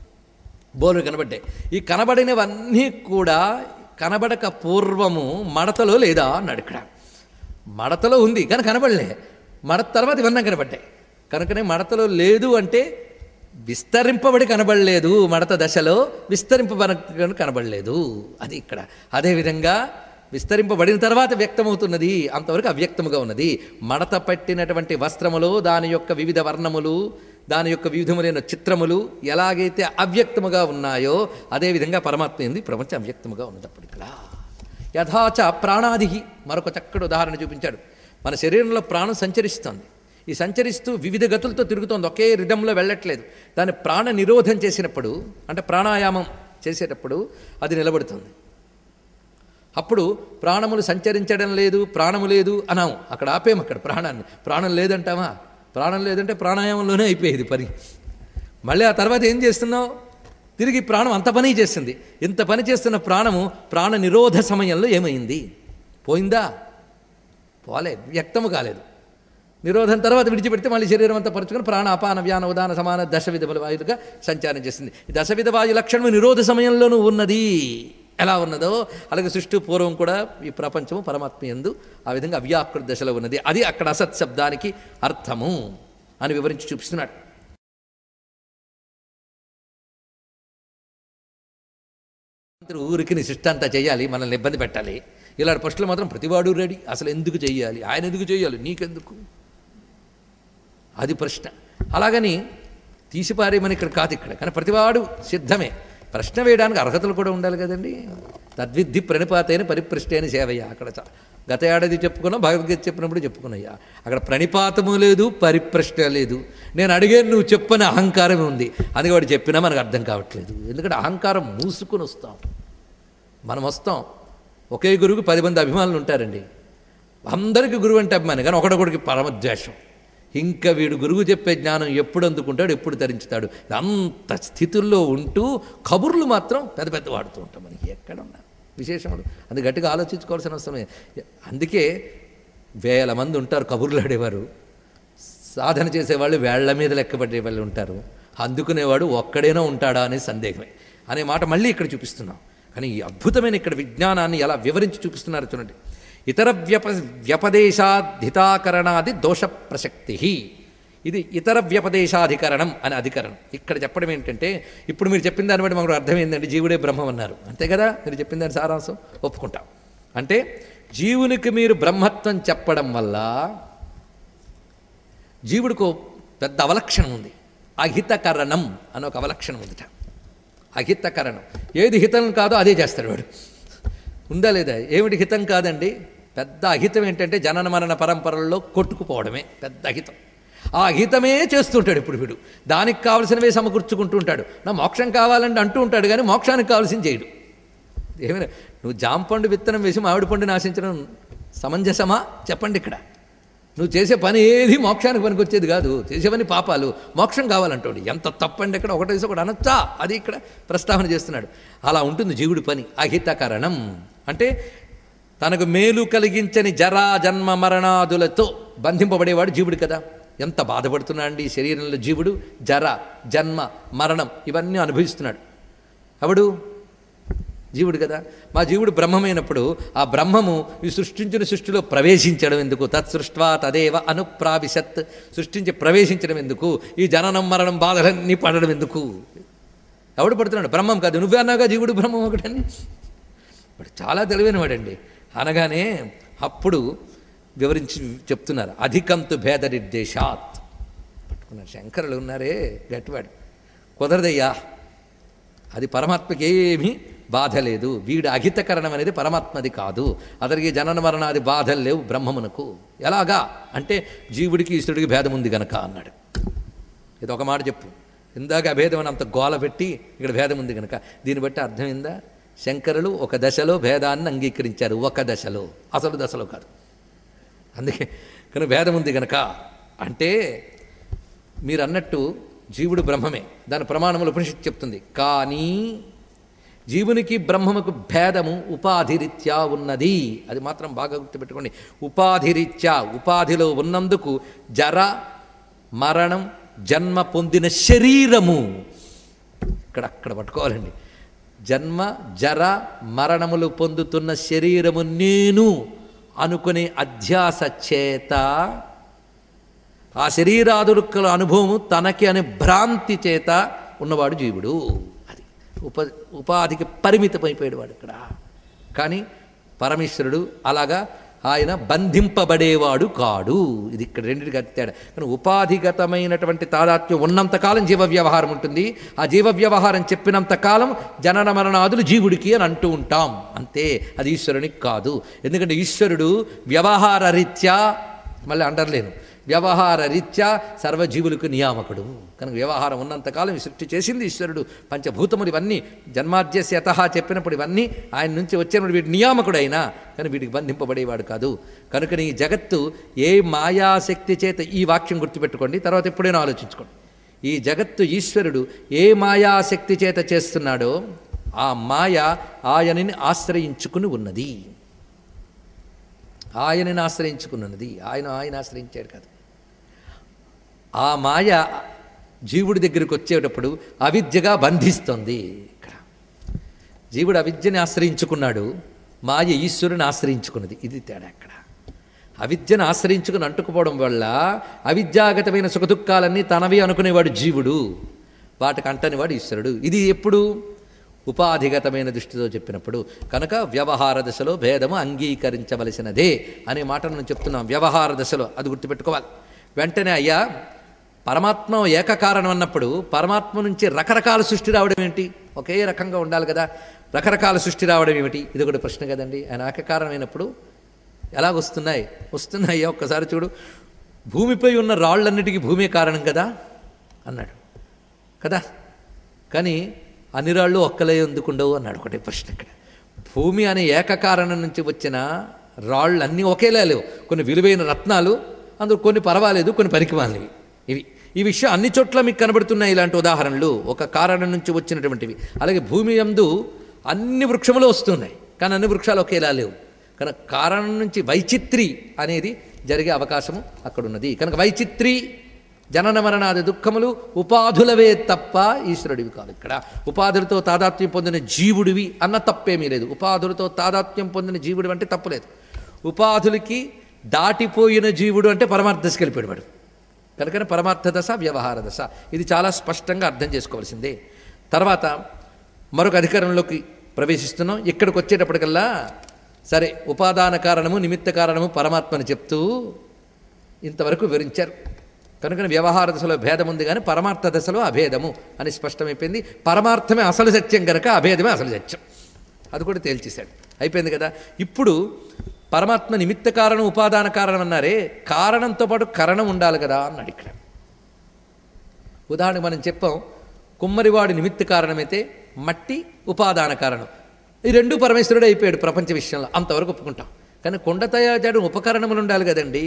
బోలు కనబడ్డాయి ఈ కనబడినవన్నీ కూడా కనబడక పూర్వము మడతలో లేదా అన్నాడు ఇక్కడ మడతలో ఉంది కానీ కనబడలే మడత తర్వాత ఇవన్నీ కనబడ్డాయి కనుకనే మడతలో లేదు అంటే విస్తరింపబడి కనబడలేదు మడత దశలో విస్తరింపబడ కనబడలేదు అది ఇక్కడ అదేవిధంగా విస్తరింపబడిన తర్వాత వ్యక్తమవుతున్నది అంతవరకు అవ్యక్తముగా ఉన్నది మడత పట్టినటువంటి వస్త్రములో దాని యొక్క వివిధ వర్ణములు దాని యొక్క వివిధములైన చిత్రములు ఎలాగైతే అవ్యక్తముగా ఉన్నాయో అదేవిధంగా పరమాత్మ ఏంది ప్రపంచం అవ్యక్తముగా ఉన్నది అప్పుడు ఇక్కడ యథాచ ప్రాణాది మరొక చక్కటి ఉదాహరణ చూపించాడు మన శరీరంలో ప్రాణం సంచరిస్తోంది ఈ సంచరిస్తూ వివిధ గతులతో తిరుగుతోంది ఒకే రిధంలో వెళ్ళట్లేదు దాని ప్రాణ నిరోధం చేసినప్పుడు అంటే ప్రాణాయామం చేసేటప్పుడు అది నిలబడుతుంది అప్పుడు ప్రాణములు సంచరించడం లేదు ప్రాణము లేదు అనాము అక్కడ ఆపేము అక్కడ ప్రాణాన్ని ప్రాణం లేదంటావా ప్రాణం లేదంటే ప్రాణాయామంలోనే అయిపోయేది పని మళ్ళీ ఆ తర్వాత ఏం చేస్తున్నావు తిరిగి ప్రాణం అంత పని చేస్తుంది ఇంత పని చేస్తున్న ప్రాణము ప్రాణ నిరోధ సమయంలో ఏమైంది పోయిందా పోలే వ్యక్తము కాలేదు నిరోధం తర్వాత విడిచిపెడితే మళ్ళీ శరీరం అంతా పరుచుకొని ప్రాణ అపాన వ్యాన ఉదాన సమాన దశ విధముల వాయులుగా సంచారం చేస్తుంది ఈ దశ విధ వాయు లక్షణము నిరోధ సమయంలోనూ ఉన్నది ఎలా ఉన్నదో అలాగే సృష్టి పూర్వం కూడా ఈ ప్రపంచము పరమాత్మ ఎందు ఆ విధంగా అవ్యాకృత దశలో ఉన్నది అది అక్కడ అసత్ శబ్దానికి అర్థము అని వివరించి చూపిస్తున్నాడు ఊరికి నీ సృష్టి అంతా చేయాలి మనల్ని ఇబ్బంది పెట్టాలి ఇలాంటి ప్రశ్నలు మాత్రం ప్రతివాడు రెడీ అసలు ఎందుకు చేయాలి ఆయన ఎందుకు చేయాలి నీకెందుకు అది ప్రశ్న అలాగని తీసిపారేమని ఇక్కడ కాదు ఇక్కడ కానీ ప్రతివాడు సిద్ధమే ప్రశ్న వేయడానికి అర్హతలు కూడా ఉండాలి కదండి తద్విద్ధి ప్రణిపాతైన పరిప్రశ్న సేవయ్య అక్కడ చ- గత ఏడాది చెప్పుకున్నా భగవద్గీత చెప్పినప్పుడు చెప్పుకున్నాయ్యా అక్కడ ప్రణిపాతము లేదు పరిప్రశ్న లేదు నేను అడిగాను నువ్వు చెప్పని అహంకారం ఉంది అది వాడు చెప్పినా మనకు అర్థం కావట్లేదు ఎందుకంటే అహంకారం మూసుకుని వస్తాం మనం వస్తాం ఒకే గురువుకి పది మంది అభిమానులు ఉంటారండి అందరికీ గురువు అంటే అభిమాని కానీ ఒకడొకడికి పరమద్వేషం ఇంకా వీడు గురువు చెప్పే జ్ఞానం ఎప్పుడు అందుకుంటాడు ఎప్పుడు ధరించుతాడు అంత స్థితుల్లో ఉంటూ కబుర్లు మాత్రం పెద్ద పెద్ద వాడుతూ ఉంటాం మనకి ఎక్కడ ఉన్నా విశేషములు అది గట్టిగా ఆలోచించుకోవాల్సిన అవసరమే అందుకే వేల మంది ఉంటారు కబుర్లు ఆడేవారు సాధన చేసేవాళ్ళు వేళ్ల మీద లెక్కపడే వాళ్ళు ఉంటారు అందుకునేవాడు ఒక్కడేనో ఉంటాడా అనే సందేహమే అనే మాట మళ్ళీ ఇక్కడ చూపిస్తున్నాం కానీ ఈ అద్భుతమైన ఇక్కడ విజ్ఞానాన్ని ఎలా వివరించి చూపిస్తున్నారు చూడండి ఇతర వ్యప వ్యపదేశాధితాకరణాది దోష ప్రసక్తి ఇది ఇతర వ్యపదేశాధికరణం అనే అధికరణం ఇక్కడ చెప్పడం ఏంటంటే ఇప్పుడు మీరు చెప్పిన దాన్ని బట్టి మాకు అర్థం ఏంటంటే జీవుడే బ్రహ్మం అన్నారు అంతే కదా మీరు చెప్పిన దాని సారాంశం ఒప్పుకుంటాం అంటే జీవునికి మీరు బ్రహ్మత్వం చెప్పడం వల్ల జీవుడికి ఓ పెద్ద అవలక్షణం ఉంది అహితకరణం అని ఒక అవలక్షణం ఉందిట అహితకరణం ఏది హితం కాదో అదే చేస్తాడు వాడు ఉందా లేదా ఏమిటి హితం కాదండి పెద్ద అహితం ఏంటంటే జనన మరణ పరంపరల్లో కొట్టుకుపోవడమే పెద్ద అహితం ఆ అహితమే చేస్తుంటాడు ఇప్పుడు వీడు దానికి కావలసినవే సమకూర్చుకుంటూ ఉంటాడు నా మోక్షం కావాలంటే అంటూ ఉంటాడు కానీ మోక్షానికి కావాల్సింది చేయడు ఏమైనా నువ్వు జాంపండు విత్తనం వేసి మామిడి పండు నాశించడం సమంజసమా చెప్పండి ఇక్కడ నువ్వు చేసే పని ఏది మోక్షానికి పనికొచ్చేది కాదు చేసే పని పాపాలు మోక్షం కావాలంటాడు ఎంత తప్పండి ఇక్కడ ఒకటి వేసి ఒకటి అనొచ్చా అది ఇక్కడ ప్రస్తావన చేస్తున్నాడు అలా ఉంటుంది జీవుడి పని అహితకరణం అంటే తనకు మేలు కలిగించని జరా జన్మ మరణాదులతో బంధింపబడేవాడు జీవుడు కదా ఎంత బాధపడుతున్నాడు ఈ శరీరంలో జీవుడు జర జన్మ మరణం ఇవన్నీ అనుభవిస్తున్నాడు అవడు జీవుడు కదా మా జీవుడు బ్రహ్మమైనప్పుడు ఆ బ్రహ్మము ఈ సృష్టించిన సృష్టిలో ప్రవేశించడం ఎందుకు తత్సృష్వా తదేవ అనుప్రావిశత్ సృష్టించి ప్రవేశించడం ఎందుకు ఈ జననం మరణం బాధలన్నీ పడడం ఎందుకు ఎవడు పడుతున్నాడు బ్రహ్మం కాదు నువ్వే అన్నాగా జీవుడు బ్రహ్మం ఒకటని వాడు చాలా తెలివైన వాడండి అనగానే అప్పుడు వివరించి చెప్తున్నారు అధికంతు భేద నిర్దేశాత్ పట్టుకున్నారు శంకరులు ఉన్నారే గట్టివాడు కుదరదయ్యా అది పరమాత్మకి ఏమీ బాధ లేదు వీడు అహితకరణం అనేది పరమాత్మది కాదు అతనికి జనన మరణాది బాధలు లేవు బ్రహ్మమునకు ఎలాగా అంటే జీవుడికి ఈశ్వరుడికి భేదం ఉంది గనక అన్నాడు ఇది ఒక మాట చెప్పు ఇందాక అభేదం అని అంత గోల పెట్టి ఇక్కడ భేదం ఉంది కనుక దీన్ని బట్టి అర్థమైందా శంకరులు ఒక దశలో భేదాన్ని అంగీకరించారు ఒక దశలో అసలు దశలో కాదు అందుకే కానీ భేదం ఉంది గనక అంటే మీరు అన్నట్టు జీవుడు బ్రహ్మమే దాని ప్రమాణములు ఉపనిషత్తు చెప్తుంది కానీ జీవునికి బ్రహ్మముకు భేదము ఉపాధిరీత్యా ఉన్నది అది మాత్రం బాగా గుర్తుపెట్టుకోండి ఉపాధిరీత్యా ఉపాధిలో ఉన్నందుకు జర మరణం జన్మ పొందిన శరీరము ఇక్కడ అక్కడ పట్టుకోవాలండి జన్మ జర మరణములు పొందుతున్న శరీరము నేను అనుకునే అధ్యాస చేత ఆ శరీరాదుల అనుభవము తనకి అనే భ్రాంతి చేత ఉన్నవాడు జీవుడు అది ఉప ఉపాధికి పరిమితమైపోయాడు వాడు ఇక్కడ కానీ పరమేశ్వరుడు అలాగా ఆయన బంధింపబడేవాడు కాడు ఇది ఇక్కడ రెండింటికి అతి తేడా కానీ ఉపాధిగతమైనటువంటి తాదాత్మ్యం ఉన్నంతకాలం జీవ వ్యవహారం ఉంటుంది ఆ జీవ వ్యవహారం చెప్పినంత కాలం జనన మరణాదులు జీవుడికి అని అంటూ ఉంటాం అంతే అది ఈశ్వరునికి కాదు ఎందుకంటే ఈశ్వరుడు వ్యవహార రీత్యా మళ్ళీ అంటర్లేను వ్యవహార రీత్యా సర్వజీవులకు నియామకుడు కనుక వ్యవహారం ఉన్నంతకాలం ఈ సృష్టి చేసింది ఈశ్వరుడు పంచభూతములు ఇవన్నీ జన్మాద్యస్యత చెప్పినప్పుడు ఇవన్నీ ఆయన నుంచి వచ్చినప్పుడు వీటి నియామకుడు అయినా కానీ వీటికి బంధింపబడేవాడు కాదు కనుక ఈ జగత్తు ఏ మాయాశక్తి చేత ఈ వాక్యం గుర్తుపెట్టుకోండి తర్వాత ఎప్పుడైనా ఆలోచించుకోండి ఈ జగత్తు ఈశ్వరుడు ఏ మాయాశక్తి చేత చేస్తున్నాడో ఆ మాయ ఆయనని ఆశ్రయించుకుని ఉన్నది ఆయనని ఆశ్రయించుకున్నది ఆయన ఆయన ఆశ్రయించాడు కాదు ఆ మాయ జీవుడి దగ్గరికి వచ్చేటప్పుడు అవిద్యగా బంధిస్తుంది ఇక్కడ జీవుడు అవిద్యని ఆశ్రయించుకున్నాడు మాయ ఈశ్వరుని ఆశ్రయించుకున్నది ఇది తేడా అక్కడ అవిద్యను ఆశ్రయించుకుని అంటుకుపోవడం వల్ల అవిద్యాగతమైన సుఖదుఖాలన్నీ తనవి అనుకునేవాడు జీవుడు వాటికి అంటనివాడు ఈశ్వరుడు ఇది ఎప్పుడు ఉపాధిగతమైన దృష్టితో చెప్పినప్పుడు కనుక వ్యవహార దశలో భేదము అంగీకరించవలసినదే అనే మాట మనం చెప్తున్నాం వ్యవహార దశలో అది గుర్తుపెట్టుకోవాలి వెంటనే అయ్యా పరమాత్మ ఏకకారణం అన్నప్పుడు పరమాత్మ నుంచి రకరకాల సృష్టి రావడం ఏంటి ఒకే రకంగా ఉండాలి కదా రకరకాల సృష్టి రావడం ఏమిటి ఇది కూడా ప్రశ్న కదండి ఆయన ఏకకారణమైనప్పుడు ఎలా వస్తున్నాయి వస్తున్నాయి ఒక్కసారి చూడు భూమిపై ఉన్న రాళ్ళన్నిటికీ భూమే కారణం కదా అన్నాడు కదా కానీ అన్ని రాళ్ళు ఒక్కలే ఎందుకుండవు అన్నాడు ఒకటే ప్రశ్న ఇక్కడ భూమి అనే ఏకకారణం నుంచి వచ్చిన రాళ్ళు అన్నీ ఒకేలా లేవు కొన్ని విలువైన రత్నాలు అందులో కొన్ని పర్వాలేదు కొన్ని పనికిమాలినవి ఇవి ఈ విషయం అన్ని చోట్ల మీకు కనబడుతున్నాయి ఇలాంటి ఉదాహరణలు ఒక కారణం నుంచి వచ్చినటువంటివి అలాగే భూమి యందు అన్ని వృక్షములు వస్తున్నాయి కానీ అన్ని వృక్షాలు ఒకేలా లేవు కనుక కారణం నుంచి వైచిత్రి అనేది జరిగే అవకాశము అక్కడ ఉన్నది కనుక వైచిత్రి జనన మరణాది దుఃఖములు ఉపాధులవే తప్ప ఈశ్వరుడివి కాదు ఇక్కడ ఉపాధులతో తాదాత్మ్యం పొందిన జీవుడివి అన్న తప్పేమీ లేదు ఉపాధులతో తాదాత్మ్యం పొందిన జీవుడు అంటే తప్పులేదు ఉపాధులకి దాటిపోయిన జీవుడు అంటే పరమార్థ దశకి వెళ్ళిపోయాడు వాడు కనుకనే పరమార్థ దశ వ్యవహార దశ ఇది చాలా స్పష్టంగా అర్థం చేసుకోవాల్సిందే తర్వాత మరొక అధికారంలోకి ప్రవేశిస్తున్నాం ఇక్కడికి వచ్చేటప్పటికల్లా సరే ఉపాదాన కారణము నిమిత్త కారణము పరమాత్మని చెప్తూ ఇంతవరకు వివరించారు కనుక వ్యవహార దశలో భేదం ఉంది కానీ పరమార్థ దశలో అభేదము అని స్పష్టమైపోయింది పరమార్థమే అసలు సత్యం కనుక అభేదమే అసలు సత్యం అది కూడా తేల్చేశాడు అయిపోయింది కదా ఇప్పుడు పరమాత్మ నిమిత్త కారణం ఉపాదాన కారణం అన్నారే కారణంతో పాటు కరణం ఉండాలి కదా అన్నాడు ఇక్కడ ఉదాహరణకు మనం చెప్పాం కుమ్మరివాడి నిమిత్త కారణమైతే మట్టి ఉపాదాన కారణం ఈ రెండు పరమేశ్వరుడు అయిపోయాడు ప్రపంచ విషయంలో అంతవరకు ఒప్పుకుంటాం కానీ కొండ తయారు చేయడం ఉపకరణములు ఉండాలి కదండి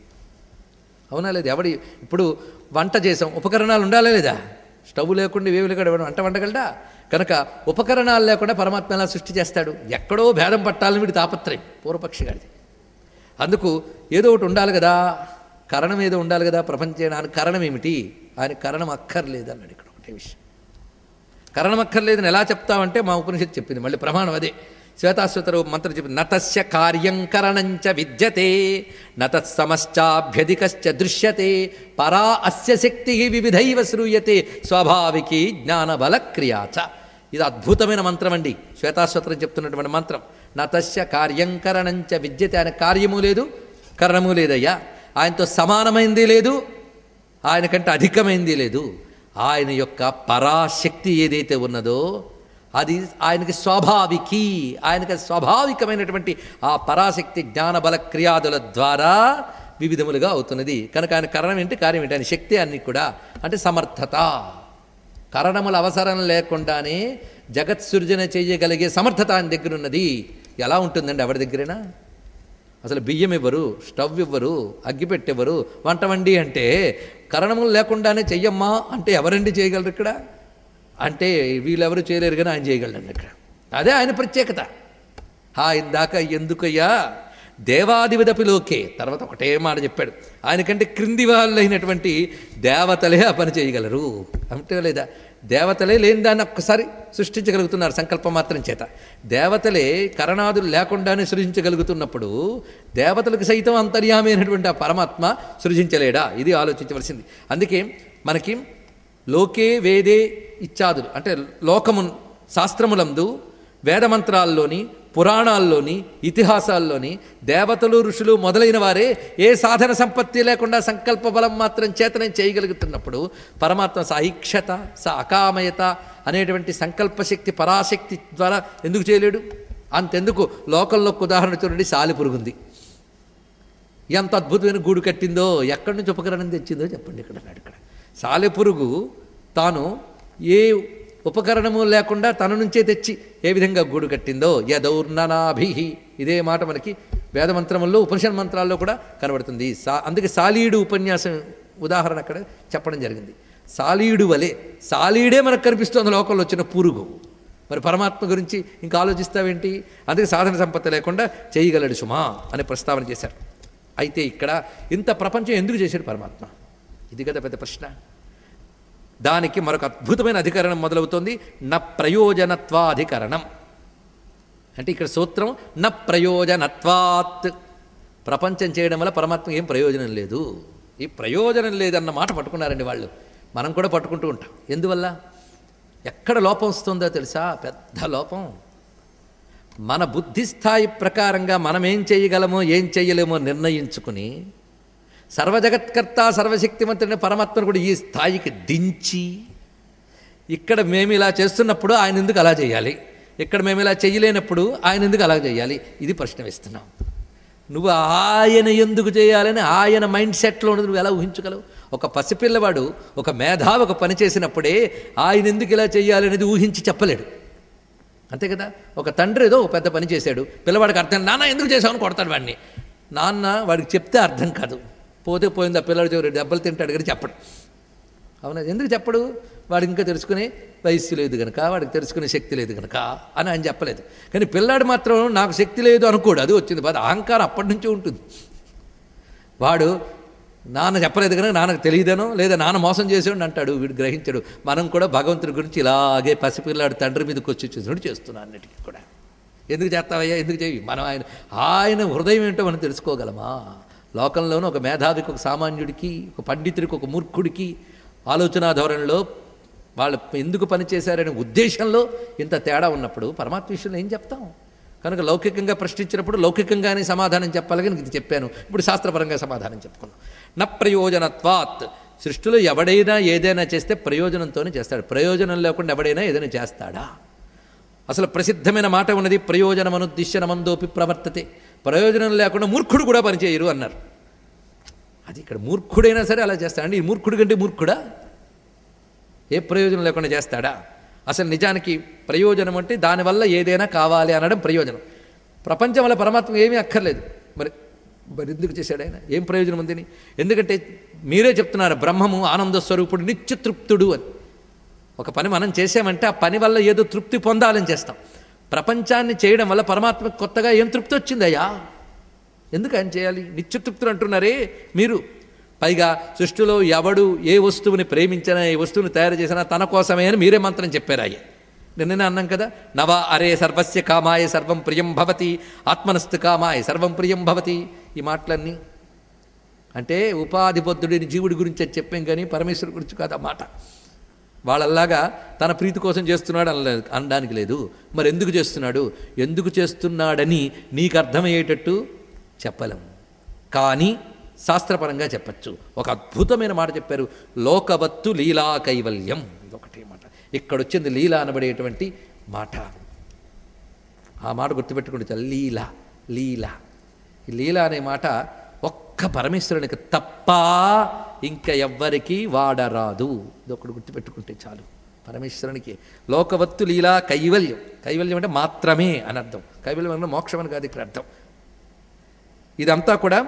అవునా లేదు ఎవడి ఇప్పుడు వంట చేసాం ఉపకరణాలు ఉండాలా లేదా స్టవ్ లేకుండా వేవి లేకుండా ఎవడు వంట వండగలడా కనుక ఉపకరణాలు లేకుండా పరమాత్మ ఎలా సృష్టి చేస్తాడు ఎక్కడో భేదం పట్టాలని వీడి తాపత్రయం పూర్వపక్షి గారిది అందుకు ఏదో ఒకటి ఉండాలి కదా కరణం ఏదో ఉండాలి కదా ప్రపంచానికి కరణం ఏమిటి ఆయన కరణం అక్కర్లేదు అన్నాడు ఇక్కడ ఒకటే విషయం కరణం అక్కర్లేదని ఎలా చెప్తామంటే మా ఉపనిషత్తు చెప్పింది మళ్ళీ ప్రమాణం అదే శ్వేతాశ్వతరు మంత్రం చెప్పింది నతస్య కార్యం కరణంచ విద్యతే నతత్సమశ్చాభ్యధికశ్చ దృశ్యతే పరా అస్య శక్తి వివిధైవ శ్రూయతే స్వాభావికి జ్ఞానబల క్రియాచ ఇది అద్భుతమైన మంత్రం అండి శ్వేతాశ్వతరం చెప్తున్నటువంటి మంత్రం నతస్య కార్యం కరణంచ విద్యతే ఆయన కార్యము లేదు కరణము లేదయ్యా ఆయనతో సమానమైంది లేదు ఆయన కంటే అధికమైంది లేదు ఆయన యొక్క పరాశక్తి ఏదైతే ఉన్నదో అది ఆయనకి స్వాభావికి ఆయనకి స్వాభావికమైనటువంటి ఆ పరాశక్తి జ్ఞానబల క్రియాదుల ద్వారా వివిధములుగా అవుతున్నది కనుక ఆయన కారణం ఏంటి కార్యం ఏంటి ఆయన శక్తి అన్ని కూడా అంటే సమర్థత కరణముల అవసరం లేకుండానే జగత్ సృజన చేయగలిగే సమర్థత ఆయన దగ్గర ఉన్నది ఎలా ఉంటుందండి ఎవరి దగ్గరైనా అసలు బియ్యం ఇవ్వరు స్టవ్ ఇవ్వరు అగ్గిపెట్టెవ్వరు వంట వండి అంటే కరణములు లేకుండానే చెయ్యమ్మా అంటే ఎవరండి చేయగలరు ఇక్కడ అంటే వీళ్ళెవరు చేయలేరు కానీ ఆయన చేయగలరండి ఇక్కడ అదే ఆయన ప్రత్యేకత ఆయన దాకా ఎందుకయ్యా దేవాదివిదపిలోకే తర్వాత ఒకటే మాట చెప్పాడు ఆయనకంటే క్రింది వాళ్ళైనటువంటి దేవతలే ఆ పని చేయగలరు అంటే లేదా దేవతలే లేని దాన్ని ఒక్కసారి సృష్టించగలుగుతున్నారు సంకల్పం మాత్రం చేత దేవతలే కరణాదులు లేకుండానే సృజించగలుగుతున్నప్పుడు దేవతలకు సైతం అంతర్యామైనటువంటి ఆ పరమాత్మ సృజించలేడా ఇది ఆలోచించవలసింది అందుకే మనకి లోకే వేదే ఇత్యాదులు అంటే లోకము శాస్త్రములందు వేదమంత్రాల్లోని పురాణాల్లోని ఇతిహాసాల్లోని దేవతలు ఋషులు మొదలైన వారే ఏ సాధన సంపత్తి లేకుండా సంకల్ప బలం మాత్రం చేతనం చేయగలుగుతున్నప్పుడు పరమాత్మ స ఐక్షత స అకామయత అనేటువంటి సంకల్ప శక్తి పరాశక్తి ద్వారా ఎందుకు చేయలేడు అంతెందుకు లోకంలో ఒక ఉదాహరణ చూడండి సాలిపురుగుంది ఎంత అద్భుతమైన గూడు కట్టిందో ఎక్కడి నుంచి ఉపకరణం తెచ్చిందో చెప్పండి ఇక్కడ అన్నాడు ఇక్కడ సాలెపురుగు తాను ఏ ఉపకరణము లేకుండా తన నుంచే తెచ్చి ఏ విధంగా గూడు కట్టిందో యదౌర్ననాభి ఇదే మాట మనకి వేదమంత్రముల్లో ఉపనిషత్ మంత్రాల్లో కూడా కనబడుతుంది సా అందుకే సాలీడు ఉపన్యాసం ఉదాహరణ అక్కడ చెప్పడం జరిగింది సాలీడు వలె సాలీడే మనకు కనిపిస్తుంది లోకంలో వచ్చిన పురుగు మరి పరమాత్మ గురించి ఇంకా ఆలోచిస్తావేంటి అందుకే సాధన సంపత్తి లేకుండా చేయగలడు సుమా అనే ప్రస్తావన చేశారు అయితే ఇక్కడ ఇంత ప్రపంచం ఎందుకు చేశాడు పరమాత్మ ఇది కదా పెద్ద ప్రశ్న దానికి మరొక అద్భుతమైన అధికరణం మొదలవుతోంది న ప్రయోజనత్వాధికరణం అంటే ఇక్కడ సూత్రం న ప్రయోజనత్వాత్ ప్రపంచం చేయడం వల్ల పరమాత్మ ఏం ప్రయోజనం లేదు ఈ ప్రయోజనం లేదన్న మాట పట్టుకున్నారండి వాళ్ళు మనం కూడా పట్టుకుంటూ ఉంటాం ఎందువల్ల ఎక్కడ లోపం వస్తుందో తెలుసా పెద్ద లోపం మన బుద్ధి స్థాయి ప్రకారంగా మనం ఏం చేయగలమో ఏం చేయలేమో నిర్ణయించుకుని సర్వజగత్కర్త సర్వశక్తిమంతుడైన పరమాత్మను కూడా ఈ స్థాయికి దించి ఇక్కడ మేము ఇలా చేస్తున్నప్పుడు ఆయన ఎందుకు అలా చేయాలి ఇక్కడ మేము ఇలా చేయలేనప్పుడు ఆయన ఎందుకు అలా చేయాలి ఇది ప్రశ్న వేస్తున్నాం నువ్వు ఆయన ఎందుకు చేయాలని ఆయన మైండ్ సెట్లో ఉన్నది నువ్వు ఎలా ఊహించగలవు ఒక పసిపిల్లవాడు ఒక మేధావి ఒక పని చేసినప్పుడే ఆయన ఎందుకు ఇలా చేయాలి అనేది ఊహించి చెప్పలేడు అంతే కదా ఒక తండ్రి ఏదో ఒక పెద్ద పని చేశాడు పిల్లవాడికి అర్థం నాన్న ఎందుకు చేసావని కొడతాడు వాడిని నాన్న వాడికి చెప్తే అర్థం కాదు పోతే పోయింది ఆ పిల్లడు చివరి దెబ్బలు తింటాడు కానీ చెప్పడు అవునా ఎందుకు చెప్పడు వాడికి ఇంకా తెలుసుకునే వయస్సు లేదు కనుక వాడికి తెలుసుకునే శక్తి లేదు కనుక అని ఆయన చెప్పలేదు కానీ పిల్లాడు మాత్రం నాకు శక్తి లేదు అనుకోడు అది వచ్చింది బాధ అహంకారం అప్పటి నుంచి ఉంటుంది వాడు నాన్న చెప్పలేదు కనుక నాన్నకు తెలియదనో లేదా నాన్న మోసం చేసాడు అంటాడు వీడు గ్రహించాడు మనం కూడా భగవంతుడి గురించి ఇలాగే పసిపిల్లాడు తండ్రి మీదకి వచ్చి చూసినట్టు చేస్తున్నాం అన్నిటికీ కూడా ఎందుకు చేస్తావయ్యా ఎందుకు చేయి మనం ఆయన ఆయన హృదయం ఏంటో మనం తెలుసుకోగలమా లోకంలోనూ ఒక మేధావికి ఒక సామాన్యుడికి ఒక పండితుడికి ఒక మూర్ఖుడికి ఆలోచనా ధోరణిలో వాళ్ళు ఎందుకు పనిచేశారనే ఉద్దేశంలో ఇంత తేడా ఉన్నప్పుడు పరమాత్మ విషయంలో ఏం చెప్తాం కనుక లౌకికంగా ప్రశ్నించినప్పుడు లౌకికంగానే సమాధానం చెప్పాలి కానీ ఇది చెప్పాను ఇప్పుడు శాస్త్రపరంగా సమాధానం చెప్పుకున్నాం న ప్రయోజనత్వాత్ సృష్టిలో ఎవడైనా ఏదైనా చేస్తే ప్రయోజనంతోనే చేస్తాడు ప్రయోజనం లేకుండా ఎవడైనా ఏదైనా చేస్తాడా అసలు ప్రసిద్ధమైన మాట ఉన్నది ప్రయోజనం అనుద్దిశ్య నమందోపి ప్రవర్తతే ప్రయోజనం లేకుండా మూర్ఖుడు కూడా పనిచేయరు అన్నారు అది ఇక్కడ మూర్ఖుడైనా సరే అలా చేస్తాడు ఈ మూర్ఖుడి కంటే మూర్ఖుడా ఏ ప్రయోజనం లేకుండా చేస్తాడా అసలు నిజానికి ప్రయోజనం అంటే దానివల్ల ఏదైనా కావాలి అనడం ప్రయోజనం ప్రపంచం వల్ల పరమాత్మ ఏమీ అక్కర్లేదు మరి మరి ఎందుకు చేశాడు ఆయన ఏం ప్రయోజనం ఉందని ఎందుకంటే మీరే చెప్తున్నారు బ్రహ్మము ఆనంద స్వరూపుడు నిత్యతృప్తుడు అని ఒక పని మనం చేసామంటే ఆ పని వల్ల ఏదో తృప్తి పొందాలని చేస్తాం ప్రపంచాన్ని చేయడం వల్ల పరమాత్మ కొత్తగా ఏం తృప్తి వచ్చిందయ్యా ఎందుకు ఆయన చేయాలి నిత్యతృప్తులు అంటున్నారే మీరు పైగా సృష్టిలో ఎవడు ఏ వస్తువుని ప్రేమించినా ఏ వస్తువుని తయారు చేసినా తన కోసమే అని మీరే మంత్రం చెప్పారు అయ్యే నిన్ననే అన్నాం కదా నవ అరే సర్వస్య కామాయ సర్వం ప్రియం భవతి ఆత్మనస్తు కామాయ సర్వం ప్రియం భవతి ఈ మాటలన్నీ అంటే ఉపాధిబద్ధుడిని జీవుడి గురించి అని చెప్పాం కానీ పరమేశ్వరు గురించి కాదు ఆ మాట వాళ్ళల్లాగా తన ప్రీతి కోసం చేస్తున్నాడు అనలేదు అనడానికి లేదు మరి ఎందుకు చేస్తున్నాడు ఎందుకు చేస్తున్నాడని నీకు అర్థమయ్యేటట్టు చెప్పలేం కానీ శాస్త్రపరంగా చెప్పచ్చు ఒక అద్భుతమైన మాట చెప్పారు లోకవత్తు లీలా కైవల్యం ఇదొకటి మాట ఇక్కడ వచ్చింది లీల అనబడేటువంటి మాట ఆ మాట గుర్తుపెట్టుకుంటే చాలు లీల లీల ఈ లీల అనే మాట ఒక్క పరమేశ్వరునికి తప్ప ఇంకా ఎవ్వరికి వాడరాదు ఇదొకటి గుర్తుపెట్టుకుంటే చాలు పరమేశ్వరునికి లోకవత్తు లీలా కైవల్యం కైవల్యం అంటే మాత్రమే అని అర్థం కైవల్యం అంటే మోక్షం అని కాదు ఇక్కడ అర్థం ఇదంతా కూడా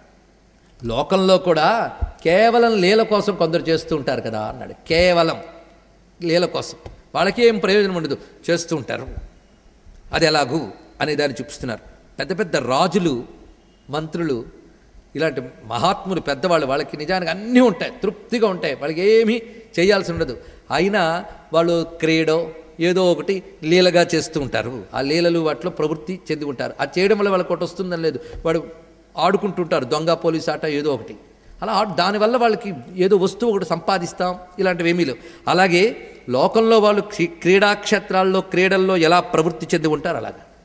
లోకంలో కూడా కేవలం లీల కోసం కొందరు చేస్తూ ఉంటారు కదా అన్నాడు కేవలం లీల కోసం వాళ్ళకి ఏం ప్రయోజనం ఉండదు చేస్తూ ఉంటారు అది ఎలాగూ అనే దాన్ని చూపిస్తున్నారు పెద్ద పెద్ద రాజులు మంత్రులు ఇలాంటి మహాత్ములు పెద్దవాళ్ళు వాళ్ళకి నిజానికి అన్నీ ఉంటాయి తృప్తిగా ఉంటాయి వాళ్ళకి ఏమీ చేయాల్సి ఉండదు అయినా వాళ్ళు క్రీడో ఏదో ఒకటి లీలగా చేస్తూ ఉంటారు ఆ లీలలు వాటిలో ప్రవృత్తి చెంది ఉంటారు అది చేయడం వల్ల వాళ్ళకి ఒకటి వస్తుందని లేదు వాడు ఆడుకుంటుంటారు దొంగ పోలీస్ ఆట ఏదో ఒకటి అలా ఆడు- దానివల్ల వాళ్ళకి ఏదో వస్తువు ఒకటి సంపాదిస్తాం ఇలాంటివి ఏమీ లేవు అలాగే లోకంలో వాళ్ళు క్రీ- క్రీడాక్షేత్రాల్లో క్రీడల్లో ఎలా ప్రవృత్తి చెంది ఉంటారు అలాగా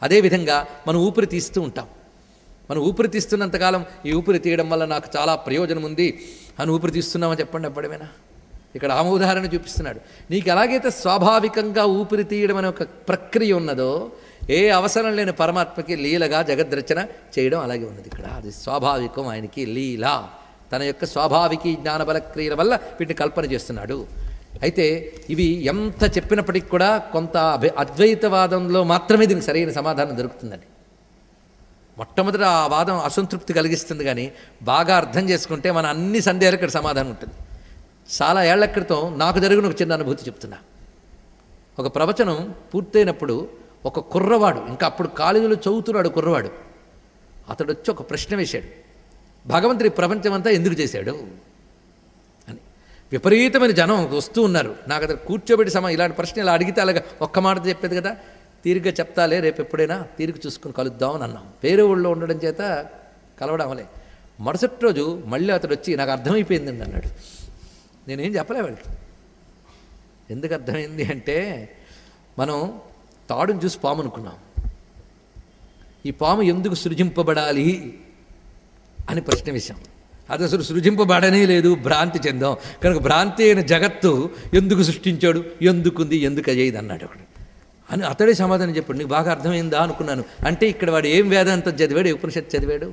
అదేవిధంగా మనం ఊపిరి తీస్తూ ఉంటాం మనం ఊపిరి తీస్తున్నంతకాలం ఈ ఊపిరి తీయడం వల్ల నాకు చాలా ప్రయోజనం ఉంది అని ఊపిరి తీస్తున్నామని చెప్పండి ఎప్పుడేమైనా ఇక్కడ ఆమె ఉదాహరణ చూపిస్తున్నాడు నీకు ఎలాగైతే స్వాభావికంగా ఊపిరి తీయడం అనే ఒక ప్రక్రియ ఉన్నదో ఏ అవసరం లేని పరమాత్మకి లీలగా జగద్రచన చేయడం అలాగే ఉన్నది ఇక్కడ అది స్వాభావికం ఆయనకి లీల తన యొక్క స్వాభావిక జ్ఞానబల క్రియల వల్ల వీటిని కల్పన చేస్తున్నాడు అయితే ఇవి ఎంత చెప్పినప్పటికి కూడా కొంత అభి అద్వైతవాదంలో మాత్రమే దీనికి సరైన సమాధానం దొరుకుతుందండి మొట్టమొదట ఆ వాదం అసంతృప్తి కలిగిస్తుంది కానీ బాగా అర్థం చేసుకుంటే మన అన్ని సందేహాలకు ఇక్కడ సమాధానం ఉంటుంది చాలా ఏళ్ల క్రితం నాకు జరిగిన ఒక చిన్న అనుభూతి చెప్తున్నా ఒక ప్రవచనం పూర్తయినప్పుడు ఒక కుర్రవాడు ఇంకా అప్పుడు కాలేజీలో చదువుతున్నాడు కుర్రవాడు అతడు వచ్చి ఒక ప్రశ్న వేశాడు భగవంతుడి ప్రపంచం అంతా ఎందుకు చేశాడు అని విపరీతమైన జనం వస్తూ ఉన్నారు నాకు అతను కూర్చోబెట్టి సమయం ఇలాంటి ప్రశ్న ఇలా అడిగితే అలాగా ఒక్క మాట చెప్పేది కదా తీరిగ్గా చెప్తాలే రేపు ఎప్పుడైనా తీరిక చూసుకుని కలుద్దామని అన్నాం వేరే ఊళ్ళో ఉండడం చేత కలవడం అవలే మరుసటి రోజు మళ్ళీ అతడు వచ్చి నాకు అర్థమైపోయిందండి అన్నాడు నేనేం చెప్పలే వాడికి ఎందుకు అర్థమైంది అంటే మనం తాడుని చూసి పాము అనుకున్నాం ఈ పాము ఎందుకు సృజింపబడాలి అని ప్రశ్న వేశాం అది అసలు సృజింపబడనే లేదు భ్రాంతి చెందాం కనుక భ్రాంతి అయిన జగత్తు ఎందుకు సృష్టించాడు ఎందుకుంది ఎందుకు అయ్యేది అన్నాడు ఒకడు అని అతడే సమాధానం చెప్పాడు నీకు బాగా అర్థమైందా అనుకున్నాను అంటే ఇక్కడ వాడు ఏం వేదాంతం చదివాడు ఏ ఉపనిషత్తు చదివాడు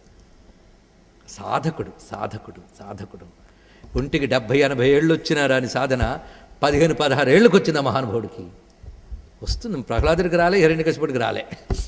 సాధకుడు సాధకుడు సాధకుడు ఒంటికి డెబ్భై ఎనభై ఏళ్ళు వచ్చినా రాని సాధన పదిహేను పదహారు ఏళ్ళకి వచ్చింది ఆ మహానుభావుడికి వస్తుంది ప్రహ్లాదుడికి రాలే హిరణ్యకశిపుడికి రాలే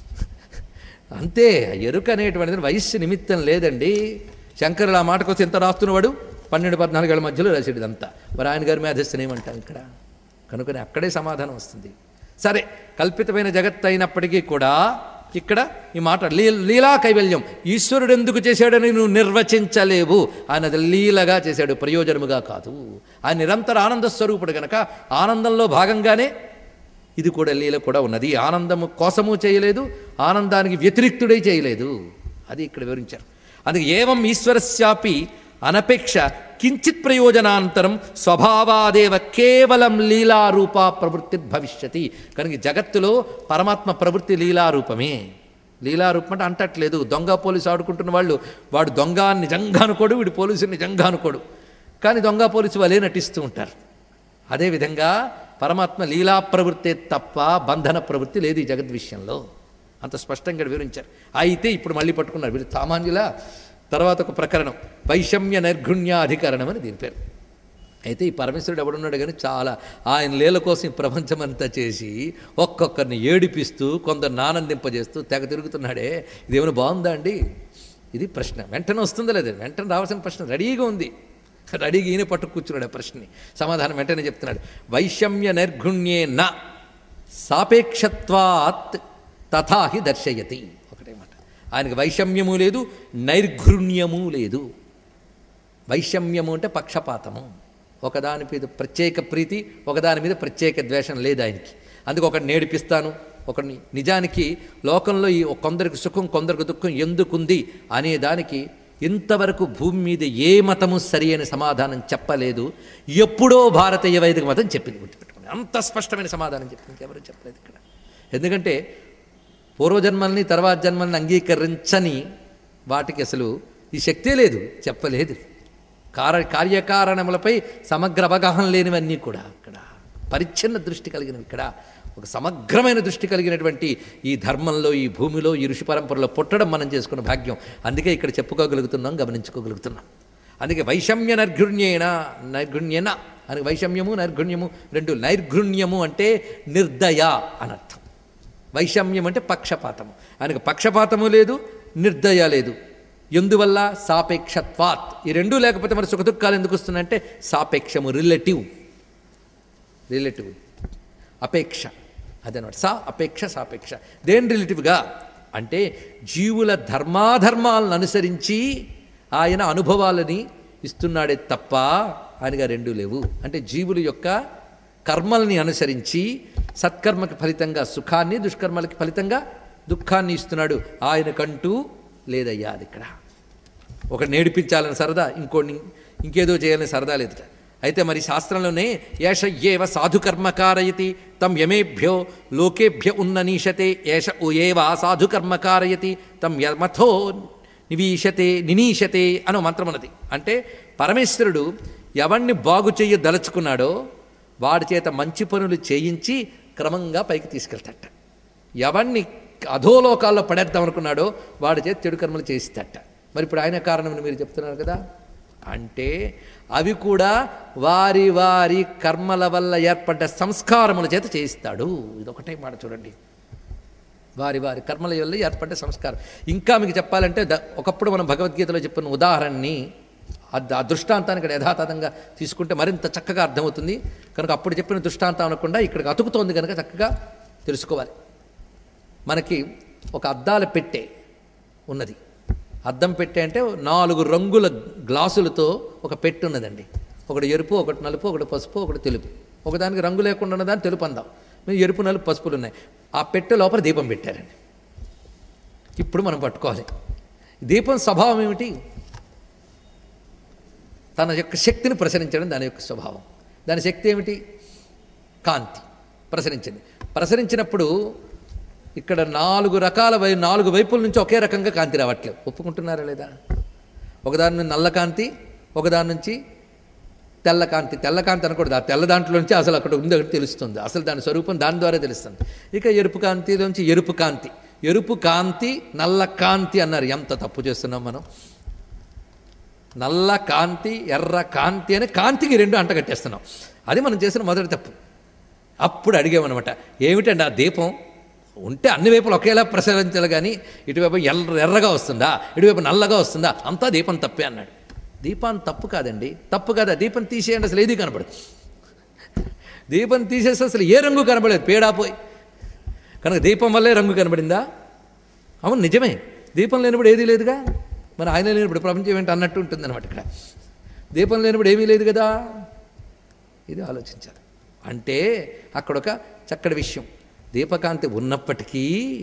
అంతే ఎరుక అనేటువంటిది వయస్సు నిమిత్తం లేదండి శంకరులు ఆ మాటకు వస్తే ఎంత రాస్తున్నవాడు పన్నెండు పద్నాలుగేళ్ల మధ్యలో రాసాడు ఇదంతా మరి ఆయన గారి మేధస్సుని ఏమంటాం ఇక్కడ కనుకనే అక్కడే సమాధానం వస్తుంది సరే కల్పితమైన జగత్ అయినప్పటికీ కూడా ఇక్కడ ఈ మాట లీ లీలా కైవల్యం ఈశ్వరుడు ఎందుకు చేశాడని నువ్వు నిర్వచించలేవు ఆయన అది లీలగా చేశాడు ప్రయోజనముగా కాదు ఆయన నిరంతర ఆనంద స్వరూపుడు గనక ఆనందంలో భాగంగానే ఇది కూడా లీల కూడా ఉన్నది ఆనందము కోసము చేయలేదు ఆనందానికి వ్యతిరిక్తుడై చేయలేదు అది ఇక్కడ వివరించారు అందుకే ఏవం ఈశ్వరస్యాపి అనపేక్ష కించిత్ ప్రయోజనాంతరం స్వభావాదేవ కేవలం లీలారూప ప్రవృత్తి భవిష్యతి కనుక జగత్తులో పరమాత్మ ప్రవృత్తి లీలారూపమే లీలారూపం అంటే అంటట్లేదు దొంగ పోలీసు ఆడుకుంటున్న వాళ్ళు వాడు దొంగ అని నిజంగా అనుకోడు వీడు పోలీసు నిజంగా అనుకోడు కానీ దొంగ పోలీసు వాళ్ళే నటిస్తూ ఉంటారు అదేవిధంగా పరమాత్మ లీలా ప్రవృత్తే తప్ప బంధన ప్రవృత్తి లేదు ఈ జగద్ విషయంలో అంత స్పష్టంగా వివరించారు అయితే ఇప్పుడు మళ్ళీ పట్టుకున్నారు వీరు సామాన్యుల తర్వాత ఒక ప్రకరణం వైషమ్య నైర్ఘుణ్యాధికరణం అని దీని పేరు అయితే ఈ పరమేశ్వరుడు ఎవడున్నాడు కానీ చాలా ఆయన లీల కోసం ఈ ప్రపంచమంతా చేసి ఒక్కొక్కరిని ఏడిపిస్తూ కొందరిని ఆనందింపజేస్తూ తెగ తిరుగుతున్నాడే ఇదేమైనా బాగుందా అండి ఇది ప్రశ్న వెంటనే వస్తుందా లేదు వెంటనే రావాల్సిన ప్రశ్న రెడీగా ఉంది రెడీగా ఈయన పట్టు కూర్చున్నాడు ఆ ప్రశ్నని సమాధానం వెంటనే చెప్తున్నాడు వైషమ్య నైర్ఘుణ్యే న సాపేక్షత్వాత్ తథాహి దర్శయతి ఒకటే మాట ఆయనకు వైషమ్యము లేదు నైర్ఘృణ్యము లేదు వైషమ్యము అంటే పక్షపాతము ఒకదాని మీద ప్రత్యేక ప్రీతి ఒకదాని మీద ప్రత్యేక ద్వేషం లేదు ఆయనకి అందుకు ఒకటి నేడిపిస్తాను ఒకడిని నిజానికి లోకంలో ఈ కొందరికి సుఖం కొందరికి దుఃఖం ఎందుకుంది అనే దానికి ఇంతవరకు భూమి మీద ఏ మతము సరి అయిన సమాధానం చెప్పలేదు ఎప్పుడో భారతీయ వైదిక మతం చెప్పింది గుర్తుపెట్టుకోండి అంత స్పష్టమైన సమాధానం చెప్పింది ఎవరు చెప్పలేదు ఇక్కడ ఎందుకంటే పూర్వజన్మల్ని తర్వాత జన్మల్ని అంగీకరించని వాటికి అసలు ఈ శక్తే లేదు చెప్పలేదు కార కార్యకారణములపై సమగ్ర అవగాహన లేనివన్నీ కూడా అక్కడ పరిచ్ఛిన్న దృష్టి కలిగినవి ఇక్కడ ఒక సమగ్రమైన దృష్టి కలిగినటువంటి ఈ ధర్మంలో ఈ భూమిలో ఈ ఋషి పరంపరలో పుట్టడం మనం చేసుకున్న భాగ్యం అందుకే ఇక్కడ చెప్పుకోగలుగుతున్నాం గమనించుకోగలుగుతున్నాం అందుకే వైషమ్య నైర్ఘృణ్యేన నైర్ఘృణ్యేన అని వైషమ్యము నైర్ఘృణ్యము రెండు నైర్ఘృణ్యము అంటే నిర్దయ అనర్థం వైషమ్యం అంటే పక్షపాతము ఆయనకు పక్షపాతము లేదు నిర్దయ లేదు ఎందువల్ల సాపేక్షత్వాత్ ఈ రెండూ లేకపోతే మరి సుఖదుఖాలు ఎందుకు వస్తున్నాయంటే సాపేక్షము రిలేటివ్ రిలేటివ్ అపేక్ష అదనమాట సా అపేక్ష సాపేక్ష దేని రిలేటివ్గా అంటే జీవుల ధర్మాధర్మాలను అనుసరించి ఆయన అనుభవాలని ఇస్తున్నాడే తప్ప ఆయనగా రెండూ లేవు అంటే జీవుల యొక్క కర్మల్ని అనుసరించి సత్కర్మకి ఫలితంగా సుఖాన్ని దుష్కర్మలకి ఫలితంగా దుఃఖాన్ని ఇస్తున్నాడు ఆయనకంటూ లేదయ్యా అది ఇక్కడ ఒకటి నేడిపించాలని సరదా ఇంకోటి ఇంకేదో చేయాలని సరదా లేదుట అయితే మరి శాస్త్రంలోనే ఏష ఏవ సాధుకర్మ కారయతి తం యమేభ్యో లోకేభ్య ఉన్ననీషతే ఏష ఏవ సాధుకర్మ కారయతి తం యమథో నివీషతే నినీషతే అనో మంత్రం ఉన్నది అంటే పరమేశ్వరుడు ఎవణ్ణి బాగు చెయ్య దలుచుకున్నాడో వాడి చేత మంచి పనులు చేయించి క్రమంగా పైకి తీసుకెళ్తాట ఎవణ్ణి అధోలోకాల్లో పడేద్దాం అనుకున్నాడో వాడి చేత చెడు కర్మలు చేయిస్తాట మరి ఇప్పుడు ఆయన కారణమని మీరు చెప్తున్నారు కదా అంటే అవి కూడా వారి వారి కర్మల వల్ల ఏర్పడ్డ సంస్కారముల చేత చేయిస్తాడు ఇదొకటే మాట చూడండి వారి వారి కర్మల వల్ల ఏర్పడ్డ సంస్కారం ఇంకా మీకు చెప్పాలంటే ద ఒకప్పుడు మనం భగవద్గీతలో చెప్పిన ఉదాహరణని ఆ దృష్టాంతాన్ని ఇక్కడ యథాతథంగా తీసుకుంటే మరింత చక్కగా అర్థమవుతుంది కనుక అప్పుడు చెప్పిన దృష్టాంతం అనకుండా ఇక్కడికి అతుకుతోంది కనుక చక్కగా తెలుసుకోవాలి మనకి ఒక అద్దాల పెట్టె ఉన్నది అద్దం పెట్టె అంటే నాలుగు రంగుల గ్లాసులతో ఒక పెట్టె ఉన్నదండి ఒకటి ఎరుపు ఒకటి నలుపు ఒకటి పసుపు ఒకటి తెలుపు ఒకదానికి రంగు లేకుండా ఉన్నదాన్ని తెలుపు అందాం మీరు ఎరుపు నలుపు పసుపులు ఉన్నాయి ఆ పెట్టె లోపల దీపం పెట్టారండి ఇప్పుడు మనం పట్టుకోవాలి దీపం స్వభావం ఏమిటి తన యొక్క శక్తిని ప్రసరించడం దాని యొక్క స్వభావం దాని శక్తి ఏమిటి కాంతి ప్రసరించింది ప్రసరించినప్పుడు ఇక్కడ నాలుగు రకాల వై నాలుగు వైపుల నుంచి ఒకే రకంగా కాంతి రావట్లేదు ఒప్పుకుంటున్నారా లేదా ఒకదాని నుంచి నల్ల కాంతి ఒకదాని నుంచి తెల్ల కాంతి తెల్ల కాంతి అనకూడదు ఆ తెల్ల దాంట్లో నుంచి అసలు అక్కడ ఉంది ఒకటి తెలుస్తుంది అసలు దాని స్వరూపం దాని ద్వారా తెలుస్తుంది ఇక ఎరుపు కాంతిలోంచి ఎరుపు కాంతి ఎరుపు కాంతి నల్ల కాంతి అన్నారు ఎంత తప్పు చేస్తున్నాం మనం నల్ల కాంతి ఎర్ర కాంతి అని కాంతికి రెండు అంటగట్టేస్తున్నాం అది మనం చేసిన మొదటి తప్పు అప్పుడు అడిగామన్నమాట ఏమిటండి ఆ దీపం ఉంటే అన్ని వైపులు ఒకేలా ప్రసరించాలి కానీ ఇటువైపు ఎర్ర ఎర్రగా వస్తుందా ఇటువైపు నల్లగా వస్తుందా అంతా దీపం తప్పే అన్నాడు దీపాన్ని తప్పు కాదండి తప్పు కాదా దీపం తీసేయండి అసలు ఏది కనబడదు దీపం తీసేస్తే అసలు ఏ రంగు కనబడలేదు పేడాపోయి కనుక దీపం వల్లే రంగు కనబడిందా అవును నిజమే దీపం లేనప్పుడు ఏదీ లేదుగా మరి ఆయన లేనప్పుడు ప్రపంచం ఏంటి అన్నట్టు ఉంటుంది అనమాట ఇక్కడ దీపం లేనప్పుడు ఏమీ లేదు కదా ఇది ఆలోచించాలి అంటే అక్కడ ఒక చక్కటి విషయం దీపకాంతి ఉన్నప్పటికీ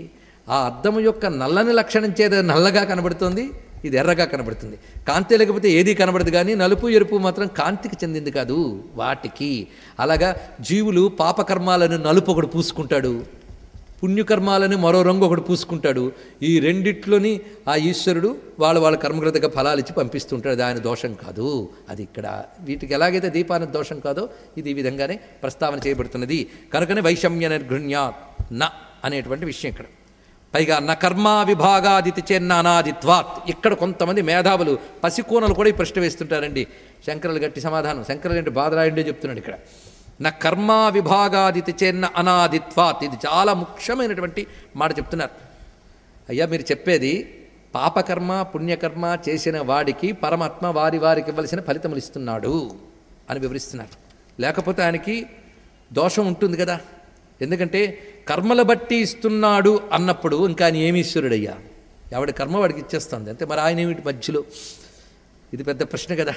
ఆ అద్దం యొక్క నల్లని లక్షణం చేత నల్లగా కనబడుతుంది ఇది ఎర్రగా కనబడుతుంది కాంతి లేకపోతే ఏది కనబడదు కానీ నలుపు ఎరుపు మాత్రం కాంతికి చెందింది కాదు వాటికి అలాగా జీవులు పాపకర్మాలను నలుపు ఒకడు పూసుకుంటాడు పుణ్యకర్మాలని మరో రంగు ఒకటి పూసుకుంటాడు ఈ రెండిట్లోని ఆ ఈశ్వరుడు వాళ్ళ వాళ్ళ కర్మకృతగా ఫలాలు ఇచ్చి పంపిస్తుంటాడు అది ఆయన దోషం కాదు అది ఇక్కడ వీటికి ఎలాగైతే దీపానికి దోషం కాదో ఇది ఈ విధంగానే ప్రస్తావన చేయబడుతున్నది కనుకనే వైషమ్య నిర్గృణ్యా న అనేటువంటి విషయం ఇక్కడ పైగా న కర్మా విభాగాదితి చెన్న అనాదిత్వాత్ ఇక్కడ కొంతమంది మేధావులు పసికోనలు కూడా ఈ ప్రశ్న వేస్తుంటారండి శంకరులు గట్టి సమాధానం శంకరులు గట్టి బాధరాయుడే చెప్తున్నాడు ఇక్కడ నా కర్మ విభాగాదితి చెన్న అనాదిత్వాత్ ఇది చాలా ముఖ్యమైనటువంటి మాట చెప్తున్నారు అయ్యా మీరు చెప్పేది పాపకర్మ పుణ్యకర్మ చేసిన వాడికి పరమాత్మ వారి వారికి ఇవ్వలసిన ఫలితములు ఇస్తున్నాడు అని వివరిస్తున్నారు లేకపోతే ఆయనకి దోషం ఉంటుంది కదా ఎందుకంటే కర్మల బట్టి ఇస్తున్నాడు అన్నప్పుడు ఇంకా ఆయన ఏమి ఈశ్వరుడయ్యా ఎవడి కర్మ వాడికి ఇచ్చేస్తుంది అంతే మరి ఆయన ఏమిటి మధ్యలో ఇది పెద్ద ప్రశ్న కదా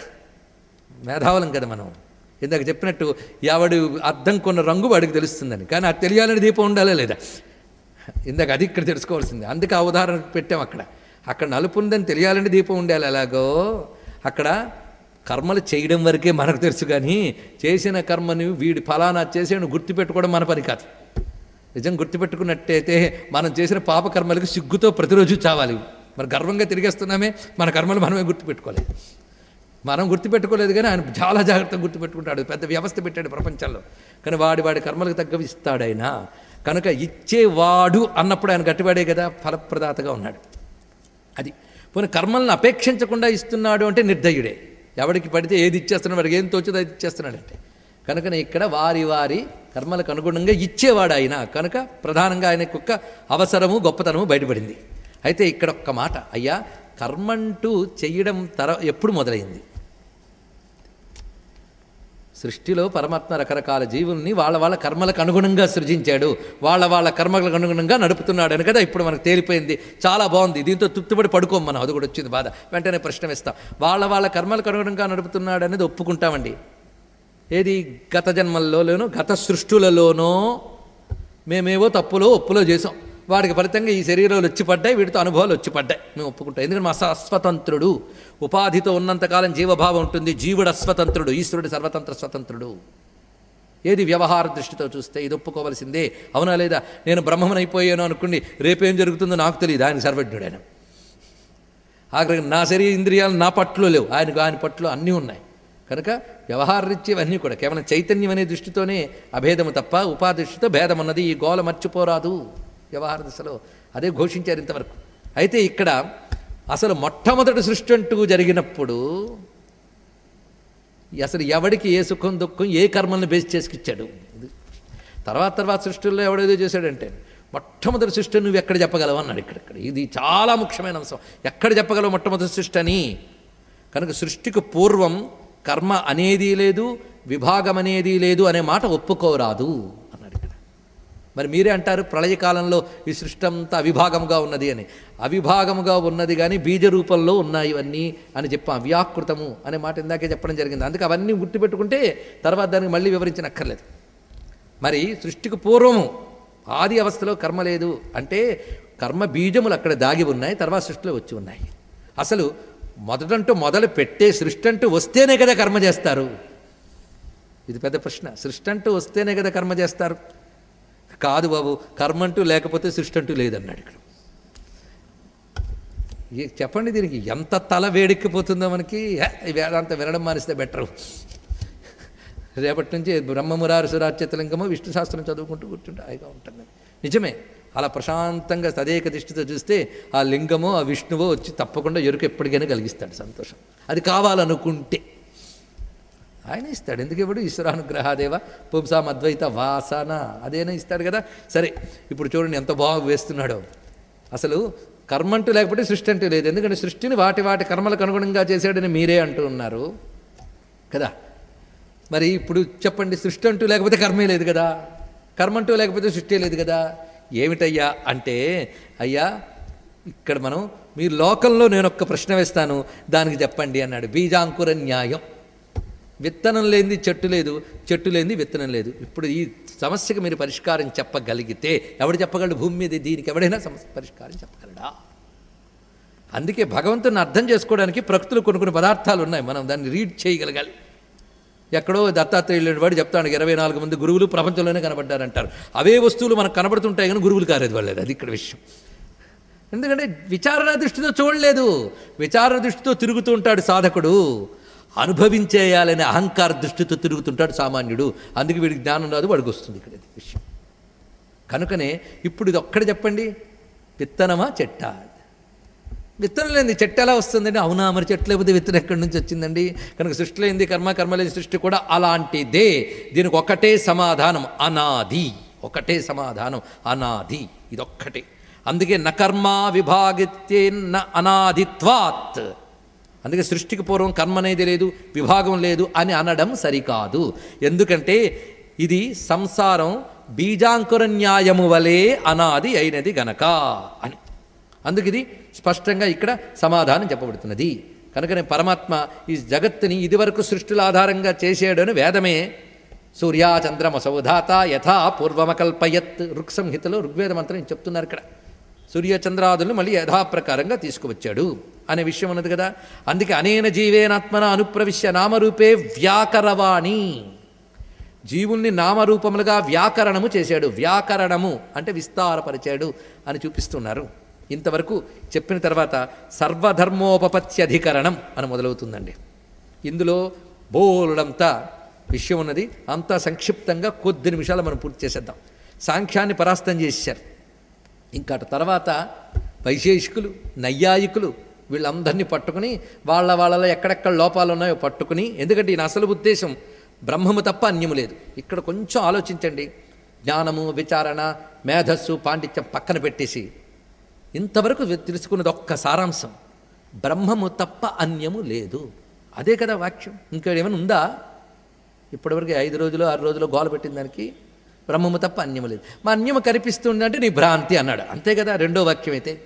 మేధావులం కదా మనం ఇందాక చెప్పినట్టు ఎవడు అర్థం కొన్న రంగు వాడికి తెలుస్తుందని కానీ అది తెలియాలని దీపం ఉండాలా లేదా ఇందాక అది ఇక్కడ తెలుసుకోవాల్సింది అందుకే ఆ ఉదాహరణ పెట్టాం అక్కడ అక్కడ నలుపు ఉందని తెలియాలని దీపం ఉండాలి ఎలాగో అక్కడ కర్మలు చేయడం వరకే మనకు తెలుసు కానీ చేసిన కర్మని వీడి ఫలానా చేసేను గుర్తుపెట్టుకోవడం మన పని కాదు నిజం గుర్తుపెట్టుకున్నట్టయితే మనం చేసిన పాప కర్మలకు సిగ్గుతో ప్రతిరోజు చావాలి మరి గర్వంగా తిరిగేస్తున్నామే మన కర్మలు మనమే గుర్తుపెట్టుకోలేదు మనం గుర్తుపెట్టుకోలేదు కానీ ఆయన చాలా జాగ్రత్తగా గుర్తుపెట్టుకుంటాడు పెద్ద వ్యవస్థ పెట్టాడు ప్రపంచంలో కానీ వాడి వాడి కర్మలకు తగ్గవి ఇస్తాడు ఆయన కనుక ఇచ్చేవాడు అన్నప్పుడు ఆయన గట్టివాడే కదా ఫలప్రదాతగా ఉన్నాడు అది పోనీ కర్మలను అపేక్షించకుండా ఇస్తున్నాడు అంటే నిర్దయుడే ఎవడికి పడితే ఏది ఇచ్చేస్తున్నాడు వాడికి ఏం తోచుదో అది ఇచ్చేస్తున్నాడంటే కనుక ఇక్కడ వారి వారి కర్మలకు అనుగుణంగా ఇచ్చేవాడు ఆయన కనుక ప్రధానంగా ఆయనకు ఒక్క అవసరము గొప్పతనము బయటపడింది అయితే ఇక్కడ ఒక్క మాట అయ్యా కర్మంటూ చెయ్యడం తర ఎప్పుడు మొదలైంది సృష్టిలో పరమాత్మ రకరకాల జీవుల్ని వాళ్ళ వాళ్ళ కర్మలకు అనుగుణంగా సృజించాడు వాళ్ళ వాళ్ళ కర్మలకు అనుగుణంగా నడుపుతున్నాడు అని కదా ఇప్పుడు మనకు తేలిపోయింది చాలా బాగుంది దీంతో తృప్తిపడి పడుకోం మనం అది కూడా వచ్చింది బాధ వెంటనే ప్రశ్న వేస్తాం వాళ్ళ వాళ్ళ కర్మలకు అనుగుణంగా నడుపుతున్నాడు అనేది ఒప్పుకుంటామండి ఏది గత జన్మల్లోనూ గత సృష్టులలోనో మేమేవో తప్పులో ఒప్పులో చేసాం వాడికి ఫలితంగా ఈ శరీరాలు వచ్చి పడ్డాయి వీటితో అనుభవాలు వచ్చి పడ్డాయి మేము ఒప్పుకుంటాం ఎందుకంటే మా అస్వతంత్రుడు ఉపాధితో ఉన్నంతకాలం జీవభావం ఉంటుంది జీవుడు అస్వతంత్రుడు ఈశ్వరుడు సర్వతంత్ర స్వతంత్రుడు ఏది వ్యవహార దృష్టితో చూస్తే ఇది ఒప్పుకోవలసిందే అవునా లేదా నేను బ్రహ్మమైపోయాను అనుకోండి రేపేం జరుగుతుందో నాకు తెలియదు ఆయన సర్వజ్ఞుడు ఆయన ఆఖరికి నా శరీర ఇంద్రియాలు నా పట్లో లేవు ఆయనకు ఆయన పట్లో అన్నీ ఉన్నాయి కనుక వ్యవహారరీత్యా ఇవన్నీ కూడా కేవలం చైతన్యం అనే దృష్టితోనే అభేదము తప్ప ఉపాదృష్టితో భేదం ఉన్నది ఈ గోల మర్చిపోరాదు వ్యవహార దశలో అదే ఘోషించారు ఇంతవరకు అయితే ఇక్కడ అసలు మొట్టమొదటి సృష్టి అంటూ జరిగినప్పుడు అసలు ఎవడికి ఏ సుఖం దుఃఖం ఏ కర్మల్ని బేస్ చేసుకిచ్చాడు ఇది. తర్వాత తర్వాత సృష్టిల్లో ఎవడేదో చేశాడంటే మొట్టమొదటి సృష్టి నువ్వు ఎక్కడ చెప్పగలవు అన్నాడు ఇక్కడిక్కడ ఇది చాలా ముఖ్యమైన అంశం ఎక్కడ చెప్పగలవు మొట్టమొదటి సృష్టి అని కనుక సృష్టికి పూర్వం కర్మ అనేది లేదు విభాగం అనేది లేదు అనే మాట ఒప్పుకోరాదు అన్నాడు ఇక్కడ మరి మీరే అంటారు ప్రళయకాలంలో ఈ సృష్టి అంతా అవిభాగముగా ఉన్నది అని అవిభాగముగా ఉన్నది కానీ బీజ రూపంలో ఉన్నాయి ఇవన్నీ అని చెప్పాం వ్యాకృతము అనే మాట ఇందాకే చెప్పడం జరిగింది అందుకే అవన్నీ గుర్తుపెట్టుకుంటే తర్వాత దానికి మళ్ళీ వివరించనక్కర్లేదు మరి సృష్టికి పూర్వము ఆది అవస్థలో కర్మ లేదు అంటే కర్మ బీజములు అక్కడ దాగి ఉన్నాయి తర్వాత సృష్టిలో వచ్చి ఉన్నాయి అసలు మొదటంటూ మొదలు పెట్టే సృష్టి అంటూ వస్తేనే కదా కర్మ చేస్తారు ఇది పెద్ద ప్రశ్న సృష్టి అంటూ వస్తేనే కదా కర్మ చేస్తారు కాదు బాబు కర్మ అంటూ లేకపోతే సృష్టి అంటూ లేదన్నాడు ఇక్కడ ఏ- చెప్పండి దీనికి ఎంత తల వేడెక్కిపోతుందో మనకి హే, ఈ వేదాంత వినడం మానేస్తే బెటరు రేపటి నుంచి బ్రహ్మమురారి సురాచ్యతలింగము విష్ణు శాస్త్రం చదువుకుంటూ కూర్చుంటే హాయిగా ఉంటుంది నిజమే అలా ప్రశాంతంగా తదేక దృష్టితో చూస్తే ఆ లింగమో ఆ విష్ణువో వచ్చి తప్పకుండా ఎరుకు ఎప్పటికైనా కలిగిస్తాడు సంతోషం అది కావాలనుకుంటే ఆయన ఇస్తాడు ఎందుకు ఇవ్వడు ఈశ్వరానుగ్రహాదేవ పుంసాం అద్వైత వాసన అదేనా ఇస్తాడు కదా సరే ఇప్పుడు చూడండి ఎంత బాగా వేస్తున్నాడో అసలు కర్మ అంటూ లేకపోతే సృష్టి అంటూ లేదు ఎందుకంటే సృష్టిని వాటి వాటి కర్మలకు అనుగుణంగా చేశాడని మీరే అంటూ ఉన్నారు కదా మరి ఇప్పుడు చెప్పండి సృష్టి అంటూ లేకపోతే కర్మే లేదు కదా కర్మ అంటూ లేకపోతే సృష్టి లేదు కదా ఏమిటయ్యా అంటే అయ్యా ఇక్కడ మనం మీ లోకంలో నేను ఒక్క ప్రశ్న వేస్తాను దానికి చెప్పండి అన్నాడు బీజాంకుర న్యాయం విత్తనం లేనిది చెట్టు లేదు చెట్టు లేనిది విత్తనం లేదు ఇప్పుడు ఈ సమస్యకు మీరు పరిష్కారం చెప్పగలిగితే ఎవడు చెప్పగలడు భూమి మీద దీనికి ఎవడైనా సమస్య పరిష్కారం చెప్పగలడా అందుకే భగవంతుని అర్థం చేసుకోవడానికి ప్రకృతిలో కొన్ని కొన్ని పదార్థాలు ఉన్నాయి మనం దాన్ని రీడ్ చేయగలగాలి ఎక్కడో దత్తాత్రేయులు వాడు చెప్తాడు ఇరవై నాలుగు మంది గురువులు ప్రపంచంలోనే కనబడ్డారంటారు అవే వస్తువులు మనకు కనబడుతుంటాయి కానీ గురువులు కారేది వాళ్ళేది అది ఇక్కడ విషయం ఎందుకంటే విచారణ దృష్టితో చూడలేదు విచారణ దృష్టితో తిరుగుతూ ఉంటాడు సాధకుడు అనుభవించేయాలనే అహంకార దృష్టితో తిరుగుతుంటాడు సామాన్యుడు అందుకే వీడికి జ్ఞానం రాదు వాడికి వస్తుంది ఇక్కడ ఇది విషయం కనుకనే ఇప్పుడు ఇది ఒక్కడే చెప్పండి విత్తనమా చెట్టా విత్తనం లేని చెట్టు ఎలా వస్తుందండి అవునా మరి చెట్టు లేకపోతే విత్తనం ఎక్కడి నుంచి వచ్చిందండి కనుక సృష్టి లేనిది కర్మ కర్మ లేని సృష్టి కూడా అలాంటిదే దీనికి ఒకటే సమాధానం అనాది ఒకటే సమాధానం అనాది ఇదొక్కటే అందుకే నకర్మ విభాగిత్యే న అనాదిత్వాత్ అందుకే సృష్టికి పూర్వం కర్మ అనేది లేదు విభాగం లేదు అని అనడం సరికాదు ఎందుకంటే ఇది సంసారం బీజాంకుర న్యాయము వలె అనాది అయినది గనక అని అందుకు ఇది స్పష్టంగా ఇక్కడ సమాధానం చెప్పబడుతున్నది కనుకనే పరమాత్మ ఈ జగత్తుని ఇదివరకు సృష్టిల ఆధారంగా చేసాడని వేదమే సూర్యాచంద్రమసౌధాత యథా పూర్వమకల్పయత్ ఋక్ సంహితలో ఋగ్వేద మంత్రం చెప్తున్నారు ఇక్కడ సూర్యచంద్రాదులను మళ్ళీ యథాప్రకారంగా తీసుకువచ్చాడు అనే విషయం ఉన్నది కదా అందుకే అనేన జీవేనాత్మన అనుప్రవిశ్య నామరూపే వ్యాకరవాణి జీవుల్ని నామరూపములుగా వ్యాకరణము చేశాడు వ్యాకరణము అంటే విస్తారపరిచాడు అని చూపిస్తున్నారు ఇంతవరకు చెప్పిన తర్వాత సర్వధర్మోపపత్యధికరణం అని మొదలవుతుందండి ఇందులో బోలెడంతా విషయం ఉన్నది అంతా సంక్షిప్తంగా కొద్ది నిమిషాలు మనం పూర్తి చేసేద్దాం సాంఖ్యాన్ని పరాస్తం చేశారు ఇంకా అటు తర్వాత వైశేషికులు నైయాయికులు వీళ్ళందరినీ పట్టుకుని వాళ్ళ వాళ్ళలో ఎక్కడెక్కడ లోపాలు ఉన్నాయో పట్టుకుని ఎందుకంటే ఈయన అసలు ఉద్దేశం బ్రహ్మము తప్ప అన్యము లేదు ఇక్కడ కొంచెం ఆలోచించండి జ్ఞానము విచారణ మేధస్సు పాండిత్యం పక్కన పెట్టేసి ఇంతవరకు వె- తెలుసుకున్నది ఒక్క సారాంశం బ్రహ్మము తప్ప అన్యము లేదు అదే కదా వాక్యం ఇంకా ఏమైనా ఉందా ఇప్పటివరకు ఐదు రోజులు ఆరు రోజులు గోల పెట్టిన దానికి బ్రహ్మము తప్ప అన్యము లేదు మా అన్యము కనిపిస్తుందంటే నీ భ్రాంతి అన్నాడు అంతే కదా రెండో వాక్యం అయితే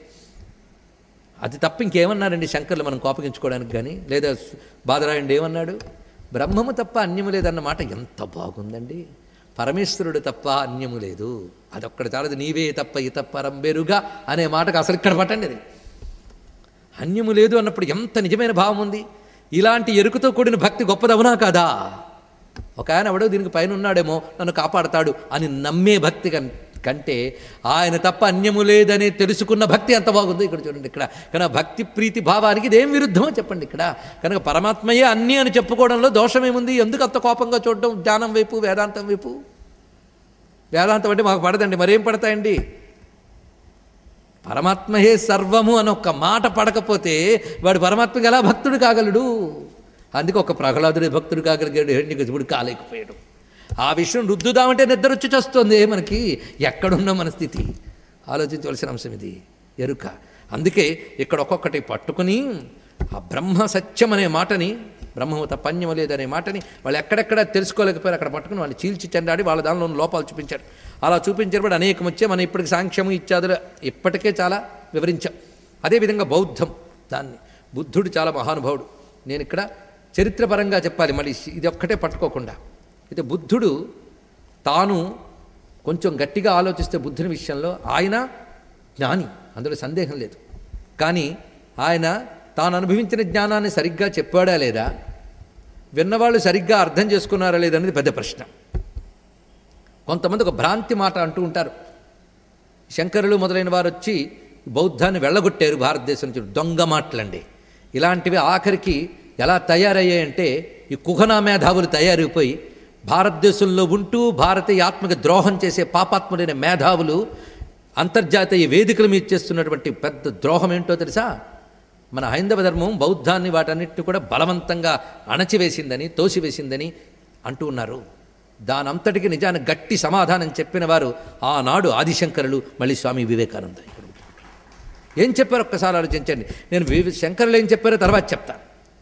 అది తప్ప ఇంకేమన్నారండి శంకర్లు మనం కోపగించుకోవడానికి కానీ లేదా బాధరాయుడు ఏమన్నాడు బ్రహ్మము తప్ప అన్యము లేదన్న మాట ఎంత బాగుందండి పరమేశ్వరుడు తప్ప అన్యము లేదు అదొక్కటి చాలదు నీవే తప్ప ఇత పరంబెరుగా అనే మాటకు అసలు ఇక్కడ పట్టండి అది అన్యము లేదు అన్నప్పుడు ఎంత నిజమైన భావం ఉంది ఇలాంటి ఎరుకుతో కూడిన భక్తి గొప్పదవునా కాదా ఒక ఆయన ఎవడో దీనికి పైన ఉన్నాడేమో నన్ను కాపాడతాడు అని నమ్మే భక్తి కన్ కంటే ఆయన తప్ప అన్యము లేదని తెలుసుకున్న భక్తి ఎంత బాగుందో ఇక్కడ చూడండి ఇక్కడ కనుక భక్తి ప్రీతి భావానికి ఇదేం విరుద్ధమో చెప్పండి ఇక్కడ కనుక పరమాత్మయే అన్ని అని చెప్పుకోవడంలో దోషమేముంది ఎందుకు అంత కోపంగా చూడడం జ్ఞానం వైపు వేదాంతం వైపు వేదాంతం అంటే మాకు పడదండి మరేం పడతాయండి పరమాత్మయే సర్వము అని ఒక్క మాట పడకపోతే వాడు పరమాత్మకి ఎలా భక్తుడు కాగలడు అందుకే ఒక ప్రహ్లాదుడి భక్తుడు కాగలిగాడు హిరణ్యకశిపుడు కాలేకపోయాడు ఆ విషయం రుద్దుదామంటే నిద్ర వచ్చి చస్తుంది మనకి ఎక్కడున్న మన స్థితి ఆలోచించవలసిన అంశం ఇది ఎరుక అందుకే ఇక్కడ ఒక్కొక్కటి పట్టుకుని ఆ బ్రహ్మ సత్యం అనే మాటని బ్రహ్మము తప్పన్యము లేదనే మాటని వాళ్ళు ఎక్కడెక్కడ తెలుసుకోలేకపోయారు అక్కడ పట్టుకుని వాళ్ళు చీల్చి చెండాడి వాళ్ళ దానిలో ఉన్న లోపాలు చూపించారు అలా చూపించినప్పుడు అనేకం వచ్చే మనం ఇప్పటికి సాంఖ్యము ఇత్యాదులు ఇప్పటికే చాలా వివరించాం అదేవిధంగా బౌద్ధం దాన్ని బుద్ధుడు చాలా మహానుభావుడు నేను ఇక్కడ చరిత్రపరంగా చెప్పాలి మళ్ళీ ఇది ఒక్కటే పట్టుకోకుండా అయితే బుద్ధుడు తాను కొంచెం గట్టిగా ఆలోచిస్తే బుద్ధుని విషయంలో ఆయన జ్ఞాని అందులో సందేహం లేదు కానీ ఆయన తాను అనుభవించిన జ్ఞానాన్ని సరిగ్గా చెప్పాడా లేదా విన్నవాళ్ళు సరిగ్గా అర్థం చేసుకున్నారా లేదనేది పెద్ద ప్రశ్న కొంతమంది ఒక భ్రాంతి మాట అంటూ ఉంటారు శంకరులు మొదలైన వారు వచ్చి బౌద్ధాన్ని వెళ్ళగొట్టారు భారతదేశం నుంచి దొంగ మాటలండి ఇలాంటివి ఆఖరికి ఎలా తయారయ్యాయంటే ఈ కుహనా మేధావులు తయారైపోయి భారతదేశంలో ఉంటూ భారతీయ ఆత్మకి ద్రోహం చేసే పాపాత్ములైన మేధావులు అంతర్జాతీయ వేదికల మీద చేస్తున్నటువంటి పెద్ద ద్రోహం ఏంటో తెలుసా మన హైందవ ధర్మం బౌద్ధాన్ని వాటన్నిటిని కూడా బలవంతంగా అణచివేసిందని తోసివేసిందని అంటూ ఉన్నారు దానంతటికి నిజానికి గట్టి సమాధానం చెప్పిన వారు ఆనాడు ఆదిశంకరులు మళ్ళీ స్వామి వివేకానంద ఇక్కడ ఏం చెప్పారు ఒక్కసారి ఆలోచించండి నేను వివే శంకరులు ఏం చెప్పారో తర్వాత చెప్తాను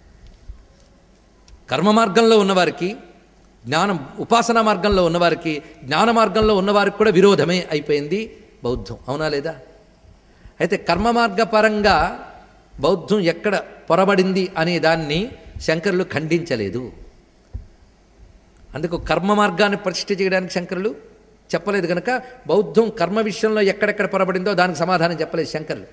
కర్మ మార్గంలో ఉన్నవారికి జ్ఞానం ఉపాసనా మార్గంలో ఉన్నవారికి జ్ఞాన మార్గంలో ఉన్నవారికి కూడా విరోధమే అయిపోయింది బౌద్ధం అవునా లేదా అయితే కర్మ మార్గపరంగా బౌద్ధం ఎక్కడ పొరబడింది అనే దాన్ని శంకరులు ఖండించలేదు అందుకు కర్మ మార్గాన్ని ప్రతిష్ఠ చేయడానికి శంకరులు చెప్పలేదు కనుక బౌద్ధం కర్మ విషయంలో ఎక్కడెక్కడ పొరబడిందో దానికి సమాధానం చెప్పలేదు శంకరులు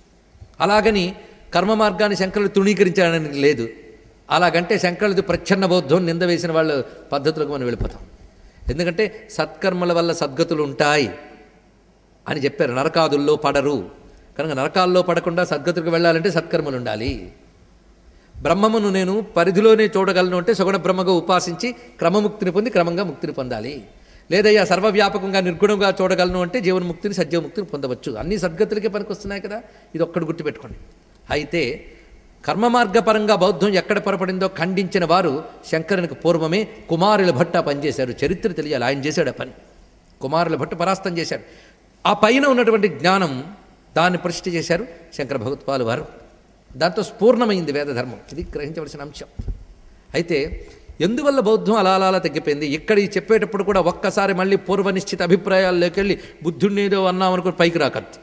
అలాగని కర్మ మార్గాన్ని శంకరులు తృణీకరించడానికి లేదు అలాగంటే శంకరులది ప్రచ్ఛన్న బౌద్ధం నింద వేసిన వాళ్ళ పద్ధతులకు మనం వెళ్ళిపోతాం ఎందుకంటే సత్కర్మల వల్ల సద్గతులు ఉంటాయి అని చెప్పారు నరకాదుల్లో పడరు కనుక నరకాల్లో పడకుండా సద్గతులకు వెళ్ళాలంటే సత్కర్మలు ఉండాలి బ్రహ్మమును నేను పరిధిలోనే చూడగలను అంటే సగుణ బ్రహ్మగా ఉపాసించి క్రమముక్తిని పొంది క్రమంగా ముక్తిని పొందాలి లేదయ్యా సర్వవ్యాపకంగా నిర్గుణంగా చూడగలను అంటే జీవన్ముక్తిని సజ్జముక్తిని పొందవచ్చు అన్ని సద్గతులకే పనికొస్తున్నాయి కదా ఇది ఒక్కటి గుర్తుపెట్టుకోండి అయితే కర్మ మార్గపరంగా బౌద్ధం ఎక్కడ పొరపడిందో ఖండించిన వారు శంకరునికి పూర్వమే కుమారుల భట్ట పనిచేశారు చరిత్ర తెలియాలి ఆయన చేశాడు ఆ పని కుమారుల భట్టు పరాస్తం చేశాడు ఆ పైన ఉన్నటువంటి జ్ఞానం దాన్ని ప్రతిష్ఠ చేశారు శంకర భగవత్పాలు వారు దాంతో స్ఫూర్ణమైంది వేదధర్మం ఇది గ్రహించవలసిన అంశం అయితే ఎందువల్ల బౌద్ధం అలా అలా అలా తగ్గిపోయింది ఇక్కడ ఈ చెప్పేటప్పుడు కూడా ఒక్కసారి మళ్ళీ పూర్వ నిశ్చిత అభిప్రాయాల్లోకి వెళ్ళి బుద్ధుడిని ఏదో అన్నామనుకుని పైకి రాకద్దు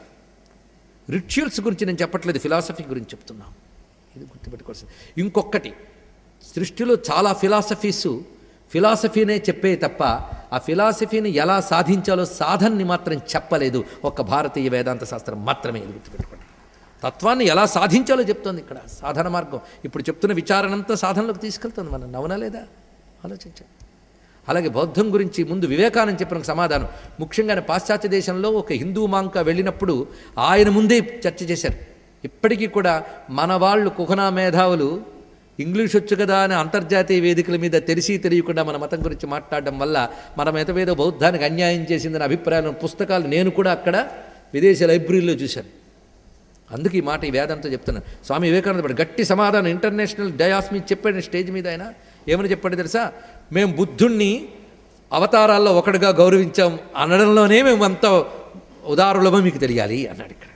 రిచువల్స్ గురించి నేను చెప్పట్లేదు ఫిలాసఫీ గురించి చెప్తున్నాను ఇది గుర్తుపెట్టుకోవాల్సింది ఇంకొకటి సృష్టిలో చాలా ఫిలాసఫీసు ఫిలాసఫీనే చెప్పే తప్ప ఆ ఫిలాసఫీని ఎలా సాధించాలో సాధనని మాత్రం చెప్పలేదు ఒక భారతీయ వేదాంత శాస్త్రం మాత్రమే ఇది గుర్తుపెట్టుకోండి తత్వాన్ని ఎలా సాధించాలో చెప్తోంది ఇక్కడ సాధన మార్గం ఇప్పుడు చెప్తున్న విచారణంతా సాధనలోకి తీసుకెళ్తుంది మనం నవ్వునా లేదా ఆలోచించండి అలాగే బౌద్ధం గురించి ముందు వివేకానంద చెప్పిన ఒక సమాధానం ముఖ్యంగా పాశ్చాత్య దేశంలో ఒక హిందూ మాంక వెళ్ళినప్పుడు ఆయన ముందే చర్చ చేశారు ఇప్పటికీ కూడా మన వాళ్ళు కుహనా మేధావులు ఇంగ్లీష్ వచ్చు కదా అని అంతర్జాతీయ వేదికల మీద తెలిసి తెలియకుండా మన మతం గురించి మాట్లాడడం వల్ల మన మితమేదో బౌద్ధానికి అన్యాయం చేసిందని అభిప్రాయం పుస్తకాలు నేను కూడా అక్కడ విదేశీ లైబ్రరీలో చూశాను అందుకు ఈ మాట ఈ వేదంతో చెప్తున్నాను స్వామి వివేకానంద పడు గట్టి సమాధానం ఇంటర్నేషనల్ డయాస్ మీద చెప్పాడు స్టేజ్ మీద ఆయన ఏమని చెప్పాడు తెలుసా మేము బుద్ధుణ్ణి అవతారాల్లో ఒకటిగా గౌరవించాం అనడంలోనే మేము అంత ఉదారులమో మీకు తెలియాలి అన్నాడు ఇక్కడ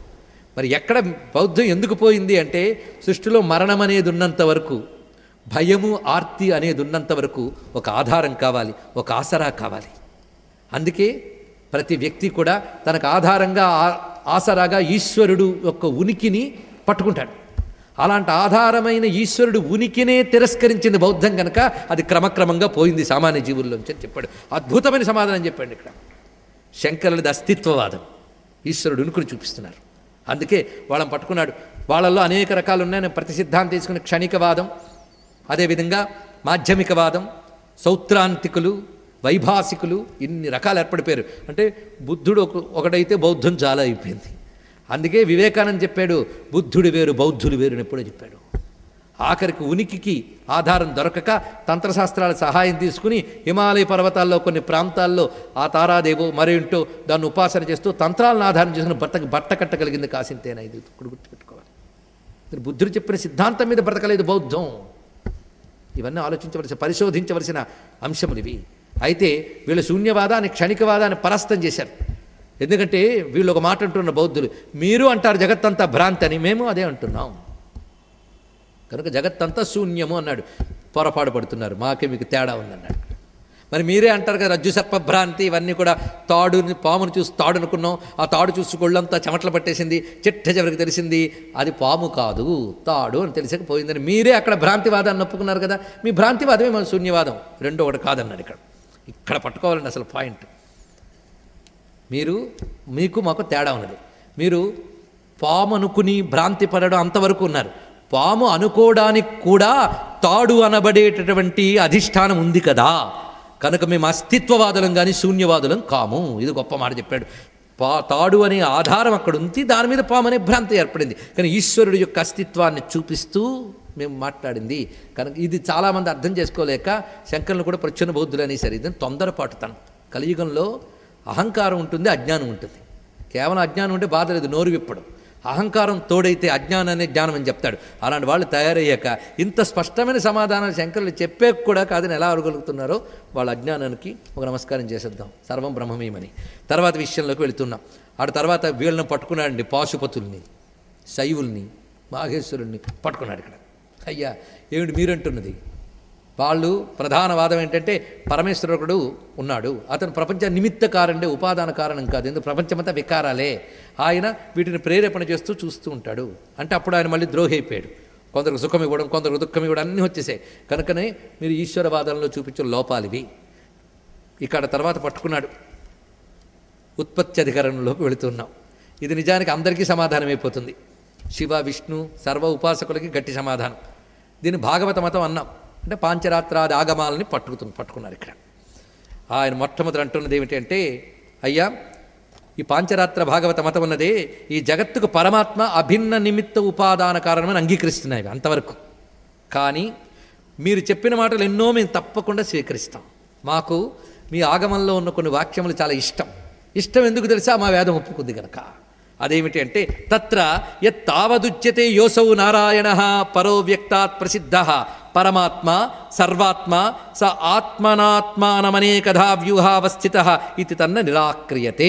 మరి ఎక్కడ బౌద్ధం ఎందుకు పోయింది అంటే సృష్టిలో మరణం అనేది ఉన్నంత వరకు భయము ఆర్తి అనేది ఉన్నంత వరకు ఒక ఆధారం కావాలి ఒక ఆసరా కావాలి అందుకే ప్రతి వ్యక్తి కూడా తనకు ఆధారంగా ఆ- ఆసరాగా ఈశ్వరుడు యొక్క ఉనికిని పట్టుకుంటాడు అలాంటి ఆధారమైన ఈశ్వరుడు ఉనికినే తిరస్కరించింది బౌద్ధం కనుక అది క్రమక్రమంగా పోయింది సామాన్య జీవుల్లోంచి అని చెప్పాడు అద్భుతమైన సమాధానం చెప్పండి ఇక్కడ శంకరులది అస్తిత్వవాదం ఈశ్వరుడు ఉనికిని చూపిస్తున్నారు అందుకే వాళ్ళని పట్టుకున్నాడు వాళ్ళల్లో అనేక రకాలు ఉన్నాయి ప్రతి సిద్ధాంతం తీసుకుని క్షణికవాదం అదేవిధంగా మాధ్యమికవాదం సౌత్రాంతికులు వైభాసికులు ఇన్ని రకాలు ఏర్పడిపోయారు అంటే బుద్ధుడు ఒక ఒకడైతే బౌద్ధం చాలా అయిపోయింది అందుకే వివేకానంద చెప్పాడు బుద్ధుడు వేరు బౌద్ధులు వేరు అని ఎప్పుడో చెప్పాడు ఆఖరికి ఉనికికి ఆధారం దొరకక తంత్రశాస్త్రాల సహాయం తీసుకుని హిమాలయ పర్వతాల్లో కొన్ని ప్రాంతాల్లో ఆ తారాదేవో మరేంటో దాన్ని ఉపాసన చేస్తూ తంత్రాలను ఆధారం చేసుకుని బట్టకు బట్ట కట్టగలిగింది కాసింతేనా ఇది ఇప్పుడు గుర్తుపెట్టుకోవాలి మరి బుద్ధుడు చెప్పిన సిద్ధాంతం మీద బ్రతకలేదు బౌద్ధం ఇవన్నీ ఆలోచించవలసిన పరిశోధించవలసిన అంశములు ఇవి అయితే వీళ్ళు శూన్యవాదాన్ని క్షణికవాదాన్ని పరస్తం చేశారు ఎందుకంటే వీళ్ళు ఒక మాట అంటున్న బౌద్ధులు మీరు అంటారు జగత్తంతా భ్రాంతి అని మేము అదే అంటున్నాం కనుక జగత్తంతా శూన్యము అన్నాడు పొరపాటు పడుతున్నారు మాకే మీకు తేడా ఉందన్నాడు మరి మీరే అంటారు కదా రజ్జు సర్ప భ్రాంతి ఇవన్నీ కూడా తాడుని పామును చూసి తాడు అనుకున్నాం ఆ తాడు చూసి కొళ్ళంతా చెమటలు పట్టేసింది చిట్ట చివరికి తెలిసింది అది పాము కాదు తాడు అని తెలిసకపోయిందని మీరే అక్కడ భ్రాంతివాదాన్ని ఒప్పుకున్నారు కదా మీ భ్రాంతివాదమే మన శూన్యవాదం రెండో ఒకటి కాదన్నాడు ఇక్కడ ఇక్కడ పట్టుకోవాలండి అసలు పాయింట్ మీరు మీకు మాకు తేడా ఉన్నది మీరు పాము అనుకుని భ్రాంతి పడడం అంతవరకు ఉన్నారు పాము అనుకోవడానికి కూడా తాడు అనబడేటటువంటి అధిష్టానం ఉంది కదా కనుక మేము అస్తిత్వవాదులం కానీ శూన్యవాదులం కాము ఇది గొప్ప మాట చెప్పాడు పా తాడు అనే ఆధారం అక్కడ ఉంది దాని మీద పాము అనే భ్రాంతి ఏర్పడింది కానీ ఈశ్వరుడు యొక్క అస్తిత్వాన్ని చూపిస్తూ మేము మాట్లాడింది కనుక ఇది చాలామంది అర్థం చేసుకోలేక శంకరులు కూడా ప్రచున్న బౌద్ధులు అనేసారు ఇది తొందరపాటుతనం కలియుగంలో అహంకారం ఉంటుంది అజ్ఞానం ఉంటుంది కేవలం అజ్ఞానం ఉంటే బాధ లేదు నోరు విప్పడం అహంకారం తోడైతే అజ్ఞానం అనే జ్ఞానం అని చెప్తాడు అలాంటి వాళ్ళు తయారయ్యాక ఇంత స్పష్టమైన సమాధానాలు శంకరులు చెప్పే కూడా కాదని ఎలా అడగలుగుతున్నారో వాళ్ళ అజ్ఞానానికి ఒక నమస్కారం చేసేద్దాం సర్వం బ్రహ్మమేమని తర్వాత విషయంలోకి వెళుతున్నాం ఆడ తర్వాత వీళ్ళని పట్టుకున్నాడండి పాశుపతుల్ని శైవుల్ని మాఘేశ్వరుల్ని పట్టుకున్నాడు ఇక్కడ అయ్యా ఏమిటి మీరంటున్నది వాళ్ళు ప్రధాన వాదం ఏంటంటే పరమేశ్వరుడు ఉన్నాడు అతను ప్రపంచ నిమిత్త కారణే ఉపాదాన కారణం కాదు ఎందుకు ప్రపంచమంతా వికారాలే ఆయన వీటిని ప్రేరేపణ చేస్తూ చూస్తూ ఉంటాడు అంటే అప్పుడు ఆయన మళ్ళీ ద్రోహి అయిపోయాడు కొందరికి సుఖం ఇవ్వడం కొందరికి దుఃఖం ఇవ్వడం అన్నీ వచ్చేసాయి కనుకనే మీరు ఈశ్వరవాదంలో చూపించిన లోపాలు ఇవి ఇక్కడ తర్వాత పట్టుకున్నాడు ఉత్పత్తి అధికరణలోకి వెళుతున్నాం ఇది నిజానికి అందరికీ సమాధానం అయిపోతుంది శివ విష్ణు సర్వ ఉపాసకులకి గట్టి సమాధానం దీన్ని భాగవత మతం అన్నాం అంటే పాంచరాత్రాది ఆగమాలని పట్టుకుతుంది పట్టుకున్నారు ఇక్కడ ఆయన మొట్టమొదటి అంటున్నది ఏమిటి అంటే అయ్యా ఈ పాంచరాత్ర భాగవత మతం ఉన్నదే ఈ జగత్తుకు పరమాత్మ అభిన్న నిమిత్త ఉపాదాన కారణమని అంగీకరిస్తున్నాయి ఇవి అంతవరకు కానీ మీరు చెప్పిన మాటలు ఎన్నో మేము తప్పకుండా స్వీకరిస్తాం మాకు మీ ఆగమంలో ఉన్న కొన్ని వాక్యములు చాలా ఇష్టం ఇష్టం ఎందుకు తెలుసా మా వేదం ఒప్పుకుంది గనక అదేమిటి అంటే తత్ర యత్తావదుచ్యతే యోసౌ నారాయణ పరో వ్యక్తాత్ ప్రసిద్ధ పరమాత్మ సర్వాత్మ స ఆత్మనాత్మానమనేకధా వ్యూహావస్థిత ఇది తన్న నిరాక్రియతే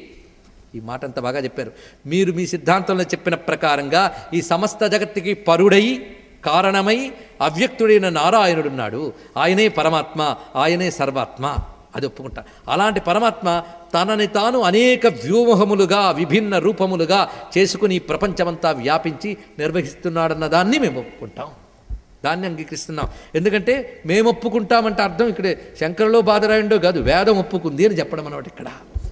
ఈ మాట అంత బాగా చెప్పారు మీరు మీ సిద్ధాంతంలో చెప్పిన ప్రకారంగా ఈ సమస్త జగత్తుకి పరుడై కారణమై అవ్యక్తుడైన నారాయణుడున్నాడు ఆయనే పరమాత్మ ఆయనే సర్వాత్మ అది ఒప్పుకుంటా అలాంటి పరమాత్మ తనని తాను అనేక వ్యూహములుగా విభిన్న రూపములుగా చేసుకుని ఈ ప్రపంచమంతా వ్యాపించి నిర్వహిస్తున్నాడన్న దాన్ని మేము ఒప్పుకుంటాం దాన్ని అంగీకరిస్తున్నాం ఎందుకంటే మేము ఒప్పుకుంటామంటే అర్థం ఇక్కడే శంకరులో బాధరాయుండో కాదు వేదం ఒప్పుకుంది అని చెప్పడం అన్నమాట ఇక్కడ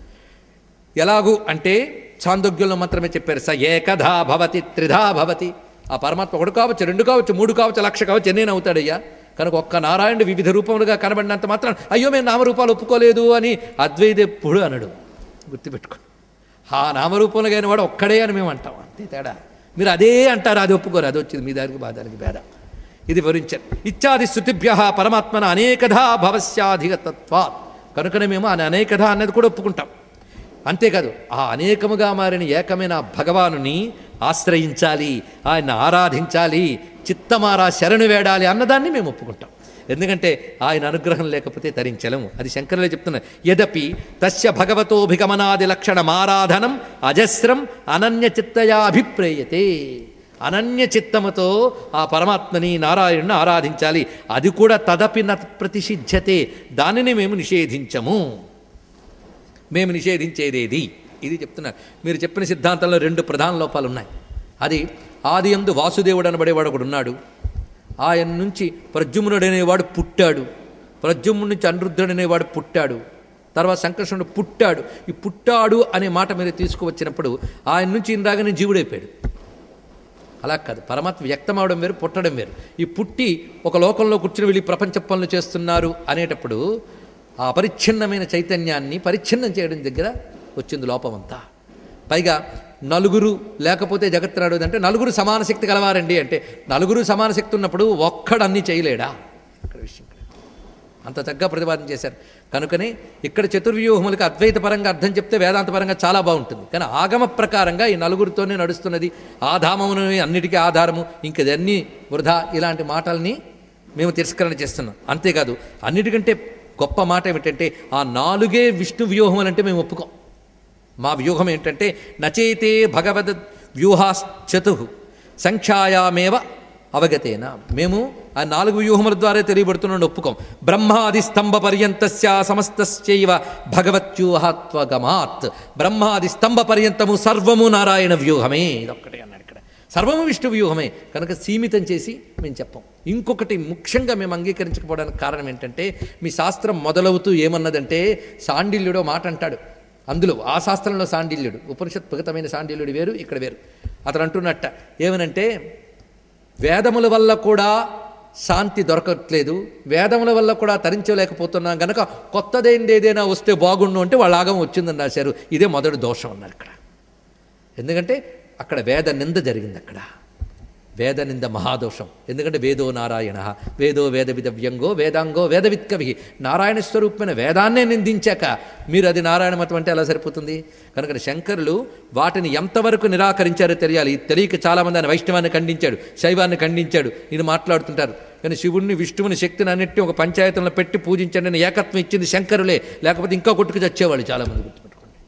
ఎలాగూ అంటే చాందోగ్యంలో మాత్రమే చెప్పారు స ఏకధా భవతి త్రిధా భవతి ఆ పరమాత్మ ఒకడు కావచ్చు రెండు కావచ్చు మూడు కావచ్చు లక్ష కావచ్చు ఎన్నేను అవుతాడయ్యా కనుక ఒక్క నారాయణుడు వివిధ రూపములుగా కనబడినంత మాత్రం అయ్యో మేము నామరూపాలు ఒప్పుకోలేదు అని అద్వైత ఎప్పుడు అనడు గుర్తుపెట్టుకో ఆ నామరూపంలో అయిన వాడు ఒక్కడే అని మేము అంటాం అంతే తేడా మీరు అదే అంటారు అది ఒప్పుకోరు అది వచ్చింది మీ దానికి మా దానికి భేద ఇది వివరించారు ఇత్యాది స్థుతిభ్య పరమాత్మన అనేకధా భవస్యాధిగతత్వాత్ కనుకనే మేము ఆ అనేకధా అన్నది కూడా ఒప్పుకుంటాం అంతేకాదు ఆ అనేకముగా మారిన ఏకమైన ఆ భగవానుని ఆశ్రయించాలి ఆయన ఆరాధించాలి చిత్తమారా శరణు వేడాలి అన్నదాన్ని మేము ఒప్పుకుంటాం ఎందుకంటే ఆయన అనుగ్రహం లేకపోతే తరించలేము అది శంకరులే చెప్తున్నారు యదపి తస్య భగవతోభిగమనాది లక్షణమారాధనం అజస్రం అనన్య చిత్తయా అభిప్రేయతే అనన్య చిత్తముతో ఆ పరమాత్మని నారాయణుని ఆరాధించాలి అది కూడా తదపి న ప్రతిషిధ్యతే దానిని మేము నిషేధించము మేము నిషేధించేదేది ఇది చెప్తున్నారు మీరు చెప్పిన సిద్ధాంతంలో రెండు ప్రధాన లోపాలు ఉన్నాయి అది ఆది ఎందు వాసుదేవుడు అనబడేవాడు ఒకడు ఉన్నాడు ఆయన నుంచి ప్రద్యుమ్నుడు అనేవాడు పుట్టాడు ప్రద్యుమ్నుడి నుంచి అనిరుద్ధుడు అనేవాడు పుట్టాడు తర్వాత సంకర్షణుడు పుట్టాడు ఈ పుట్టాడు అనే మాట మీరు తీసుకువచ్చినప్పుడు ఆయన నుంచి ఇందాకనే జీవుడైపోయాడు అలా కాదు పరమాత్మ వ్యక్తం అవడం వేరు పుట్టడం వేరు ఈ పుట్టి ఒక లోకంలో కూర్చుని వెళ్ళి ప్రపంచ పనులు చేస్తున్నారు అనేటప్పుడు ఆ అపరిచ్ఛిన్నమైన చైతన్యాన్ని పరిచ్ఛిన్నం చేయడం దగ్గర వచ్చింది లోపమంతా పైగా నలుగురు లేకపోతే జగత్తురాడు అంటే నలుగురు సమాన శక్తి కలవారండి అంటే నలుగురు సమాన శక్తి ఉన్నప్పుడు ఒక్కడు అన్నీ చేయలేడా ఇక్కడ విషయం అంత చక్కగా ప్రతిపాదన చేశారు కనుకనే ఇక్కడ చతుర్వ్యూహములకు అద్వైత పరంగా అర్థం చెప్తే వేదాంత పరంగా చాలా బాగుంటుంది కానీ ఆగమ ప్రకారంగా ఈ నలుగురితోనే నడుస్తున్నది ఆధామమును అన్నిటికీ ఆధారము ఇంకదన్నీ వృధా ఇలాంటి మాటల్ని మేము తిరస్కరణ చేస్తున్నాం అంతేకాదు అన్నిటికంటే గొప్ప మాట ఏమిటంటే ఆ నాలుగే విష్ణు వ్యూహములు అంటే మేము ఒప్పుకోం మా వ్యూహం ఏంటంటే నచేతే భగవద్ వ్యూహాశ్చతు సంఖ్యాయామేవ అవగతేన మేము ఆ నాలుగు వ్యూహముల ద్వారా తెలియబడుతున్నాడు ఒప్పుకోం బ్రహ్మాది స్తంభ పర్యంతస్య సమస్తశ్చైవ భగవత్యూహత్వగమాత్ బ్రహ్మాది స్తంభ పర్యంతము సర్వము నారాయణ వ్యూహమే ఇదొక్కటే అన్నాడు ఇక్కడ సర్వము విష్ణు వ్యూహమే కనుక సీమితం చేసి మేము చెప్పం ఇంకొకటి ముఖ్యంగా మేము అంగీకరించకపోవడానికి కారణం ఏంటంటే మీ శాస్త్రం మొదలవుతూ ఏమన్నదంటే సాండిల్యుడో మాట అంటాడు అందులో ఆ శాస్త్రంలో సాండిల్యుడు ఉపనిషత్ భగతమైన సాండిల్యుడు వేరు ఇక్కడ వేరు అతను అంటున్నట్ట ఏమనంటే వేదముల వల్ల కూడా శాంతి దొరకట్లేదు వేదముల వల్ల కూడా తరించలేకపోతున్నాం గనక కొత్తదైంది ఏదైనా వస్తే బాగుండు అంటే వాళ్ళ ఆగం వచ్చిందని రాశారు ఇదే మొదటి దోషం అన్నారు ఇక్కడ ఎందుకంటే అక్కడ వేద నింద జరిగింది అక్కడ వేద నింద మహాదోషం ఎందుకంటే వేదో నారాయణ వేదో వేద విదవ్యంగో వేదాంగో వేదవిత్ కవి నారాయణ స్వరూపమైన వేదాన్నే నిందించాక మీరు అది నారాయణ మతం అంటే ఎలా సరిపోతుంది కనుక శంకరులు వాటిని ఎంతవరకు నిరాకరించారో తెలియాలి తెలియక చాలామంది ఆయన వైష్ణవాన్ని ఖండించాడు శైవాన్ని ఖండించాడు ఇది మాట్లాడుతుంటారు కానీ శివుణ్ణి విష్ణువుని శక్తిని అన్నింటినీ ఒక పంచాయతీలో పెట్టి పూజించండి అని ఏకత్వం ఇచ్చింది శంకరులే లేకపోతే ఇంకా కొట్టుకు చచ్చేవాళ్ళు చాలామంది గుర్తుపెట్టుకోండి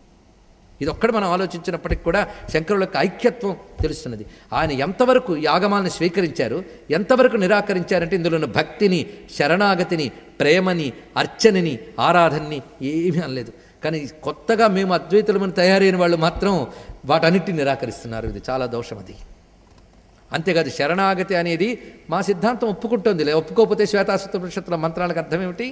ఇది ఒక్కడ మనం ఆలోచించినప్పటికి కూడా శంకరుల యొక్క ఐక్యత్వం తెలుస్తున్నది ఆయన ఎంతవరకు యాగమాలను స్వీకరించారు ఎంతవరకు నిరాకరించారంటే ఇందులో ఉన్న భక్తిని శరణాగతిని ప్రేమని అర్చనని ఆరాధనని ఏమీ అనలేదు కానీ కొత్తగా మేము అద్వైతులమని తయారైన వాళ్ళు మాత్రం వాటన్నిటిని నిరాకరిస్తున్నారు ఇది చాలా దోషం అది అంతేకాదు శరణాగతి అనేది మా సిద్ధాంతం ఒప్పుకుంటుంది లే ఒప్పుకోకపోతే శ్వేతాశుద్ధ మంత్రాలకు అర్థం ఏమిటి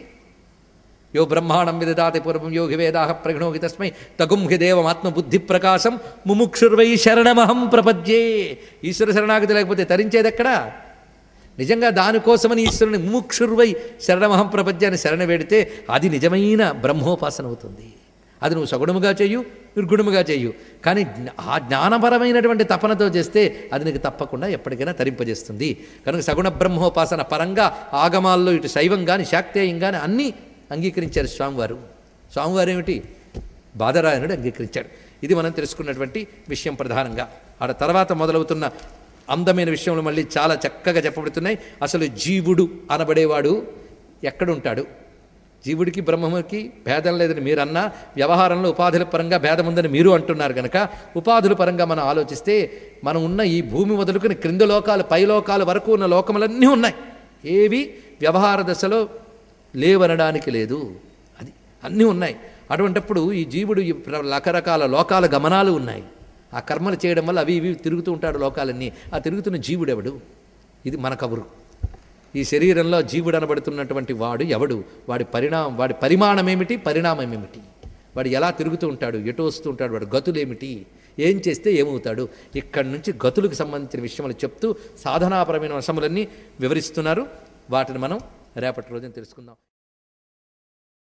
యో బ్రహ్మాండం విదదాతి పూర్వం యోగి వేదాహ ప్రగణోగి తస్మై తగుం హి దేవమాత్మబుద్ధి ప్రకాశం ముముక్షుర్వై శరణమహం ప్రపద్యే ఈశ్వర శరణాగతి లేకపోతే తరించేదెక్కడా నిజంగా దానికోసమని ఈశ్వరుని ముముక్షుర్వై శరణమహం ప్రపద్యాన్ని శరణ వేడితే అది నిజమైన బ్రహ్మోపాసన అవుతుంది అది నువ్వు సగుణముగా చేయు నిర్గుణముగా చేయు కానీ జ్ఞ- ఆ జ్ఞానపరమైనటువంటి తపనతో చేస్తే అది నీకు తప్పకుండా ఎప్పటికైనా తరింపజేస్తుంది కనుక సగుణ బ్రహ్మోపాసన పరంగా ఆగమాల్లో ఇటు శైవం కానీ శాక్తేయం కానీ అన్నీ అంగీకరించారు స్వామివారు స్వామివారు ఏమిటి బాదరాయణుడు అంగీకరించాడు ఇది మనం తెలుసుకున్నటువంటి విషయం ప్రధానంగా ఆడ తర్వాత మొదలవుతున్న అందమైన విషయంలో మళ్ళీ చాలా చక్కగా చెప్పబడుతున్నాయి అసలు జీవుడు అనబడేవాడు ఎక్కడుంటాడు జీవుడికి బ్రహ్మముకి భేదం లేదని మీరు అన్నా వ్యవహారంలో ఉపాధుల పరంగా భేదం ఉందని మీరు అంటున్నారు కనుక ఉపాధుల పరంగా మనం ఆలోచిస్తే మనం ఉన్న ఈ భూమి మొదలుకొని క్రింద లోకాలు పై లోకాల వరకు ఉన్న లోకములన్నీ ఉన్నాయి ఏవి వ్యవహార దశలో లేవనడానికి లేదు అది అన్నీ ఉన్నాయి అటువంటప్పుడు ఈ జీవుడు ఈ ప్ర- రకరకాల లోకాల గమనాలు ఉన్నాయి ఆ కర్మలు చేయడం వల్ల అవి ఇవి తిరుగుతూ ఉంటాడు లోకాలన్నీ ఆ తిరుగుతున్న జీవుడెవడు ఇది మన కబురు ఈ శరీరంలో జీవుడు అనబడుతున్నటువంటి వాడు ఎవడు వాడి పరిణామం వాడి పరిమాణం ఏమిటి పరిణామం ఏమిటి వాడు ఎలా తిరుగుతూ ఉంటాడు ఎటు వస్తూ ఉంటాడు వాడు గతులేమిటి ఏం చేస్తే ఏమవుతాడు ఇక్కడి నుంచి గతులకు సంబంధించిన విషయములు చెప్తూ సాధనాపరమైన అంశములన్నీ వివరిస్తున్నారు వాటిని మనం రేపటి రోజున తెలుసుకుందాం